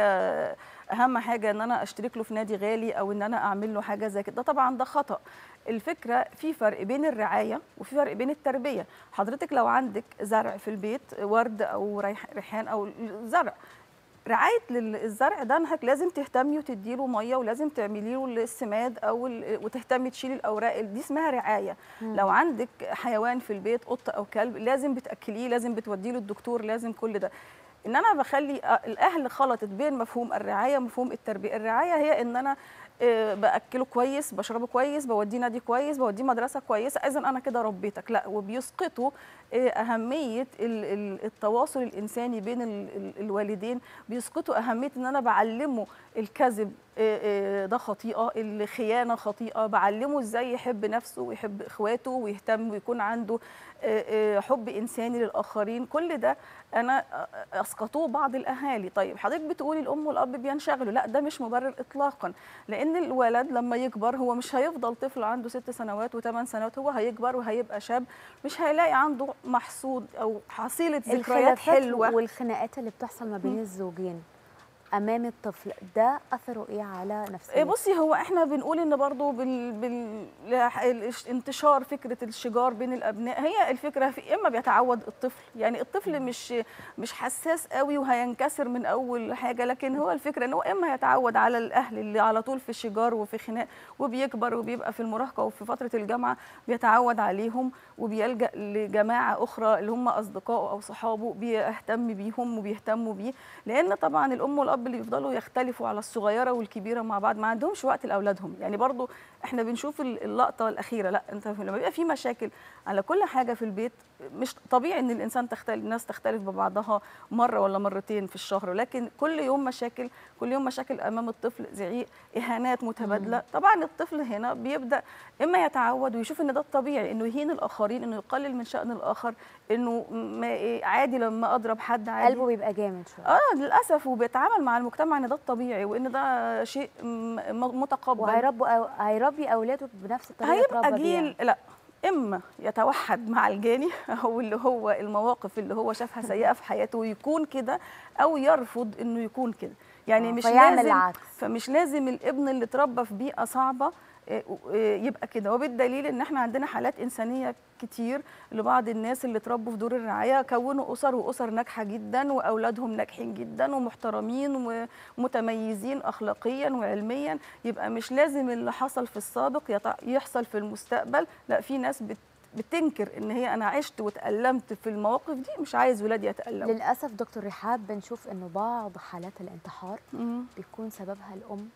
اهم حاجه ان انا اشترك له في نادي غالي او ان انا اعمل له حاجه زي كده ده طبعا ده خطا الفكره في فرق بين الرعايه وفي فرق بين التربيه حضرتك لو عندك زرع في البيت ورد او ريح- ريحان او زرع رعايه للزرع ده انك لازم تهتمي وتدي له ميه ولازم تعملي له السماد او ال- وتهتمي تشيلي الاوراق دي اسمها رعايه مم. لو عندك حيوان في البيت قط او كلب لازم بتاكليه لازم بتوديه له الدكتور لازم كل ده ان انا بخلي أ- الاهل خلطت بين مفهوم الرعايه ومفهوم التربيه الرعايه هي ان انا آه، باكله كويس بشربه كويس بوديه نادي كويس بوديه مدرسه كويسه اذا انا كده ربيتك لا وبيسقطوا آه، اهميه ال- ال- التواصل الانساني بين ال- ال- الوالدين بيسقطوا اهميه ان انا بعلمه الكذب آه، آه، ده خطيئه الخيانه خطيئه بعلمه ازاي يحب نفسه ويحب اخواته ويهتم ويكون عنده آه، آه، حب انساني للاخرين كل ده انا آه، اسقطوه بعض الاهالي طيب حضرتك بتقولي الام والاب بينشغلوا لا ده مش مبرر اطلاقا لان الولد لما يكبر هو مش هيفضل طفل عنده ست سنوات وثمان سنوات هو هيكبر وهيبقى شاب مش هيلاقي عنده محصول او حصيله ذكريات الخلافات حلوه والخناقات اللي بتحصل ما بين مم. الزوجين امام الطفل ده اثره ايه على إيه نفسيته بصي هو احنا بنقول ان برضو بال... بال... لح- الش- انتشار فكره الشجار بين الابناء هي الفكره في اما بيتعود الطفل يعني الطفل مش مش حساس قوي وهينكسر من اول حاجه لكن هو الفكره ان هو اما يتعود على الاهل اللي على طول في شجار وفي خناق وبيكبر وبيبقى في المراهقه وفي فتره الجامعه بيتعود عليهم وبيلجا لجماعه اخرى اللي هم اصدقائه او صحابه بيهتم بيهم وبيهتموا بيه لان طبعا الام والاب اللي بيفضلوا يختلفوا على الصغيره والكبيره مع بعض ما عندهمش وقت لاولادهم يعني برضو احنا بنشوف ال- اللقطه الاخيره لا انت لما بيبقى في مشاكل على كل حاجه في البيت مش طبيعي ان الانسان تختلف الناس تختلف ببعضها مره ولا مرتين في الشهر لكن كل يوم مشاكل كل يوم مشاكل امام الطفل زعيق اهانات متبادله طبعا الطفل هنا بيبدا اما يتعود ويشوف ان ده الطبيعي انه يهين الاخرين انه يقلل من شان الاخر انه ما إيه عادي لما اضرب حد عادي قلبه بيبقى جامد شويه اه للاسف وبيتعامل مع المجتمع ان ده الطبيعي وان ده شيء م- م- متقبل وهيربوا أو... هيربي اولاده بنفس الطريقه اللي هيبقى اتربى بيها. جيل لا اما يتوحد مع الجاني او اللي هو المواقف اللي هو شافها سيئه في حياته ويكون كده او يرفض انه يكون كده يعني آه، مش فيعمل لازم العكس. فمش لازم الابن اللي اتربى في بيئه صعبه آه، آه، يبقى كده وبالدليل ان احنا عندنا حالات انسانيه كتير لبعض الناس اللي اتربوا في دور الرعايه كونوا اسر واسر ناجحه جدا واولادهم ناجحين جدا ومحترمين ومتميزين اخلاقيا وعلميا يبقى مش لازم اللي حصل في السابق يط- يحصل في المستقبل لا في ناس بت بتنكر ان هي انا عشت واتألمت في المواقف دي مش عايز ولادي يتألموا للاسف دكتور رحاب بنشوف انه بعض حالات الانتحار بيكون سببها الام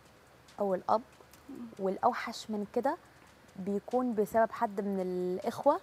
او الاب والاوحش من كده بيكون بسبب حد من الاخوه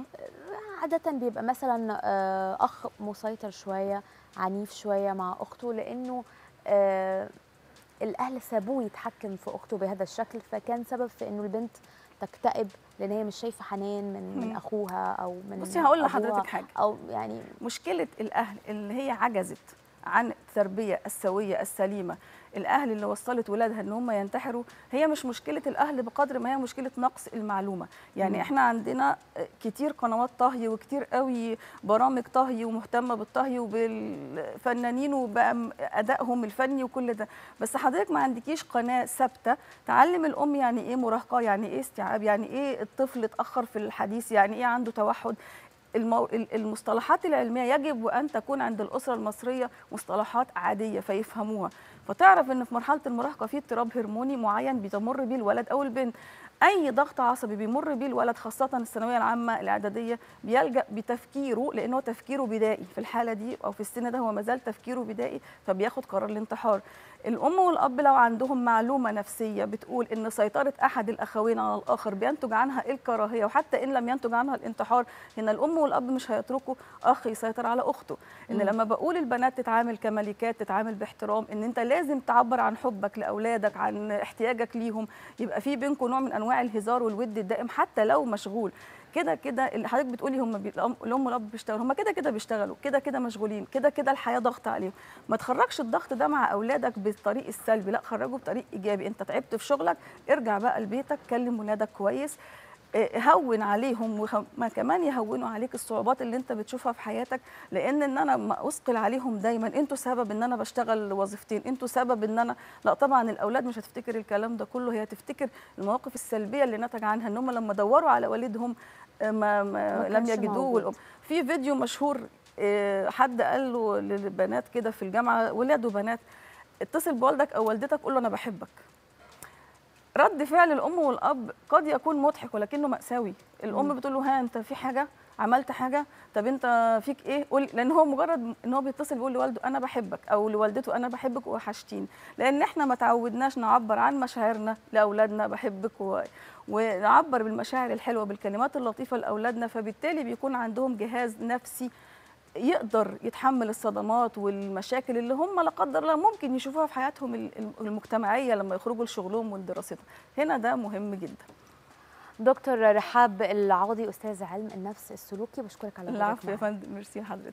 عاده بيبقى مثلا آه، اخ مسيطر شويه عنيف شويه مع اخته لانه آه، الاهل سابوه يتحكم في اخته بهذا الشكل فكان سبب في انه البنت تكتئب لان هي مش شايفه حنان من من مم. اخوها او من بصي هقول أبوها لحضرتك حاجه او يعني مشكله الاهل اللي هي عجزت عن التربيه السويه السليمه الاهل اللي وصلت ولادها ان هم ينتحروا هي مش مشكله الاهل بقدر ما هي مشكله نقص المعلومه يعني مم. احنا عندنا كتير قنوات طهي وكتير قوي برامج طهي ومهتمه بالطهي وبالفنانين وبادائهم الفني وكل ده بس حضرتك ما عندكيش قناه ثابته تعلم الام يعني ايه مراهقه يعني ايه استيعاب يعني ايه الطفل اتاخر في الحديث يعني ايه عنده توحد المو... ال- المصطلحات العلميه يجب ان تكون عند الاسره المصريه مصطلحات عاديه فيفهموها فتعرف ان في مرحله المراهقه في اضطراب هرموني معين بيمر بيه الولد او البنت اي ضغط عصبي بيمر بيه الولد خاصه الثانويه العامه الاعداديه بيلجا بتفكيره لانه تفكيره بدائي في الحاله دي او في السن ده هو مازال تفكيره بدائي فبياخد قرار الانتحار الام والاب لو عندهم معلومه نفسيه بتقول ان سيطره احد الاخوين على الاخر بينتج عنها الكراهيه وحتى ان لم ينتج عنها الانتحار هنا الام والاب مش هيتركوا اخ يسيطر على اخته ان مم. لما بقول البنات تتعامل كملكات تتعامل باحترام ان انت لازم تعبر عن حبك لاولادك عن احتياجك ليهم يبقى في بينكم نوع من انواع الهزار والود الدائم حتى لو مشغول كده كده اللي حضرتك بتقولي هم بي... الأم الأم والاب بيشتغلوا هم كده كده بيشتغلوا كده كده مشغولين كده كده الحياه ضغط عليهم ما تخرجش الضغط ده مع اولادك بالطريق السلبي لا خرجه بطريق ايجابي انت تعبت في شغلك ارجع بقى لبيتك كلم ولادك كويس إيه، هون عليهم وما كمان يهونوا عليك الصعوبات اللي انت بتشوفها في حياتك لان ان انا ما اثقل عليهم دايما انتوا سبب ان انا بشتغل وظيفتين انتوا سبب ان انا لا طبعا الاولاد مش هتفتكر الكلام ده كله هي هتفتكر المواقف السلبيه اللي نتج عنها ان هم لما دوروا على والدهم آه، ما, ما ما لم كانش يجدوه موجود. والام في فيديو مشهور آه، حد قال له للبنات كده في الجامعه ولاد وبنات اتصل بوالدك او والدتك قول له انا بحبك رد فعل الام والاب قد يكون مضحك ولكنه مأساوي الام بتقول له ها انت في حاجه عملت حاجه طب انت فيك ايه قول لان هو مجرد ان هو بيتصل بيقول لوالده انا بحبك او لوالدته انا بحبك وحشتيني لان احنا ما تعودناش نعبر عن مشاعرنا لاولادنا بحبك و... ونعبر بالمشاعر الحلوه بالكلمات اللطيفه لاولادنا فبالتالي بيكون عندهم جهاز نفسي يقدر يتحمل الصدمات والمشاكل اللي هم لا قدر الله ممكن يشوفوها في حياتهم ال- المجتمعيه لما يخرجوا لشغلهم ولدراستهم هنا ده مهم جدا دكتور رحاب العوضي استاذ علم النفس السلوكي بشكرك على وجودك العفو يا معنا. فندم ميرسي لحضرتك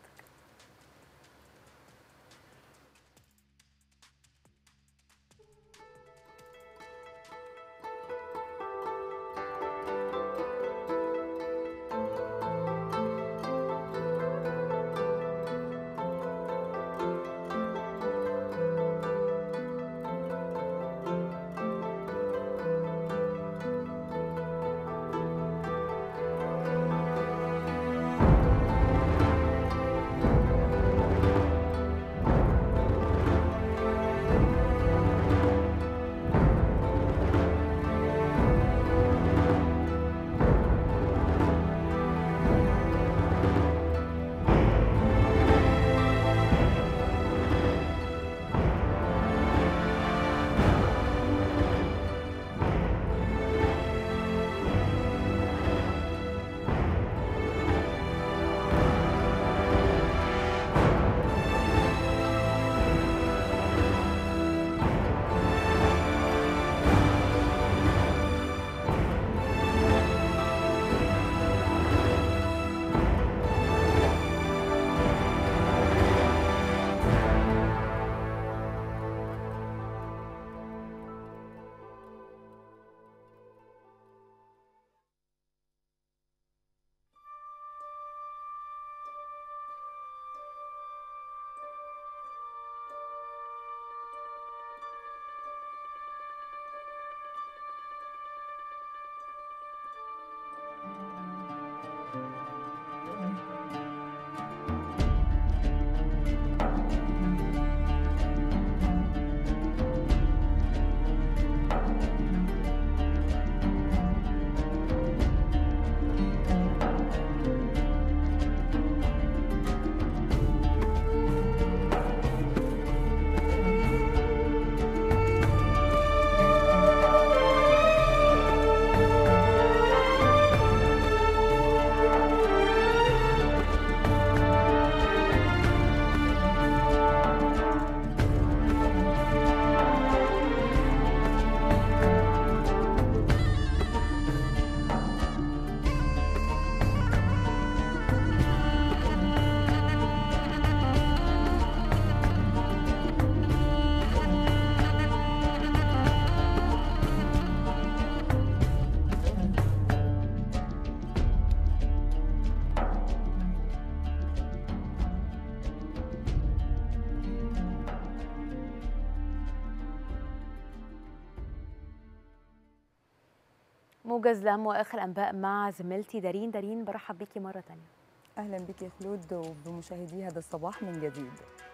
موجز لهم واخر انباء مع زميلتي دارين دارين برحب بيكي مره تانية اهلا بك يا خلود وبمشاهدي هذا الصباح من جديد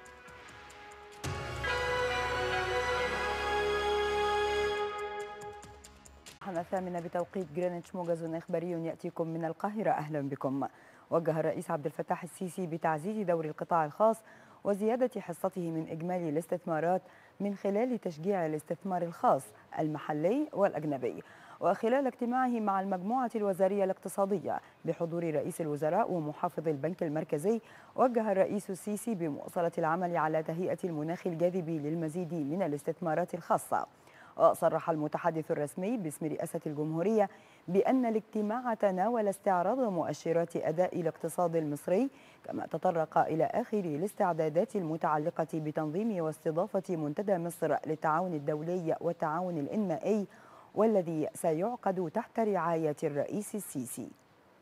الصباح الثامنة بتوقيت جرينتش موجز إخباري يأتيكم من القاهرة أهلا بكم وجه الرئيس عبد الفتاح السيسي بتعزيز دور القطاع الخاص وزيادة حصته من إجمالي الاستثمارات من خلال تشجيع الاستثمار الخاص المحلي والأجنبي وخلال اجتماعه مع المجموعة الوزارية الاقتصادية بحضور رئيس الوزراء ومحافظ البنك المركزي وجه الرئيس السيسي بمواصلة العمل على تهيئة المناخ الجاذب للمزيد من الاستثمارات الخاصة وصرح المتحدث الرسمي باسم رئاسة الجمهورية بأن الاجتماع تناول استعراض مؤشرات أداء الاقتصاد المصري كما تطرق إلى آخر الاستعدادات المتعلقة بتنظيم واستضافة منتدى مصر للتعاون الدولي والتعاون الإنمائي والذي سيعقد تحت رعاية الرئيس السيسي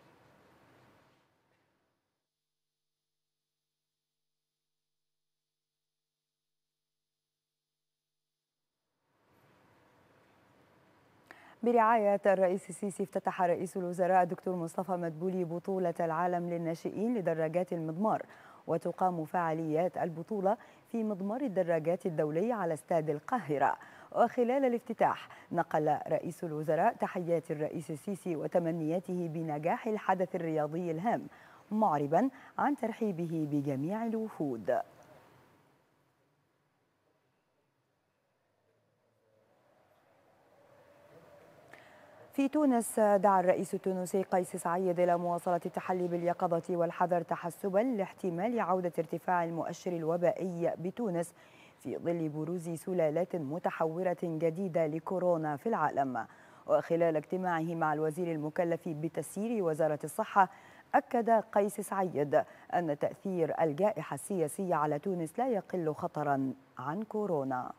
برعاية الرئيس السيسي افتتح رئيس الوزراء الدكتور مصطفى مدبولي بطولة العالم للناشئين لدراجات المضمار وتقام فعاليات البطولة في مضمار الدراجات الدولي على استاد القاهرة وخلال الافتتاح نقل رئيس الوزراء تحيات الرئيس السيسي وتمنياته بنجاح الحدث الرياضي الهام معربا عن ترحيبه بجميع الوفود في تونس دعا الرئيس التونسي قيس سعيد إلى مواصلة التحلي باليقظة والحذر تحسبا لاحتمال عودة ارتفاع المؤشر الوبائي بتونس في ظل بروز سلالات متحورة جديدة لكورونا في العالم وخلال اجتماعه مع الوزير المكلف بتسيير وزارة الصحة أكد قيس سعيد أن تأثير الجائحة السياسية على تونس لا يقل خطرا عن كورونا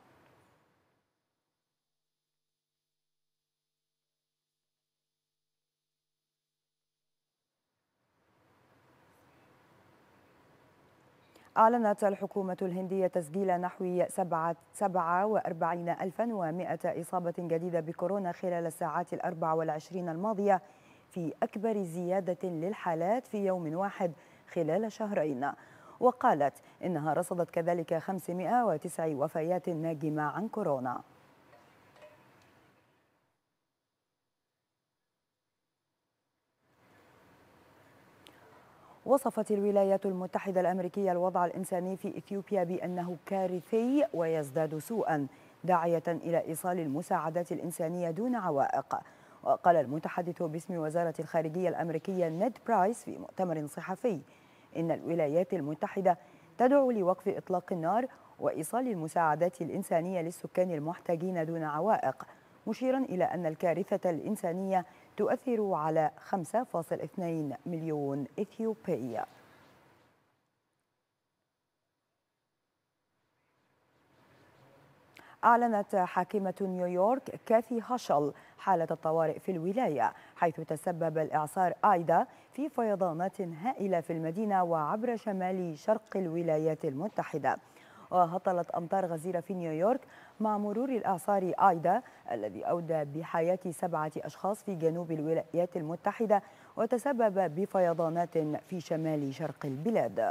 أعلنت الحكومة الهندية تسجيل نحو 47100 إصابة جديدة بكورونا خلال الساعات الأربع والعشرين الماضية في أكبر زيادة للحالات في يوم واحد خلال شهرين وقالت إنها رصدت كذلك 509 وفيات ناجمة عن كورونا وصفت الولايات المتحدة الأمريكية الوضع الإنساني في إثيوبيا بأنه كارثي ويزداد سوءا داعية إلى إيصال المساعدات الإنسانية دون عوائق وقال المتحدث باسم وزارة الخارجية الأمريكية نيد برايس في مؤتمر صحفي إن الولايات المتحدة تدعو لوقف إطلاق النار وإيصال المساعدات الإنسانية للسكان المحتاجين دون عوائق مشيرا إلى أن الكارثة الإنسانية تؤثر على 5.2 مليون إثيوبي أعلنت حاكمة نيويورك كاثي هاشل حالة الطوارئ في الولاية حيث تسبب الإعصار آيدا في فيضانات هائلة في المدينة وعبر شمال شرق الولايات المتحدة وهطلت أمطار غزيرة في نيويورك مع مرور الإعصار آيدا الذي أودى بحياة سبعة أشخاص في جنوب الولايات المتحدة وتسبب بفيضانات في شمال شرق البلاد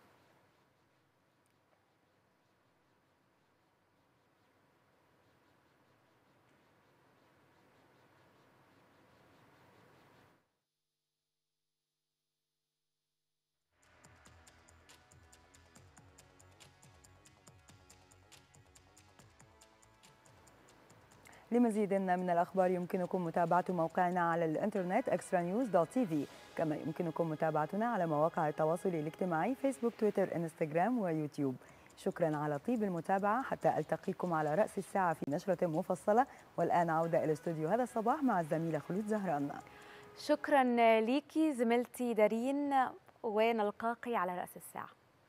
لمزيد من الأخبار يمكنكم متابعة موقعنا على الإنترنت extranews.tv كما يمكنكم متابعتنا على مواقع التواصل الاجتماعي فيسبوك تويتر إنستغرام ويوتيوب شكرا على طيب المتابعة حتى ألتقيكم على رأس الساعة في نشرة مفصلة والآن عودة إلى استوديو هذا الصباح مع الزميلة خلود زهران شكرا ليكي زميلتي دارين ونلقاك على رأس الساعة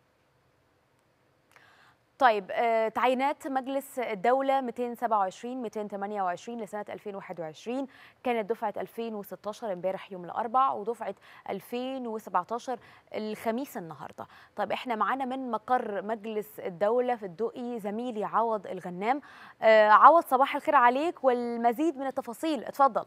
طيب آه، تعيينات مجلس الدولة 227 228 لسنة 2021 كانت دفعة 2016 امبارح يوم الأربع ودفعة 2017 الخميس النهاردة طيب احنا معانا من مقر مجلس الدولة في الدقي زميلي عوض الغنام آه، عوض صباح الخير عليك والمزيد من التفاصيل اتفضل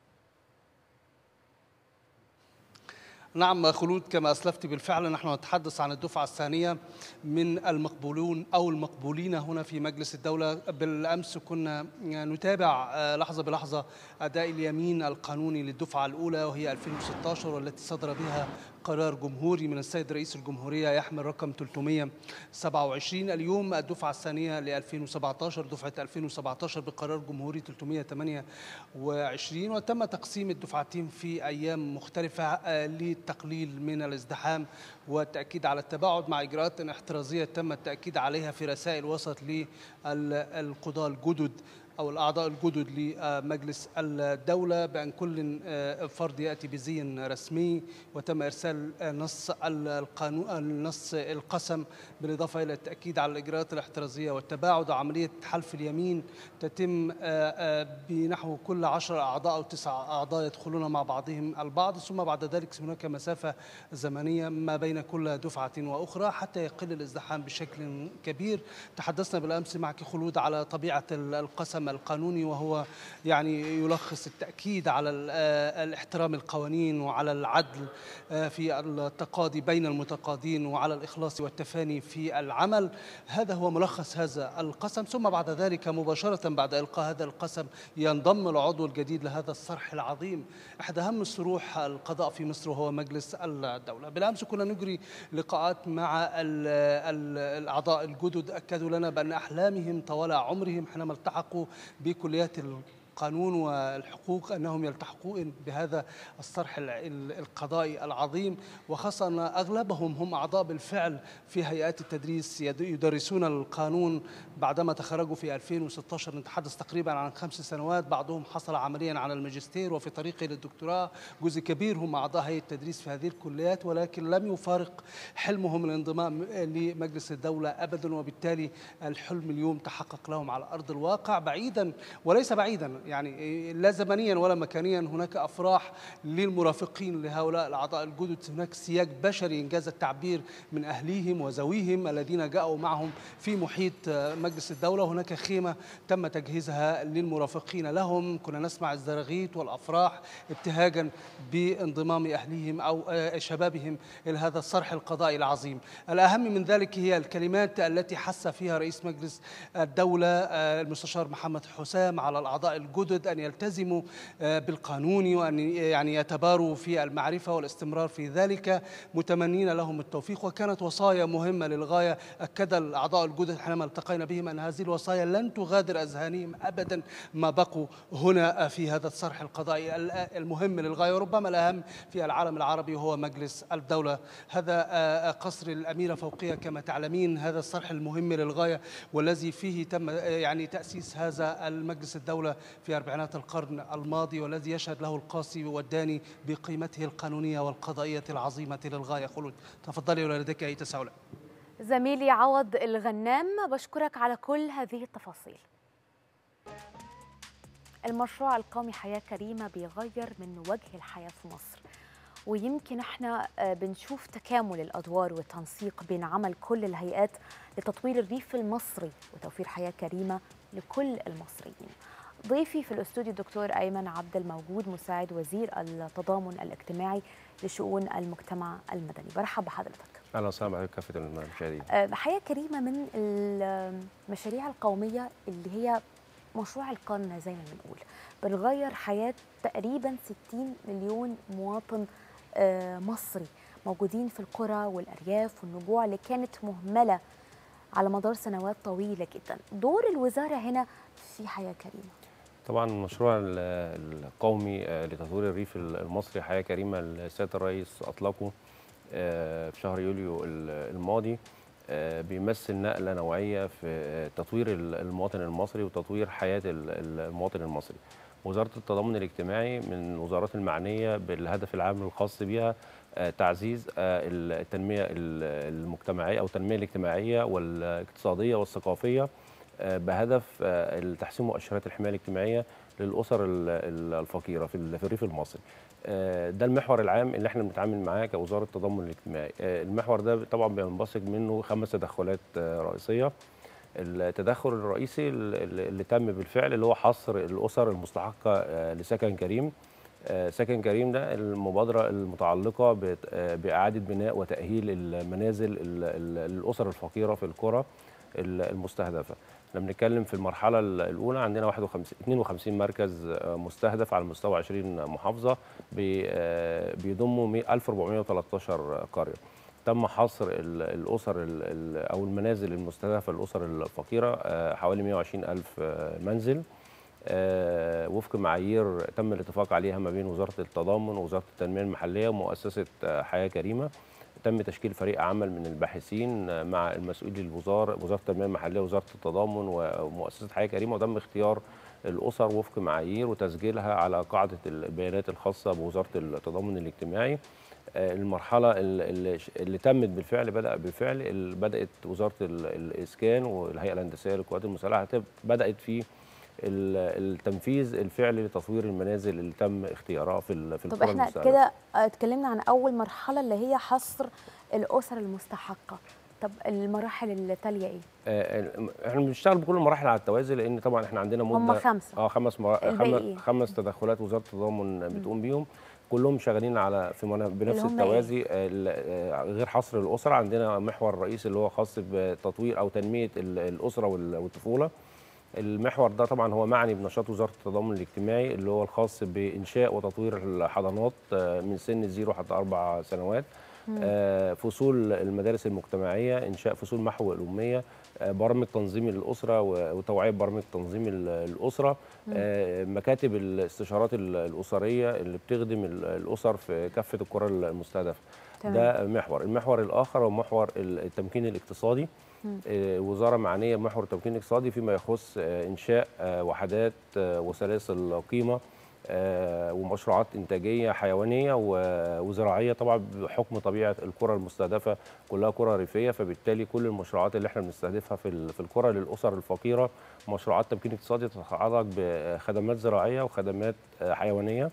نعم خلود كما أسلفت بالفعل نحن نتحدث عن الدفعة الثانية من المقبولون أو المقبولين هنا في مجلس الدولة بالأمس كنا نتابع لحظة بلحظة أداء اليمين القانوني للدفعة الأولى وهي 2016 والتي صدر بها قرار جمهوري من السيد رئيس الجمهورية يحمل رقم 327 اليوم الدفعة الثانية ل 2017 دفعة 2017 بقرار جمهوري 328 وتم تقسيم الدفعتين في أيام مختلفة للتقليل من الازدحام والتأكيد على التباعد مع إجراءات احترازية تم التأكيد عليها في رسائل وصلت للقضاة الجدد او الاعضاء الجدد لمجلس الدوله بان كل فرد ياتي بزي رسمي وتم ارسال نص القانون نص القسم بالاضافه الى التاكيد على الاجراءات الاحترازيه والتباعد وعمليه حلف اليمين تتم بنحو كل عشر اعضاء او تسع اعضاء يدخلون مع بعضهم البعض ثم بعد ذلك هناك مسافه زمنيه ما بين كل دفعه واخرى حتى يقل الازدحام بشكل كبير تحدثنا بالامس معك خلود على طبيعه القسم القانوني وهو يعني يلخص التاكيد على الاحترام القوانين وعلى العدل في التقاضي بين المتقاضين وعلى الاخلاص والتفاني في العمل هذا هو ملخص هذا القسم ثم بعد ذلك مباشره بعد القاء هذا القسم ينضم العضو الجديد لهذا الصرح العظيم احد اهم صروح القضاء في مصر وهو مجلس الدوله بالامس كنا نجري لقاءات مع ال ال الاعضاء الجدد اكدوا لنا بان احلامهم طوال عمرهم حينما التحقوا بكليات القانون والحقوق انهم يلتحقون بهذا الصرح القضائي العظيم وخاصه ان اغلبهم هم اعضاء بالفعل في هيئات التدريس يدرسون القانون بعدما تخرجوا في 2016 نتحدث تقريبا عن خمس سنوات بعضهم حصل عمليا على الماجستير وفي طريقه للدكتوراه جزء كبير هم اعضاء هيئه التدريس في هذه الكليات ولكن لم يفارق حلمهم الانضمام لمجلس الدوله ابدا وبالتالي الحلم اليوم تحقق لهم على ارض الواقع بعيدا وليس بعيدا يعني لا زمنيا ولا مكانيا هناك افراح للمرافقين لهؤلاء الاعضاء الجدد هناك سياج بشري انجاز التعبير من اهليهم وذويهم الذين جاءوا معهم في محيط مجلس الدوله هناك خيمه تم تجهيزها للمرافقين لهم كنا نسمع الزراغيط والافراح ابتهاجا بانضمام اهليهم او شبابهم الى هذا الصرح القضائي العظيم الاهم من ذلك هي الكلمات التي حث فيها رئيس مجلس الدوله المستشار محمد حسام على الاعضاء الجدد ان يلتزموا بالقانون وان يعني يتباروا في المعرفه والاستمرار في ذلك متمنين لهم التوفيق وكانت وصايا مهمه للغايه اكد الاعضاء الجدد حينما التقينا بهم ان هذه الوصايا لن تغادر اذهانهم ابدا ما بقوا هنا في هذا الصرح القضائي المهم للغايه وربما الاهم في العالم العربي وهو مجلس الدوله هذا قصر الاميره فوقيه كما تعلمين هذا الصرح المهم للغايه والذي فيه تم يعني تاسيس هذا المجلس الدوله في أربعينات القرن الماضي والذي يشهد له القاسي والداني بقيمته القانونية والقضائية العظيمة للغاية خلود تفضلي ولا لديك أي تساؤلات زميلي عوض الغنام بشكرك على كل هذه التفاصيل المشروع القومي حياة كريمة بيغير من وجه الحياة في مصر ويمكن احنا بنشوف تكامل الادوار والتنسيق بين عمل كل الهيئات لتطوير الريف المصري وتوفير حياه كريمه لكل المصريين. ضيفي في الاستوديو الدكتور ايمن عبد الموجود مساعد وزير التضامن الاجتماعي لشؤون المجتمع المدني برحب بحضرتك اهلا وسهلا بحضرتك كافه المشاهدين حياه كريمه من المشاريع القوميه اللي هي مشروع القرن زي ما بنقول بنغير حياه تقريبا 60 مليون مواطن مصري موجودين في القرى والارياف والنجوع اللي كانت مهمله على مدار سنوات طويله جدا دور الوزاره هنا في حياه كريمه طبعا المشروع القومي لتطوير الريف المصري حياه كريمه السيد الرئيس اطلقه في شهر يوليو الماضي بيمثل نقله نوعيه في تطوير المواطن المصري وتطوير حياه المواطن المصري وزاره التضامن الاجتماعي من الوزارات المعنيه بالهدف العام الخاص بها تعزيز التنميه المجتمعيه او التنميه الاجتماعيه والاقتصاديه والثقافيه بهدف تحسين مؤشرات الحمايه الاجتماعيه للاسر الفقيره في الريف المصري. ده المحور العام اللي احنا بنتعامل معاه كوزاره التضامن الاجتماعي. المحور ده طبعا بينبثق منه خمس تدخلات رئيسيه. التدخل الرئيسي اللي تم بالفعل اللي هو حصر الاسر المستحقه لسكن كريم. سكن كريم ده المبادره المتعلقه باعاده بناء وتاهيل المنازل للاسر الفقيره في القرى المستهدفه. احنا بنتكلم في المرحله الاولى عندنا 51 52 مركز مستهدف على مستوى 20 محافظه بيضموا 1413 قريه. تم حصر الاسر او المنازل المستهدفه للاسر الفقيره حوالي 120 الف منزل وفق معايير تم الاتفاق عليها ما بين وزاره التضامن ووزاره التنميه المحليه ومؤسسه حياه كريمه تم تشكيل فريق عمل من الباحثين مع المسؤولين الوزاره وزاره التنميه المحليه ووزاره التضامن ومؤسسه حياه كريمه وتم اختيار الاسر وفق معايير وتسجيلها على قاعده البيانات الخاصه بوزاره التضامن الاجتماعي آه، المرحله ال- اللي, اللي تمت بالفعل بدا بالفعل ال- بدات وزاره ال- الاسكان والهيئه الهندسيه للقوات المسلحه تب- بدات في ال- التنفيذ الفعلي لتطوير المنازل اللي تم اختيارها في ال- في طب القرى احنا المستهدفة. كده اتكلمنا عن اول مرحله اللي هي حصر الاسر المستحقه طب المراحل التاليه ايه آه، احنا بنشتغل بكل المراحل على التوازي لان طبعا احنا عندنا مده هم خمسة. اه خمس مرا... الباقي خمس إيه؟ خمس تدخلات وزاره التضامن بتقوم بيهم كلهم شغالين على في منا- بنفس اللي هم التوازي آه، ال- آه، غير حصر الاسره عندنا محور رئيسي اللي هو خاص بتطوير او تنميه ال- الاسره وال- والطفوله المحور ده طبعا هو معني بنشاط وزاره التضامن الاجتماعي اللي هو الخاص بانشاء وتطوير الحضانات آه، من سن الزيرو حتى اربع سنوات مم. آه، فصول المدارس المجتمعيه انشاء فصول محو الاميه آه، برامج تنظيم الاسره و- وتوعيه برامج تنظيم ال- الاسره مم. آه، مكاتب الاستشارات ال- الاسريه اللي بتخدم ال- الاسر في كافه القرى المستهدفه تمام. ده محور المحور الاخر هو محور ال- التمكين الاقتصادي مم. آه، وزاره معنيه بمحور التمكين الاقتصادي فيما يخص آه، انشاء آه، وحدات آه، وسلاسل قيمه آه، ومشروعات انتاجيه حيوانيه و- وزراعيه طبعا بحكم طبيعه القرى المستهدفه كلها قرى ريفيه فبالتالي كل المشروعات اللي احنا بنستهدفها في ال- في القرى للاسر الفقيره مشروعات تمكين اقتصادي تتعلق بخدمات زراعيه وخدمات آه، حيوانيه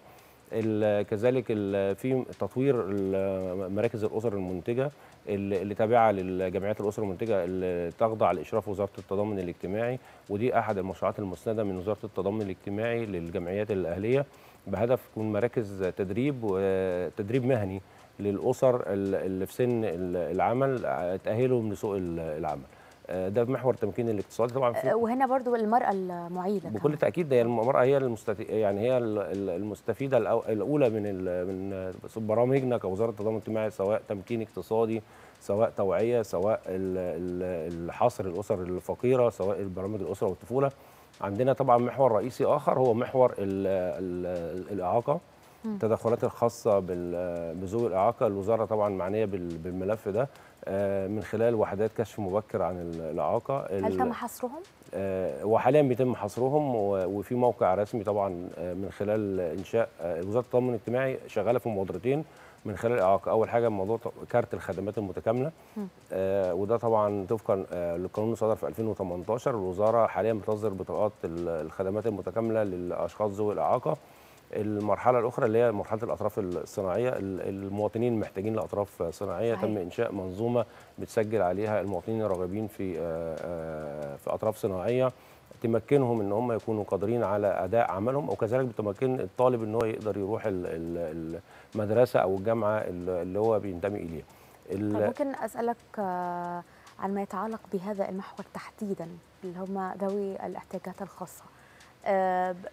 ال- كذلك ال- في تطوير ال- مراكز الاسر المنتجه اللي اللي تابعه للجمعيات الاسر المنتجه اللي تخضع لاشراف وزاره التضامن الاجتماعي ودي احد المشروعات المسنده من وزاره التضامن الاجتماعي للجمعيات الاهليه بهدف تكون مراكز تدريب وتدريب مهني للاسر ال- اللي في سن ال- العمل تاهلهم لسوق ال- العمل آه، ده محور التمكين الاقتصادي طبعا في آه، وهنا برضو المراه المعيده بكل تاكيد ده المراه هي المستفي... يعني هي ال- ال- المستفيده الأو- الاولى من ال... من برامجنا كوزاره التضامن الاجتماعي سواء تمكين اقتصادي سواء توعيه سواء ال- ال- الحصر الاسر الفقيره سواء برامج الاسره والطفوله عندنا طبعا محور رئيسي اخر هو محور ال... ال... الاعاقه مم. التدخلات الخاصه بال- بذوي الاعاقه الوزاره طبعا معنيه بال- بالملف ده آه، من خلال وحدات كشف مبكر عن ال- الاعاقه هل ال- تم حصرهم آه، وحاليا بيتم حصرهم و- وفي موقع رسمي طبعا آه، من خلال انشاء آه، وزاره التضامن الاجتماعي شغاله في مبادرتين من خلال الاعاقه اول حاجه موضوع ط- كارت الخدمات المتكامله مم. آه، وده طبعا طبقا آه، للقانون اللي صدر في 2018 الوزاره حاليا بتصدر بطاقات ال- الخدمات المتكامله للاشخاص ذوي الاعاقه المرحله الاخرى اللي هي مرحله الاطراف الصناعيه ال- المواطنين محتاجين لاطراف صناعيه صحيح. تم انشاء منظومه بتسجل عليها المواطنين الراغبين في آه، آه، في اطراف صناعيه تمكنهم ان هم يكونوا قادرين على اداء عملهم وكذلك بتمكن الطالب ان هو يقدر يروح ال- ال- المدرسه او الجامعه اللي اللي هو بينتمي اليها ال- طب ممكن اسالك آه، عن ما يتعلق بهذا المحور تحديدا اللي هم ذوي الاحتياجات الخاصه آه، ب-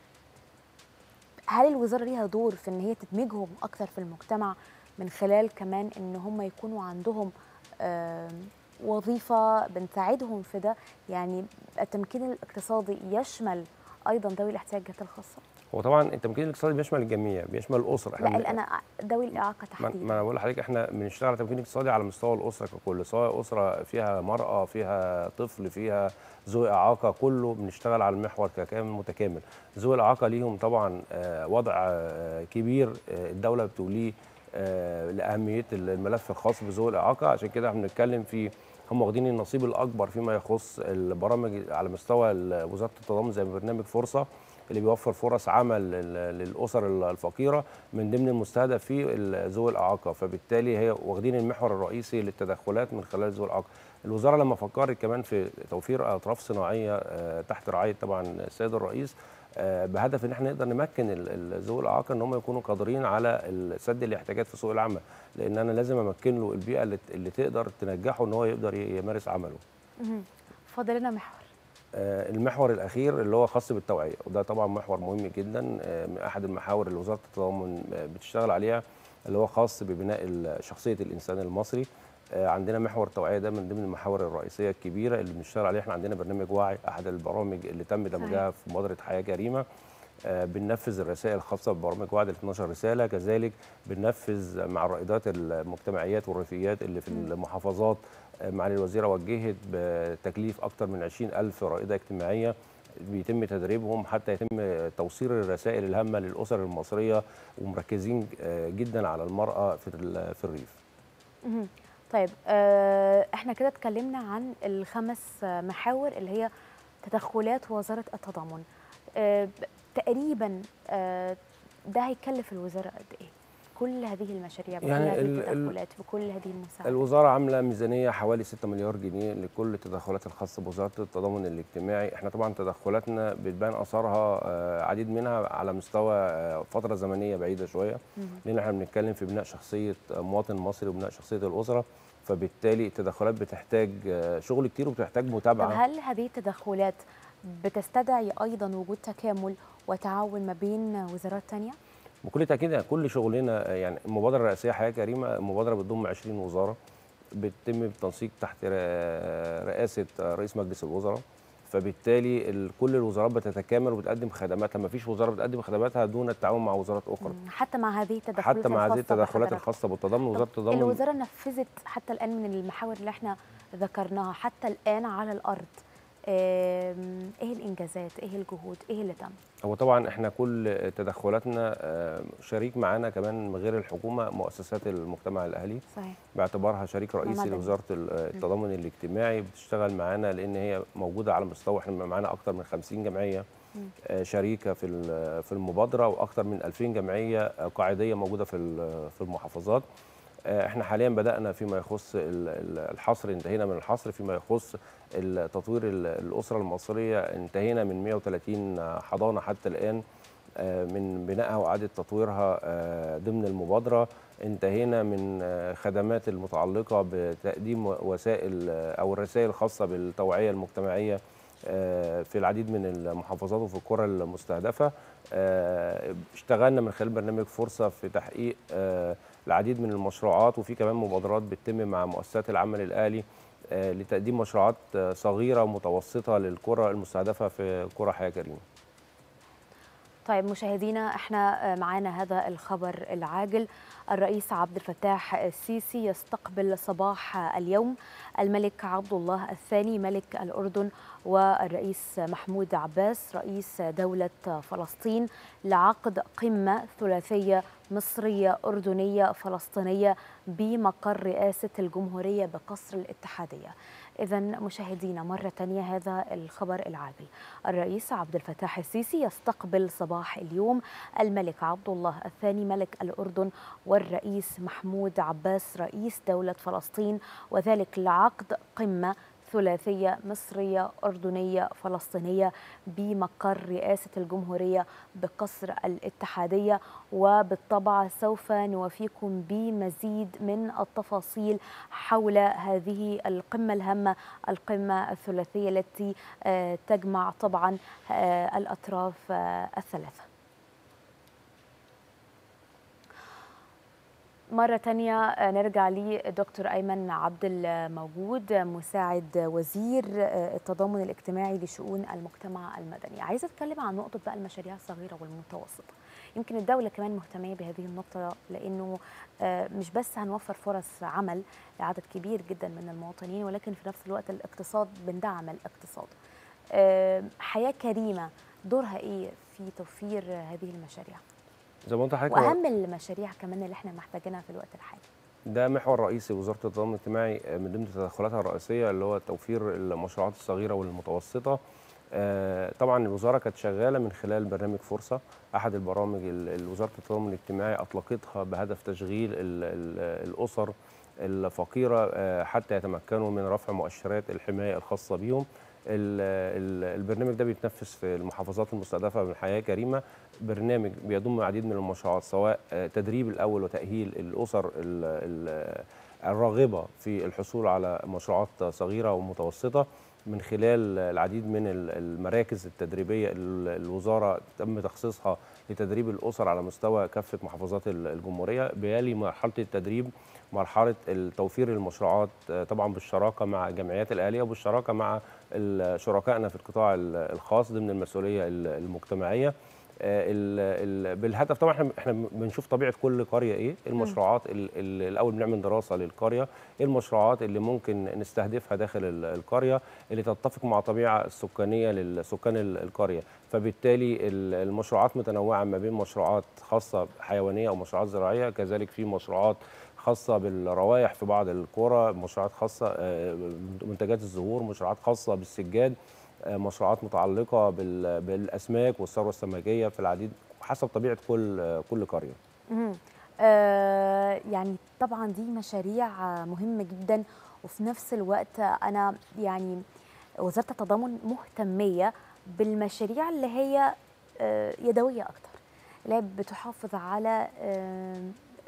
هل الوزاره ليها دور في ان هي تدمجهم اكثر في المجتمع من خلال كمان ان هم يكونوا عندهم آم، وظيفه بنساعدهم في ده يعني التمكين الاقتصادي يشمل ايضا ذوي الاحتياجات الخاصه هو طبعا التمكين الاقتصادي بيشمل الجميع بيشمل الاسره لا بن- ال- انا ذوي الاعاقه ما تحديدا ما انا بقول لحضرتك احنا بنشتغل على تمكين اقتصادي على مستوى الاسره ككل سواء اسره فيها مراه فيها طفل فيها ذوي اعاقه كله بنشتغل على المحور ككامل متكامل ذوي الاعاقه ليهم طبعا آه، وضع آه، كبير آه، الدوله بتوليه آه، لاهميه الملف الخاص بذوي الاعاقه عشان كده احنا بنتكلم في هم واخدين النصيب الاكبر فيما يخص البرامج على مستوى ال- وزاره التضامن زي برنامج فرصه اللي بيوفر فرص عمل لل- للاسر الفقيره من ضمن المستهدف فيه ال- ذوي الاعاقه فبالتالي هي واخدين المحور الرئيسي للتدخلات من خلال ذوي الاعاقه الوزاره لما فكرت كمان في توفير اطراف صناعيه آه، تحت رعايه طبعا السيد الرئيس آه، بهدف ان احنا نقدر نمكن ال- ال- ذوي الاعاقه ان هم يكونوا قادرين على ال- سد الاحتياجات في سوق العمل لان انا لازم امكن له البيئه اللي, اللي تقدر تنجحه ان هو يقدر ي- يمارس عمله مهم. فاضل لنا محور آه، المحور الاخير اللي هو خاص بالتوعيه وده طبعا محور مهم جدا آه، من احد المحاور اللي وزاره التضامن آه، بتشتغل عليها اللي هو خاص ببناء ال- شخصيه الانسان المصري آه، عندنا محور التوعيه ده من ضمن المحاور الرئيسيه الكبيره اللي بنشتغل عليها احنا عندنا برنامج وعي احد البرامج اللي تم دمجها في مبادره حياه كريمه آه، بننفذ الرسائل الخاصه ببرامج وعد ال 12 رساله كذلك بننفذ مع الرائدات المجتمعيات والريفيات اللي في المحافظات آه، معالي الوزيره وجهت بتكليف اكثر من 20 ألف رائده اجتماعيه بيتم تدريبهم حتى يتم توصيل الرسائل الهامه للاسر المصريه ومركزين آه، جدا على المراه في ال- في الريف مهم. طيب آه، احنا كده اتكلمنا عن الخمس آه، محاور اللي هي تدخلات وزارة التضامن آه، ب- تقريبا آه، ده هيكلف الوزارة قد ايه؟ كل هذه المشاريع بكل يعني هذه ال- ال- التدخلات بكل هذه المساعدات الوزارة عاملة ميزانية حوالي 6 مليار جنيه لكل التدخلات الخاصة بوزارة التضامن الاجتماعي احنا طبعا تدخلاتنا بتبان أثرها آه، عديد منها على مستوى آه، فترة زمنية بعيدة شوية لأن احنا بنتكلم في بناء شخصية مواطن مصري وبناء شخصية الأسرة فبالتالي التدخلات بتحتاج آه، شغل كتير وبتحتاج طب متابعة هل هذه التدخلات بتستدعي ايضا وجود تكامل وتعاون ما بين وزارات تانية؟ بكل تاكيد يعني كل شغلنا آه، يعني المبادره الرئاسيه حياه كريمه مبادره بتضم 20 وزاره بتتم بالتنسيق تحت را- رئاسه رئيس مجلس الوزراء فبالتالي ال- كل الوزارات بتتكامل وبتقدم خدماتها ما فيش وزاره بتقدم خدماتها دون التعاون مع وزارات اخرى حتى مع هذه التدخلات حتى مع هذه الخاصة التدخلات بحضرتك. الخاصه بالتضامن وزاره طب التضامن الوزارة نفذت حتى الآن من المحاور اللي احنا ذكرناها حتى الآن على الأرض آم، ايه الإنجازات ايه الجهود ايه اللي تم هو طبعا احنا كل تدخلاتنا آه، شريك معانا كمان من غير الحكومه مؤسسات المجتمع الاهلي صحيح باعتبارها شريك رئيسي مدني. لوزاره ال- التضامن الاجتماعي بتشتغل معانا لان هي موجوده على مستوى احنا معانا اكثر من 50 جمعيه مم. آه، شريكه في ال- في المبادره واكثر من 2000 جمعيه آه، قاعديه موجوده في ال- في المحافظات آه، احنا حاليا بدانا فيما يخص ال- ال- الحصر انتهينا من الحصر فيما يخص ال- تطوير ال- الاسره المصريه انتهينا من 130 حضانه حتى الان آه، من بنائها واعاده تطويرها آه، ضمن المبادره انتهينا من آه، خدمات المتعلقه بتقديم وسائل آه، او الرسائل الخاصه بالتوعيه المجتمعيه آه، في العديد من المحافظات وفي القرى المستهدفه آه، اشتغلنا من خلال برنامج فرصه في تحقيق آه، العديد من المشروعات وفي كمان مبادرات بتتم مع مؤسسات العمل الاهلي آه، لتقديم مشروعات آه، صغيره ومتوسطه للقرى المستهدفه في قرى حياه كريمه طيب مشاهدينا احنا معانا هذا الخبر العاجل الرئيس عبد الفتاح السيسي يستقبل صباح اليوم الملك عبد الله الثاني ملك الأردن والرئيس محمود عباس رئيس دولة فلسطين لعقد قمة ثلاثية مصرية أردنية فلسطينية بمقر رئاسة الجمهورية بقصر الاتحادية إذا مشاهدينا مرة تانية هذا الخبر العاجل الرئيس عبد الفتاح السيسي يستقبل صباح اليوم الملك عبد الله الثاني ملك الأردن والرئيس محمود عباس رئيس دولة فلسطين وذلك لعقد قمة ثلاثية مصرية أردنية فلسطينية بمقر رئاسة الجمهورية بقصر الاتحادية وبالطبع سوف نوافيكم بمزيد من التفاصيل حول هذه القمة الهامة القمة الثلاثية التي آه، تجمع طبعا آه، الأطراف آه، الثلاثة مرة تانية آه، نرجع لدكتور أيمن عبد الموجود مساعد وزير آه، التضامن الاجتماعي لشؤون المجتمع المدني عايزة أتكلم عن نقطة بقى المشاريع الصغيرة والمتوسطة يمكن الدولة كمان مهتمية بهذه النقطة لأنه آه، مش بس هنوفر فرص عمل لعدد كبير جدا من المواطنين ولكن في نفس الوقت الاقتصاد بندعم الاقتصاد آه، حياة كريمة دورها إيه في توفير هذه المشاريع زي ما قلت لحضرتك هو- واهم المشاريع كمان اللي احنا محتاجينها في الوقت الحالي ده محور رئيسي لوزاره التضامن الاجتماعي من ضمن تدخلاتها الرئيسيه اللي هو توفير المشروعات الصغيره والمتوسطه آه، طبعا الوزاره كانت شغاله من خلال برنامج فرصه احد البرامج اللي وزاره التضامن الاجتماعي اطلقتها بهدف تشغيل ال- ال- الاسر الفقيره آه، حتى يتمكنوا من رفع مؤشرات الحمايه الخاصه بهم ال- ال- البرنامج ده بيتنفذ في المحافظات المستهدفه من حياه كريمه برنامج بيضم العديد من المشروعات سواء آه، تدريب الاول وتاهيل الاسر ال- ال- الراغبه في الحصول على مشروعات صغيره ومتوسطه من خلال العديد من ال- المراكز التدريبيه اللي الوزاره تم تخصيصها لتدريب الاسر على مستوى كافه محافظات ال- الجمهوريه بيلي مرحله التدريب مرحله توفير المشروعات آه، طبعا بالشراكه مع جمعيات الاهليه وبالشراكه مع ال- شركائنا في القطاع ال- الخاص ضمن المسؤوليه ال- المجتمعيه آه، ال- ال- بالهدف طبعا احنا احنا بنشوف طبيعه كل قريه ايه المشروعات ال- ال- الاول بنعمل دراسه للقريه ايه المشروعات اللي ممكن نستهدفها داخل ال- القريه اللي تتفق مع الطبيعه السكانيه للسكان ال- القريه فبالتالي ال- المشروعات متنوعه ما بين مشروعات خاصه حيوانيه او مشروعات زراعيه كذلك في مشروعات خاصه بالروائح في بعض القرى مشروعات خاصه آه، منتجات الزهور مشروعات خاصه بالسجاد آه، مشروعات متعلقه بال- بالاسماك والثروه السمكيه في العديد حسب طبيعه كل آه، كل قريه مهم. آه يعني طبعا دي مشاريع آه، مهمة جدا وفي نفس الوقت آه، أنا يعني وزارة التضامن مهتمية بالمشاريع اللي هي آه، يدوية أكتر اللي هي بتحافظ على آه،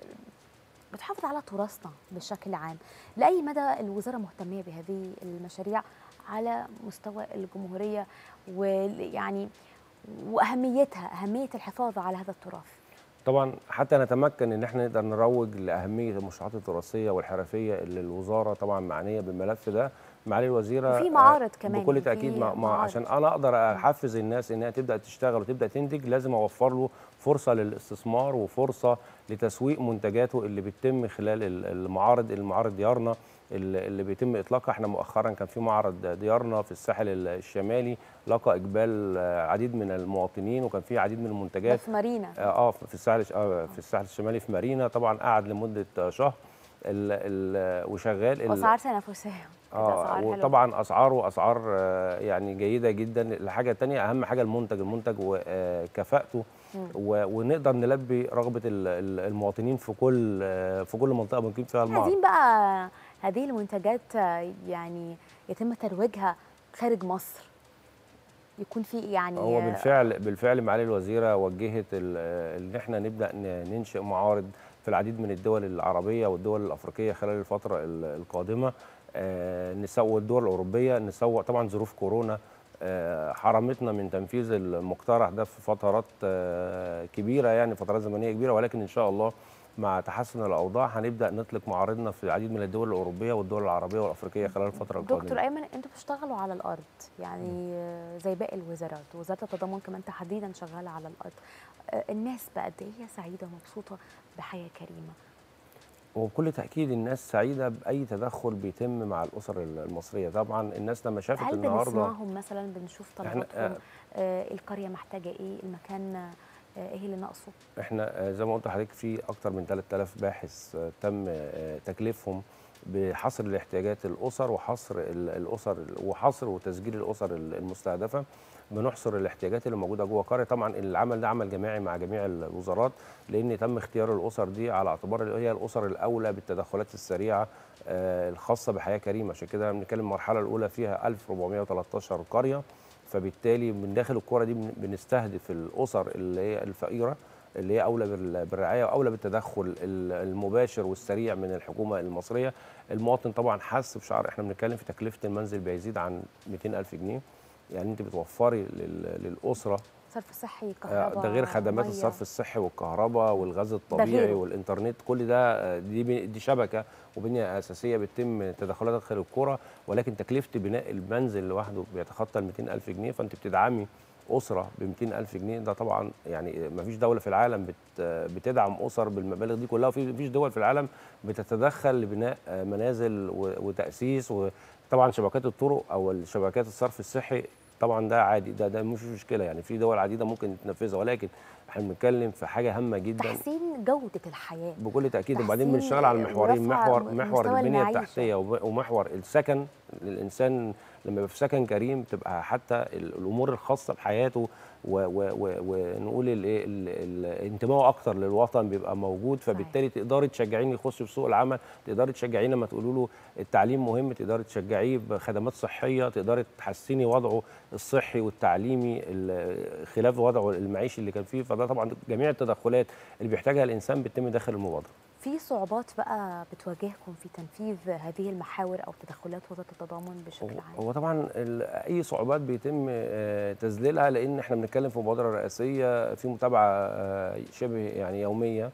بتحافظ على تراثنا بشكل عام لأي مدى الوزارة مهتمية بهذه المشاريع على مستوى الجمهورية ويعني وأهميتها أهمية الحفاظ على هذا التراث طبعا حتى نتمكن ان احنا نقدر نروج لاهميه المشروعات التراثيه والحرفيه اللي الوزاره طبعا معنيه بالملف ده معالي الوزيره وفي آه، معارض كمان، بكل في تاكيد مع مع معارض. عشان انا اقدر احفز الناس انها تبدا تشتغل وتبدا تنتج لازم اوفر له فرصه للاستثمار وفرصه لتسويق منتجاته اللي بتتم خلال ال- المعارض المعارض ديارنا اللي اللي بيتم اطلاقها احنا مؤخرا كان في معرض ديارنا في الساحل الشمالي لقى اقبال آه، عديد من المواطنين وكان في عديد من ده المنتجات في مارينا اه آه، في الساحل اه في الساحل الشمالي في مارينا طبعا قعد لمده آه، شهر ال ال وشغال ال- أسعار تنافسية كانت اه أسعار حلوة. وطبعا اسعاره اسعار آه، يعني جيده جدا الحاجه الثانيه اهم حاجه المنتج المنتج وكفاءته مم. ونقدر نلبي رغبه ال- ال- المواطنين في كل آه، في كل منطقه بنقيم فيها المعرض عايزين بقى هذه المنتجات آه، يعني يتم ترويجها خارج مصر يكون في يعني هو آه، بالفعل بالفعل معالي الوزيره وجهت ال- ان احنا نبدا ن- ننشئ معارض في العديد من الدول العربيه والدول الافريقيه خلال الفتره ال- القادمه آه، نسوق والدول الاوروبيه نسوق طبعا ظروف كورونا آه، حرمتنا من تنفيذ المقترح ده في فترات آه، كبيره يعني فترات زمنيه كبيره ولكن ان شاء الله مع تحسن الاوضاع هنبدا نطلق معارضنا في العديد من الدول الاوروبيه والدول العربيه والافريقيه خلال الفتره القادمه دكتور ايمن انتوا بتشتغلوا على الارض يعني آه، زي باقي الوزارات وزاره التضامن كمان تحديدا شغاله على الارض آه، الناس بقى قد ايه هي سعيده ومبسوطه بحياه كريمه وبكل تاكيد الناس سعيده باي تدخل بيتم مع الاسر المصريه طبعا الناس لما شافت هل النهارده بنسمعهم مثلا بنشوف إحنا، طلباتهم آه القريه محتاجه ايه المكان آه ايه اللي ناقصه احنا آه، زي ما قلت لحضرتك في اكتر من 3000 باحث آه، تم آه، تكليفهم بحصر الاحتياجات الاسر وحصر ال- الاسر وحصر وتسجيل الاسر ال- المستهدفه بنحصر الاحتياجات اللي موجوده جوه القريه طبعا العمل ده عمل جماعي مع جميع الوزارات لان تم اختيار الاسر دي على اعتبار اللي هي الاسر الاولى بالتدخلات السريعه آه، الخاصه بحياه كريمه عشان كده بنتكلم المرحله الاولى فيها 1413 قريه فبالتالي من داخل القرى دي بن- بنستهدف الاسر اللي هي الفقيره اللي هي اولى بال- بالرعايه واولى بالتدخل ال- المباشر والسريع من الحكومه المصريه المواطن طبعا حس بشعر احنا بنتكلم في تكلفه المنزل بيزيد عن 200000 جنيه يعني انت بتوفري لل- للاسره صرف صحي آه، كهرباء ده غير خدمات مية. الصرف الصحي والكهرباء والغاز الطبيعي غيره. والانترنت كل ده آه، دي بي- دي شبكه وبنيه اساسيه بتتم تدخلات داخل القرى ولكن تكلفه بناء المنزل لوحده بيتخطى ال 200000 جنيه فانت بتدعمي اسره ب 200000 جنيه ده طبعا يعني ما فيش دوله في العالم بت بتدعم اسر بالمبالغ دي كلها وفي فيش دول في العالم بتتدخل لبناء آه، منازل و- وتاسيس وطبعا شبكات الطرق او الشبكات الصرف الصحي طبعا ده عادي ده ده مش مشكله يعني في دول عديده ممكن تنفذها ولكن احنا بنتكلم في حاجه هامه جدا تحسين جوده الحياه بكل تاكيد وبعدين تحسين بنشتغل على المحورين ورفع محور م- محور مستوى البنيه المعيشة. التحتيه وب- ومحور السكن الانسان لما يبقى في سكن كريم تبقى حتى ال- الامور الخاصه بحياته و- و- و- ونقول الايه ال- ال- انتمائه اكتر للوطن بيبقى موجود فبالتالي تقدري تشجعينه يخش في سوق العمل تقدري تشجعيه لما تقولوا له التعليم مهم تقدري تشجعيه بخدمات صحيه تقدري تحسني وضعه الصحي والتعليمي ال- خلاف وضعه المعيشي اللي كان فيه فده طبعا جميع التدخلات اللي بيحتاجها الانسان بتتم داخل المبادره في صعوبات بقى بتواجهكم في تنفيذ هذه المحاور او تدخلات وزاره التضامن بشكل عام هو طبعا ال- اي صعوبات بيتم آه، تذليلها لان احنا بنتكلم في مبادره رئاسيه في متابعه آه، شبه يعني يوميه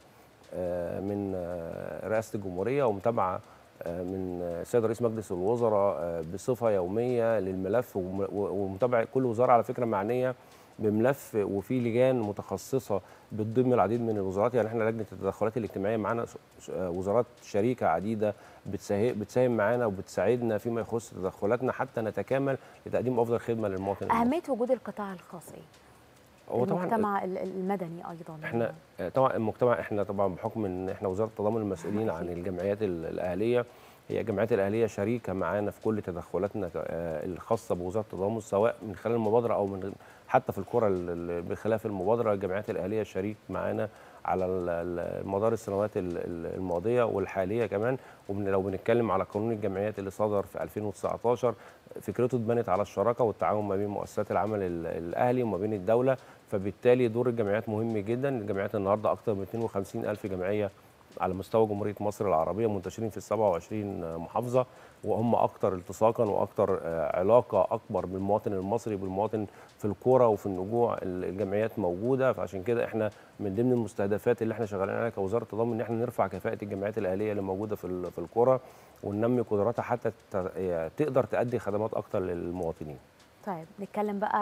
آه، من آه، رئاسه الجمهوريه ومتابعه آه، من آه، السيد رئيس مجلس الوزراء آه، بصفه يوميه للملف وم- و- ومتابعه كل وزاره على فكره معنيه بملف وفي لجان متخصصه بتضم العديد من الوزارات يعني احنا لجنه التدخلات الاجتماعيه معانا ش- ش- وزارات شريكه عديده بتساهم بتساهم معانا وبتساعدنا فيما يخص تدخلاتنا حتى نتكامل لتقديم افضل خدمه للمواطن المصري. اهميه وجود القطاع الخاص ايه هو طبعاً المجتمع ال- المدني ايضا احنا آه، طبعا المجتمع احنا طبعا بحكم ان احنا وزاره التضامن المسؤولين عن الجمعيات ال- الاهليه هي الجمعيات الاهليه شريكه معانا في كل تدخلاتنا آه، الخاصه بوزاره التضامن سواء من خلال المبادره او من حتى في القرى ال- ال- بخلاف المبادره الجمعيات الاهليه شريك معانا على ال- ال- مدار السنوات ال- ال- الماضيه والحاليه كمان ولو بنتكلم على قانون الجمعيات اللي صدر في 2019 فكرته اتبنت على الشراكه والتعاون ما بين مؤسسات العمل ال- الاهلي وما بين الدوله فبالتالي دور الجمعيات مهم جدا الجمعيات النهارده اكثر من 250 الف جمعيه على مستوى جمهوريه مصر العربيه منتشرين في 27 محافظه وهم اكثر التصاقا واكثر آه، علاقه اكبر بالمواطن المصري بالمواطن في القرى وفي النجوع ال- الجمعيات موجوده فعشان كده احنا من ضمن المستهدفات اللي احنا شغالين عليها كوزاره التضامن ان احنا نرفع كفاءه الجمعيات الاهليه اللي موجوده في ال- في القرى وننمي قدراتها حتى ت- يعني تقدر تؤدي خدمات اكتر للمواطنين طيب نتكلم بقى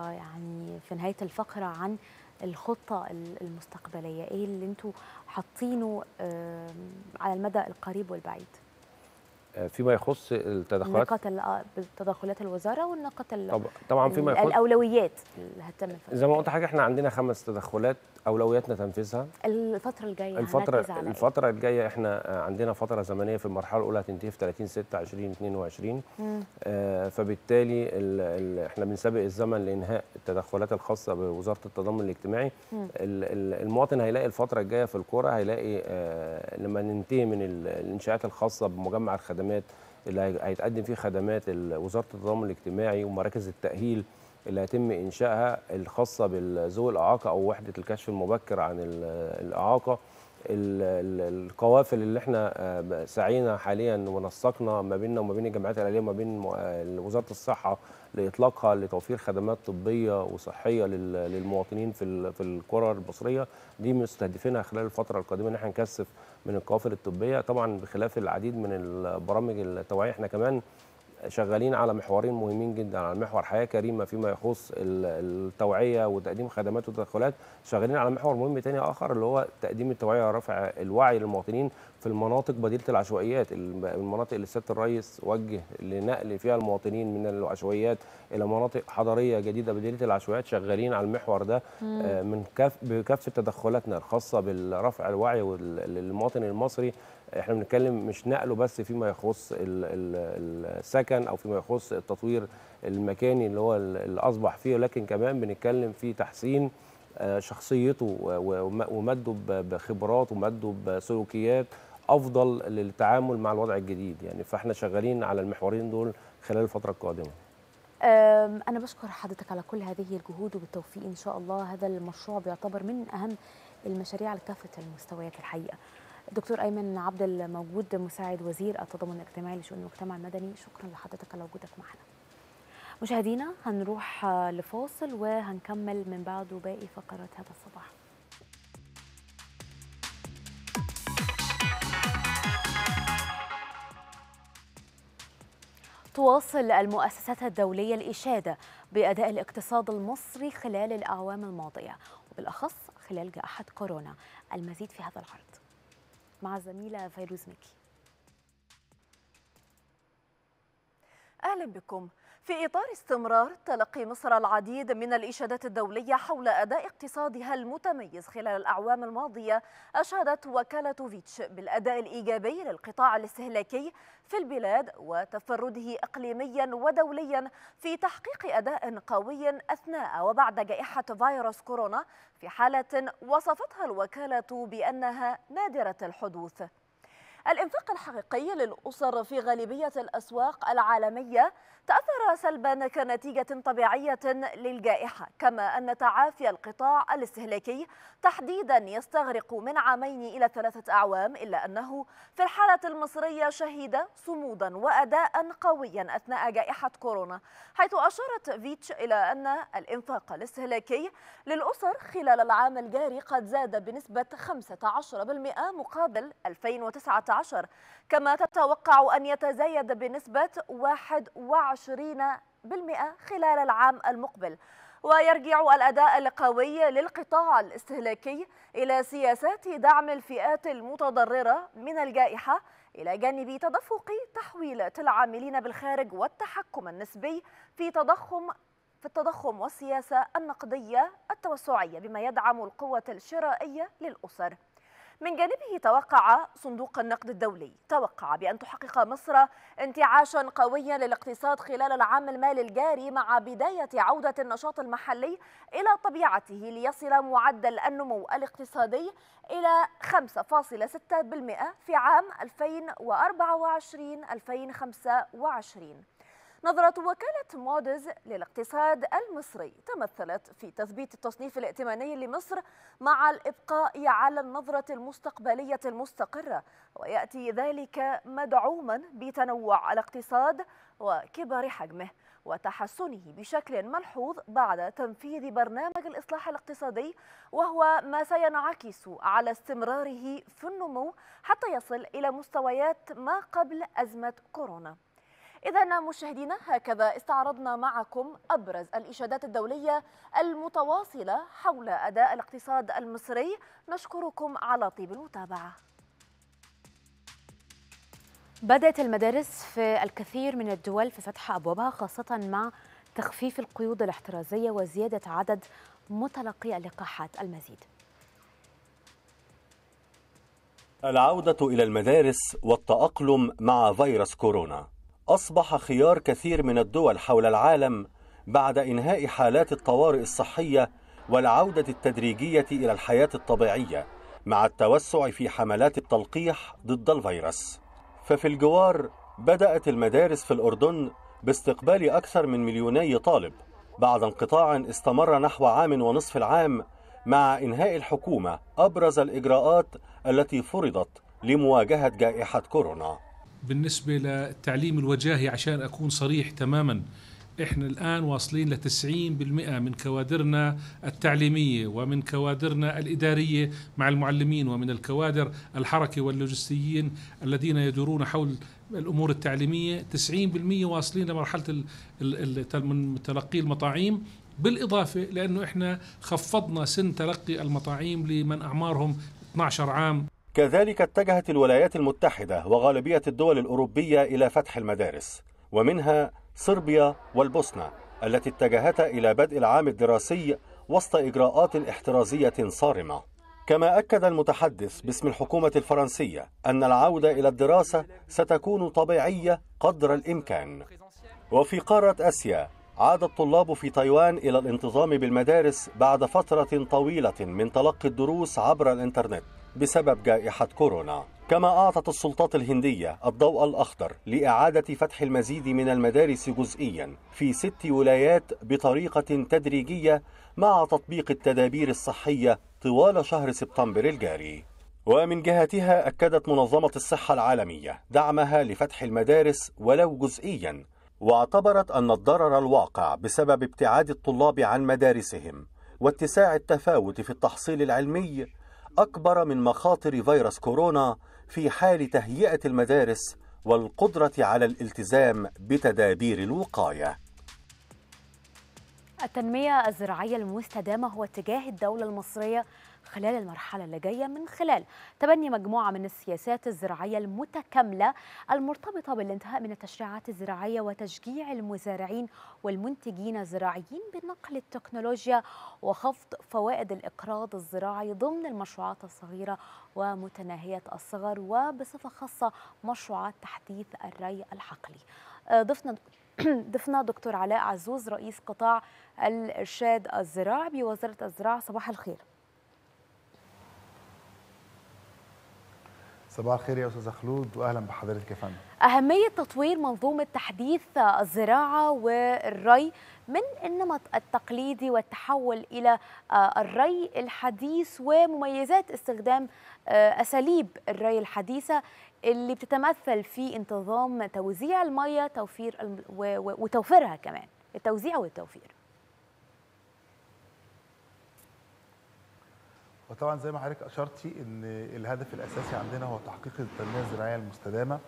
يعني في نهايه الفقره عن الخطه ال- المستقبليه ايه اللي انتوا حاطينه آم، على المدى القريب والبعيد آه، فيما يخص التدخلات النقاط ال- آه، تدخلات الوزاره والنقاط ال- طب- طبعا فيما ال- يخص الاولويات اللي هتتم الفترة زي ما قلت حاجه احنا عندنا خمس تدخلات اولوياتنا تنفيذها الفتره الجايه الفترة هنركز على إيه؟ الفترة الجاية احنا آه، عندنا فترة زمنية في المرحلة الأولى هتنتهي في 30 6 2022 مم. آه، فبالتالي ال ال احنا بنسابق الزمن لإنهاء التدخلات الخاصة بوزارة التضامن الاجتماعي مم. ال- ال- المواطن هيلاقي الفترة الجاية في القرى هيلاقي آه، لما ننتهي من ال- الإنشاءات الخاصة بمجمع الخدمات اللي هي- هيتقدم فيه خدمات ال- وزارة التضامن الاجتماعي ومراكز التأهيل اللي هيتم إنشائها الخاصة بذوي الإعاقة أو وحدة الكشف المبكر عن ال- الإعاقة ال- ال- القوافل اللي احنا آه، ب- سعينا حاليا ونسقنا ما بيننا وما بين الجامعات الاهليه وما بين م- آه، وزاره الصحه لاطلاقها لتوفير خدمات طبيه وصحيه لل- للمواطنين في ال- في القرى المصريه دي مستهدفينها خلال الفتره القادمه ان احنا نكثف من القوافل الطبيه طبعا بخلاف العديد من البرامج التوعيه احنا كمان شغالين على محورين مهمين جدا على محور حياه كريمه فيما يخص ال- التوعيه وتقديم خدمات وتدخلات شغالين على محور مهم تاني اخر اللي هو تقديم التوعيه ورفع الوعي للمواطنين في المناطق بديله العشوائيات الم- المناطق اللي سياده الرئيس وجه لنقل فيها المواطنين من العشوائيات الى مناطق حضريه جديده بديله العشوائيات شغالين على المحور ده مم. آه، من كف بكافه تدخلاتنا الخاصه بالرفع الوعي وال- للمواطن المصري احنا بنتكلم مش نقله بس فيما يخص ال- ال- السكن او فيما يخص التطوير المكاني اللي هو ال- اللي اصبح فيه لكن كمان بنتكلم في تحسين آه، شخصيته و- و- ومده ب- بخبرات ومده بسلوكيات افضل للتعامل مع الوضع الجديد يعني فاحنا شغالين على المحورين دول خلال الفتره القادمه أم، أنا بشكر حضرتك على كل هذه الجهود وبالتوفيق إن شاء الله هذا المشروع بيعتبر من أهم المشاريع على كافة المستويات الحقيقة دكتور أيمن عبد الموجود مساعد وزير التضامن الاجتماعي لشؤون المجتمع المدني شكرا لحضرتك على وجودك معنا مشاهدينا هنروح آه، لفاصل وهنكمل من بعده باقي فقرات هذا الصباح تواصل المؤسسات الدولية الإشادة بأداء الاقتصاد المصري خلال الأعوام الماضية وبالأخص خلال جائحة كورونا المزيد في هذا العرض مع الزميلة فيروز مكي أهلا بكم في إطار استمرار تلقي مصر العديد من الإشادات الدولية حول أداء اقتصادها المتميز خلال الأعوام الماضية أشادت وكالة فيتش بالأداء الإيجابي للقطاع الاستهلاكي في البلاد وتفرده إقليميا ودوليا في تحقيق أداء قوي أثناء وبعد جائحة فيروس كورونا في حالة وصفتها الوكالة بأنها نادرة الحدوث الإنفاق الحقيقي للأسر في غالبية الأسواق العالمية تأثر سلبا كنتيجة طبيعية للجائحة كما أن تعافي القطاع الاستهلاكي تحديدا يستغرق من عامين إلى ثلاثة أعوام إلا أنه في الحالة المصرية شهد صمودا وأداء قويا أثناء جائحة كورونا حيث أشارت فيتش إلى أن الإنفاق الاستهلاكي للأسر خلال العام الجاري قد زاد بنسبة 15% مقابل 2019 كما تتوقع أن يتزايد بنسبة 21% خلال العام المقبل ويرجع الأداء القوي للقطاع الاستهلاكي إلى سياسات دعم الفئات المتضررة من الجائحة إلى جانب تدفق تحويلات العاملين بالخارج والتحكم النسبي في تضخم في التضخم والسياسة النقدية التوسعية بما يدعم القوة الشرائية للأسر من جانبه توقع صندوق النقد الدولي توقع بأن تحقق مصر انتعاشا قويا للاقتصاد خلال العام المالي الجاري مع بداية عودة النشاط المحلي إلى طبيعته ليصل معدل النمو الاقتصادي إلى 5.6% في عام 2024-2025 نظرة وكالة مودز للاقتصاد المصري تمثلت في تثبيت التصنيف الائتماني لمصر مع الإبقاء على النظرة المستقبلية المستقرة ويأتي ذلك مدعوما بتنوع الاقتصاد وكبر حجمه وتحسنه بشكل ملحوظ بعد تنفيذ برنامج الإصلاح الاقتصادي وهو ما سينعكس على استمراره في النمو حتى يصل إلى مستويات ما قبل أزمة كورونا إذا مشاهدينا هكذا استعرضنا معكم أبرز الإشادات الدولية المتواصلة حول أداء الاقتصاد المصري نشكركم على طيب المتابعة بدأت المدارس في الكثير من الدول في فتح أبوابها خاصة مع تخفيف القيود الاحترازية وزيادة عدد متلقي اللقاحات المزيد العودة إلى المدارس والتأقلم مع فيروس كورونا أصبح خيار كثير من الدول حول العالم بعد إنهاء حالات الطوارئ الصحية والعودة التدريجية إلى الحياة الطبيعية مع التوسع في حملات التلقيح ضد الفيروس ففي الجوار بدأت المدارس في الأردن باستقبال أكثر من مليوني طالب بعد انقطاع استمر نحو عام ونصف العام مع إنهاء الحكومة أبرز الإجراءات التي فرضت لمواجهة جائحة كورونا بالنسبة للتعليم الوجاهي عشان أكون صريح تماما احنا الآن واصلين ل 90% من كوادرنا التعليمية ومن كوادرنا الإدارية مع المعلمين ومن الكوادر الحركة واللوجستيين الذين يدورون حول الأمور التعليمية 90% واصلين لمرحلة من تلقي المطاعيم بالإضافة لأنه إحنا خفضنا سن تلقي المطاعيم لمن أعمارهم 12 عام كذلك اتجهت الولايات المتحدة وغالبية الدول الأوروبية إلى فتح المدارس ومنها صربيا والبوسنة التي اتجهتا إلى بدء العام الدراسي وسط إجراءات احترازية صارمة كما أكد المتحدث باسم الحكومة الفرنسية أن العودة إلى الدراسة ستكون طبيعية قدر الإمكان وفي قارة آسيا عاد الطلاب في تايوان إلى الانتظام بالمدارس بعد فترة طويلة من تلقي الدروس عبر الإنترنت بسبب جائحة كورونا كما أعطت السلطات الهندية الضوء الأخضر لإعادة فتح المزيد من المدارس جزئيا في ست ولايات بطريقة تدريجية مع تطبيق التدابير الصحية طوال شهر سبتمبر الجاري ومن جهتها أكدت منظمة الصحة العالمية دعمها لفتح المدارس ولو جزئيا واعتبرت أن الضرر الواقع بسبب ابتعاد الطلاب عن مدارسهم واتساع التفاوت في التحصيل العلمي أكبر من مخاطر فيروس كورونا في حال تهيئة المدارس والقدرة على الالتزام بتدابير الوقاية التنمية الزراعية المستدامة هو اتجاه الدولة المصرية خلال المرحلة اللي جاية من خلال تبني مجموعة من السياسات الزراعية المتكاملة المرتبطة بالانتهاء من التشريعات الزراعية وتشجيع المزارعين والمنتجين الزراعيين بنقل التكنولوجيا وخفض فوائد الإقراض الزراعي ضمن المشروعات الصغيرة ومتناهية الصغر وبصفة خاصة مشروعات تحديث الري الحقلي ضفنا ضفنا دكتور علاء عزوز رئيس قطاع الإرشاد الزراعي بوزارة الزراعة صباح الخير صباح الخير يا استاذه خلود واهلا بحضرتك يا فندم أهمية تطوير منظومة تحديث الزراعة والري من النمط التقليدي والتحول إلى الري الحديث ومميزات استخدام أساليب الري الحديثة اللي بتتمثل في انتظام توزيع المية توفير وتوفيرها كمان التوزيع والتوفير وطبعا زي ما حضرتك اشرتي ان الهدف الاساسي عندنا هو تحقيق التنميه الزراعيه المستدامه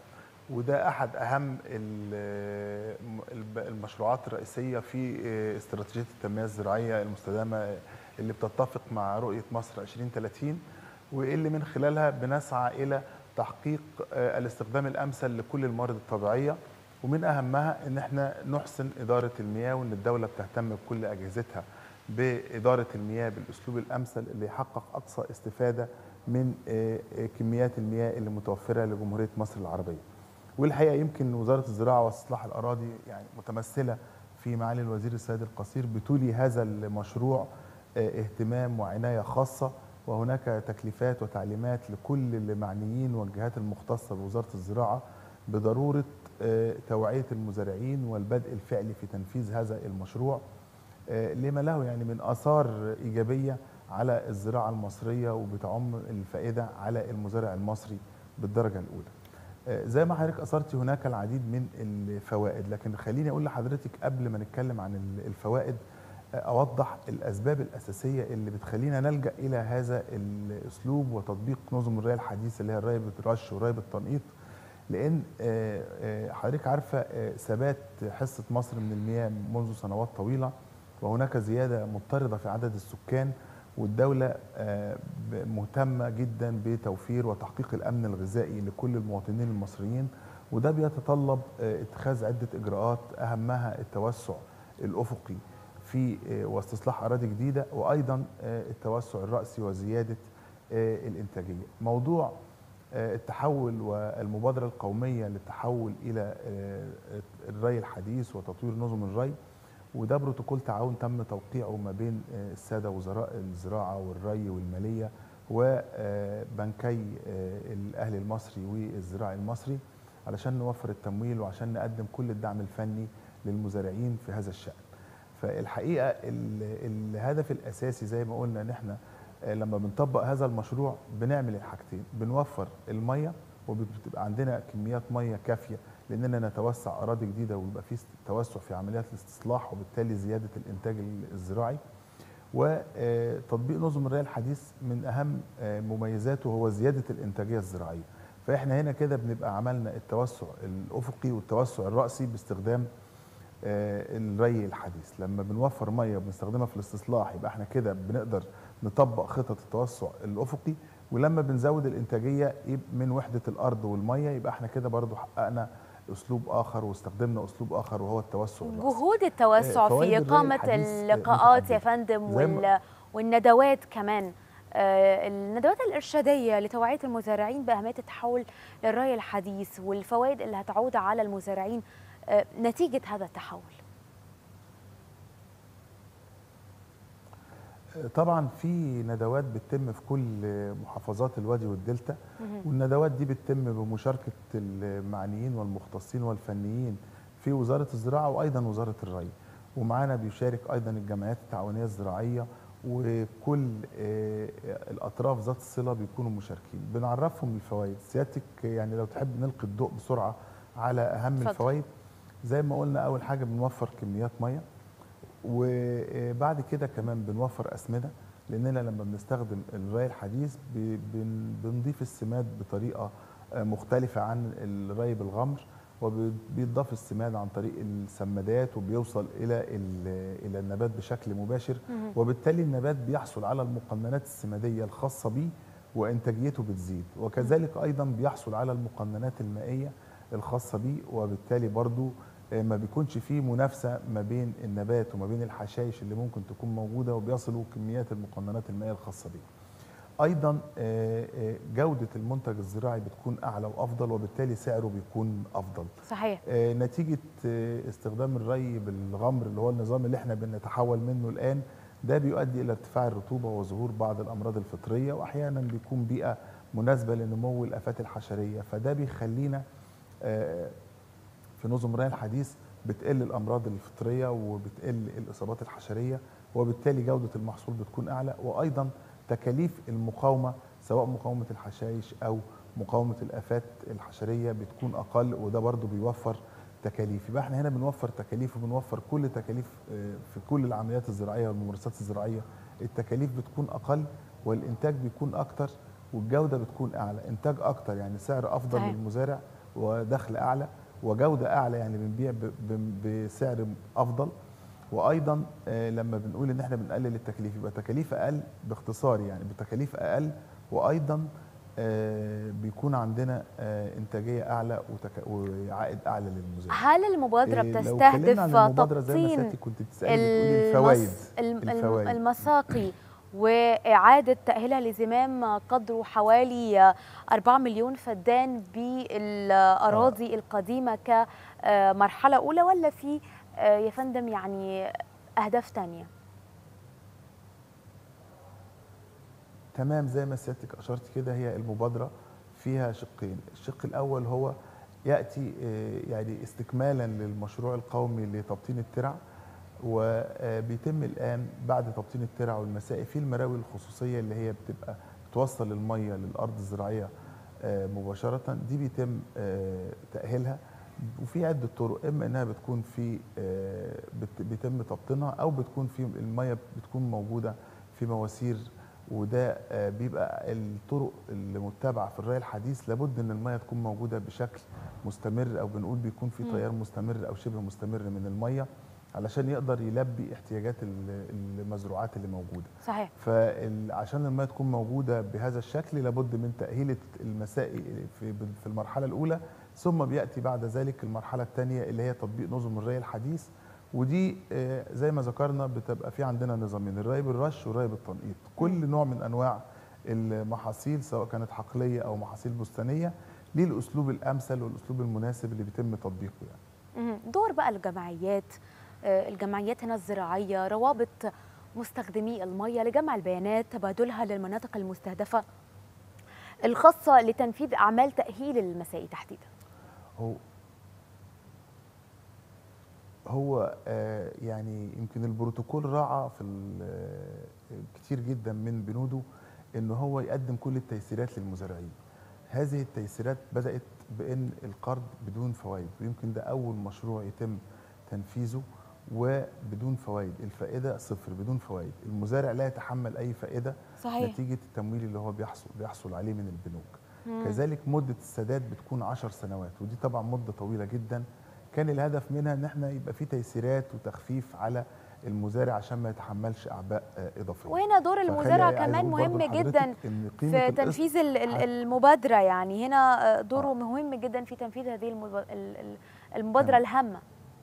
وده احد اهم ال- الب- المشروعات الرئيسيه في استراتيجيه التنميه الزراعيه المستدامه اللي بتتفق مع رؤيه مصر 2030 واللي من خلالها بنسعى الى تحقيق الاستخدام الامثل لكل الموارد الطبيعيه ومن اهمها ان احنا نحسن اداره المياه وان الدوله بتهتم بكل اجهزتها باداره المياه بالاسلوب الامثل اللي يحقق اقصى استفاده من آه، آه، كميات المياه اللي متوفره لجمهوريه مصر العربيه. والحقيقه يمكن وزاره الزراعه واستصلاح الاراضي يعني متمثله في معالي الوزير السيد القصير بتولي هذا المشروع آه، اهتمام وعنايه خاصه وهناك تكليفات وتعليمات لكل المعنيين والجهات المختصه بوزاره الزراعه بضروره آه، توعيه المزارعين والبدء الفعلي في تنفيذ هذا المشروع آه، لما له يعني من اثار ايجابيه على الزراعه المصريه وبتعم الفائده على المزارع المصري بالدرجه الاولى. آه، زي ما حضرتك اثرتي هناك العديد من الفوائد لكن خليني اقول لحضرتك قبل ما نتكلم عن ال- الفوائد آه، اوضح الاسباب الاساسيه اللي بتخلينا نلجا الى هذا الاسلوب وتطبيق نظم الري الحديث اللي هي الري بالرش والري بالتنقيط لان آه، آه، حضرتك عارفه آه، ثبات حصه مصر من المياه منذ سنوات طويله وهناك زياده مضطرده في عدد السكان والدوله آه، ب- مهتمه جدا بتوفير وتحقيق الامن الغذائي لكل المواطنين المصريين وده بيتطلب آه، اتخاذ عده اجراءات اهمها التوسع الافقي في آه، واستصلاح اراضي جديده وايضا آه، التوسع الراسي وزياده آه، الانتاجيه. موضوع آه، التحول والمبادره القوميه للتحول الى آه، الري الحديث وتطوير نظم الري وده بروتوكول تعاون تم توقيعه ما بين آه، الساده وزراء الزراعه والري والماليه وبنكي الاهلي المصري والزراعي المصري علشان نوفر التمويل وعشان نقدم كل الدعم الفني للمزارعين في هذا الشأن. فالحقيقه ال- الهدف الاساسي زي ما قلنا ان احنا آه، لما بنطبق هذا المشروع بنعمل الحاجتين بنوفر الميه وبتبقى عندنا كميات ميه كافيه لاننا نتوسع اراضي جديده ويبقى في توسع في عمليات الاستصلاح وبالتالي زياده الانتاج الزراعي وتطبيق نظم الري الحديث من اهم آه، مميزاته هو زياده الانتاجيه الزراعيه فاحنا هنا كده بنبقى عملنا التوسع الافقي والتوسع الراسي باستخدام آه، الري الحديث لما بنوفر ميه وبنستخدمها في الاستصلاح يبقى احنا كده بنقدر نطبق خطط التوسع الافقي ولما بنزود الانتاجيه يبقى من وحده الارض والميه يبقى احنا كده برضو حققنا اسلوب اخر واستخدمنا اسلوب اخر وهو التوسع الرأسي. جهود التوسع آه، فوائد في الري إقامة الحديث اللقاءات يا متعددة. فندم زي ما- وال... والندوات كمان آه، الندوات الإرشادية لتوعية المزارعين بأهمية التحول للري الحديث والفوائد اللي هتعود على المزارعين آه، نتيجة هذا التحول طبعا في ندوات بتتم في كل محافظات الوادي والدلتا والندوات دي بتتم بمشاركه المعنيين والمختصين والفنيين في وزاره الزراعه وايضا وزاره الري ومعانا بيشارك ايضا الجمعيات التعاونيه الزراعيه وكل آه، الاطراف ذات الصله بيكونوا مشاركين بنعرفهم الفوائد سيادتك يعني لو تحب نلقي الضوء بسرعه على اهم اتفضل. الفوائد زي ما قلنا اول حاجه بنوفر كميات ميه وبعد كده كمان بنوفر اسمده لاننا لما بنستخدم الري الحديث ب- بن- بنضيف السماد بطريقه آه، مختلفه عن الري بالغمر وبيضاف السماد عن طريق السمادات وبيوصل الى ال- الى النبات بشكل مباشر مهم. وبالتالي النبات بيحصل على المقننات السماديه الخاصه بيه وانتاجيته بتزيد وكذلك ايضا بيحصل على المقننات المائيه الخاصه بيه وبالتالي برضو آه، ما بيكونش فيه منافسه ما بين النبات وما بين الحشائش اللي ممكن تكون موجوده وبيصلوا كميات المقننات المائيه الخاصه بيه. ايضا آه، آه، جوده المنتج الزراعي بتكون اعلى وافضل وبالتالي سعره بيكون افضل. صحيح آه، نتيجه آه، استخدام الري بالغمر اللي هو النظام اللي احنا بنتحول منه الان ده بيؤدي الى ارتفاع الرطوبه وظهور بعض الامراض الفطريه واحيانا بيكون بيئه مناسبه لنمو الافات الحشريه فده بيخلينا آه، في نظم الري الحديث بتقل الامراض الفطريه وبتقل الاصابات الحشريه وبالتالي جوده المحصول بتكون اعلى وايضا تكاليف المقاومه سواء مقاومه الحشائش او مقاومه الافات الحشريه بتكون اقل وده برضو بيوفر تكاليف يبقى احنا هنا بنوفر تكاليف وبنوفر كل تكاليف آه، في كل العمليات الزراعيه والممارسات الزراعيه التكاليف بتكون اقل والانتاج بيكون اكتر والجوده بتكون اعلى انتاج اكتر يعني سعر افضل صحيح. للمزارع ودخل اعلى وجوده اعلى يعني بنبيع ب- ب- بسعر افضل وايضا آه، لما بنقول ان احنا بنقلل التكاليف يبقى تكاليف اقل باختصار يعني بتكاليف اقل وايضا آه، بيكون عندنا آه، انتاجيه اعلى وتك- وعائد اعلى للمزارع هل المبادرة إيه، لو بتستهدف اتكلمنا عن المبادرة زي ما تبطين سيادتك كنت بتسألي بتقولي الفوائد المس... الم- الم- الفوائد. المساقي وإعادة تأهيلها لزمام قدره حوالي 4 مليون فدان بالأراضي القديمة كمرحلة أولى ولا في آه، يا فندم يعني أهداف تانية؟ تمام زي ما سيادتك اشرت كده هي المبادره فيها شقين الشق الاول هو ياتي آه، يعني استكمالا للمشروع القومي لتبطين الترع وبيتم الان بعد تبطين الترع والمسائي في المراوي الخصوصيه اللي هي بتبقى بتوصل الميه للارض الزراعيه آه، مباشره دي بيتم آه، تاهيلها وفي عده طرق اما انها بتكون في آه، بت- بيتم تبطينها او بتكون في الميه بتكون موجوده في مواسير وده آه، بيبقى الطرق اللي متبعه في الري الحديث لابد ان الميه تكون موجوده بشكل مستمر او بنقول بيكون في مم. تيار مستمر او شبه مستمر من الميه علشان يقدر يلبي احتياجات ال- المزروعات اللي موجوده صحيح فعشان الميه تكون موجوده بهذا الشكل لابد من تاهيل المسائي في في المرحله الاولى ثم بياتي بعد ذلك المرحله الثانيه اللي هي تطبيق نظم الري الحديث ودي آه، زي ما ذكرنا بتبقى في عندنا نظامين الري بالرش والري بالتنقيط كل نوع من انواع المحاصيل سواء كانت حقليه او محاصيل بستانيه ليه الاسلوب الامثل والاسلوب المناسب اللي بيتم تطبيقه يعني مهم. دور بقى الجمعيات آه، الجمعيات هنا الزراعية روابط مستخدمي المياه لجمع البيانات تبادلها للمناطق المستهدفة الخاصة لتنفيذ أعمال تأهيل المسائي تحديدا هو هو آه، يعني يمكن البروتوكول راعى في ال- آه، كتير جدا من بنوده ان هو يقدم كل التيسيرات للمزارعين هذه التيسيرات بدات بان القرض بدون فوائد ويمكن ده اول مشروع يتم تنفيذه وبدون فوائد الفائده صفر بدون فوائد المزارع لا يتحمل اي فائده صحيح. نتيجه التمويل اللي هو بيحصل بيحصل عليه من البنوك مم. كذلك مده السداد بتكون 10 سنوات ودي طبعا مده طويله جدا كان الهدف منها ان احنا يبقى في تيسيرات وتخفيف على المزارع عشان ما يتحملش اعباء آه، اضافيه وهنا دور فخلي المزارع عايز كمان أقول برضو مهم لحضرتك جدا إن قيمة في القسط تنفيذ ال- ال- ح- المبادرة يعني هنا آه، دوره مهم جدا في تنفيذ هذه المب- ال- ال- المبادرة الهامة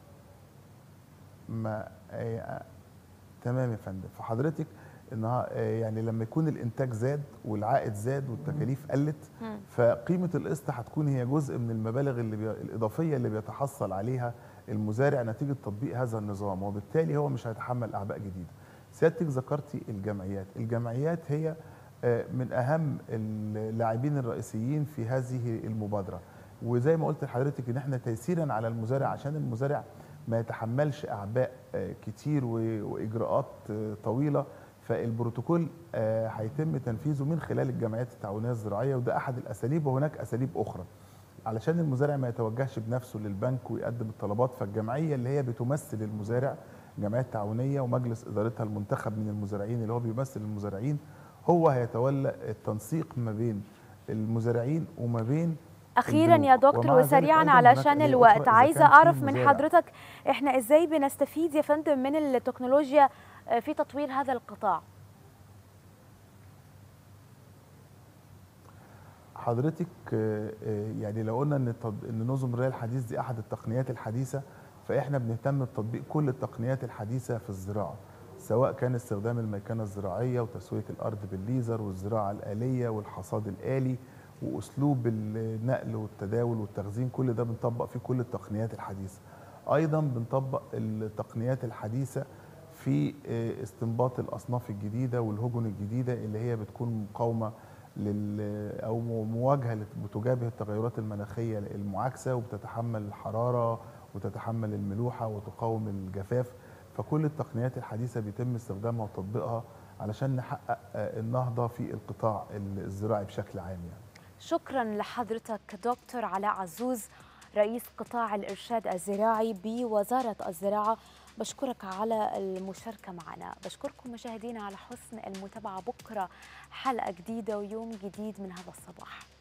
ما آه، تمام يا فندم فحضرتك انها آه، يعني لما يكون الانتاج زاد والعائد زاد والتكاليف قلت مم. فقيمه القسط هتكون هي جزء من المبالغ اللي بي... الاضافيه اللي بيتحصل عليها المزارع نتيجه تطبيق هذا النظام وبالتالي هو مش هيتحمل اعباء جديده. سيادتك ذكرتي الجمعيات، الجمعيات هي آه، من اهم اللاعبين الرئيسيين في هذه المبادره وزي ما قلت لحضرتك ان احنا تيسيرا على المزارع عشان المزارع ما يتحملش اعباء آه، كتير و- واجراءات آه، طويله فالبروتوكول آه، هيتم تنفيذه من خلال الجمعيات التعاونيه الزراعيه وده احد الاساليب وهناك اساليب اخرى علشان المزارع ما يتوجهش بنفسه للبنك ويقدم الطلبات فالجمعيه اللي هي بتمثل المزارع الجمعيه التعاونيه ومجلس ادارتها المنتخب من المزارعين اللي هو بيمثل المزارعين هو هيتولى التنسيق ما بين المزارعين وما بين اخيرا يا البنوك. دكتور ومع ذلك وسريعا أيضاً هناك علشان آلية الوقت أخرى إذا عايزه كان في اعرف من مزارع حضرتك احنا ازاي بنستفيد يا فندم من التكنولوجيا آه، في تطوير هذا القطاع حضرتك آه، آه، يعني لو قلنا ان التط- ان نظم الري الحديث دي احد التقنيات الحديثه فاحنا بنهتم بتطبيق كل التقنيات الحديثه في الزراعه سواء كان استخدام الميكنه الزراعيه وتسويه الارض بالليزر والزراعه الاليه والحصاد الالي واسلوب النقل والتداول والتخزين كل ده بنطبق فيه كل التقنيات الحديثه ايضا بنطبق التقنيات الحديثه في آه، استنباط الاصناف الجديده والهجن الجديده اللي هي بتكون مقاومه لل او مواجهه لت- بتجابه التغيرات المناخيه المعاكسه وبتتحمل الحراره وتتحمل الملوحه وتقاوم الجفاف فكل التقنيات الحديثه بيتم استخدامها وتطبيقها علشان نحقق آه، النهضه في القطاع الزراعي بشكل عام يعني شكرا لحضرتك دكتور علاء عزوز رئيس قطاع الإرشاد الزراعي بوزارة الزراعة بشكرك على المشاركة معنا بشكركم مشاهدينا على حسن المتابعة بكرة حلقة جديدة ويوم جديد من هذا الصباح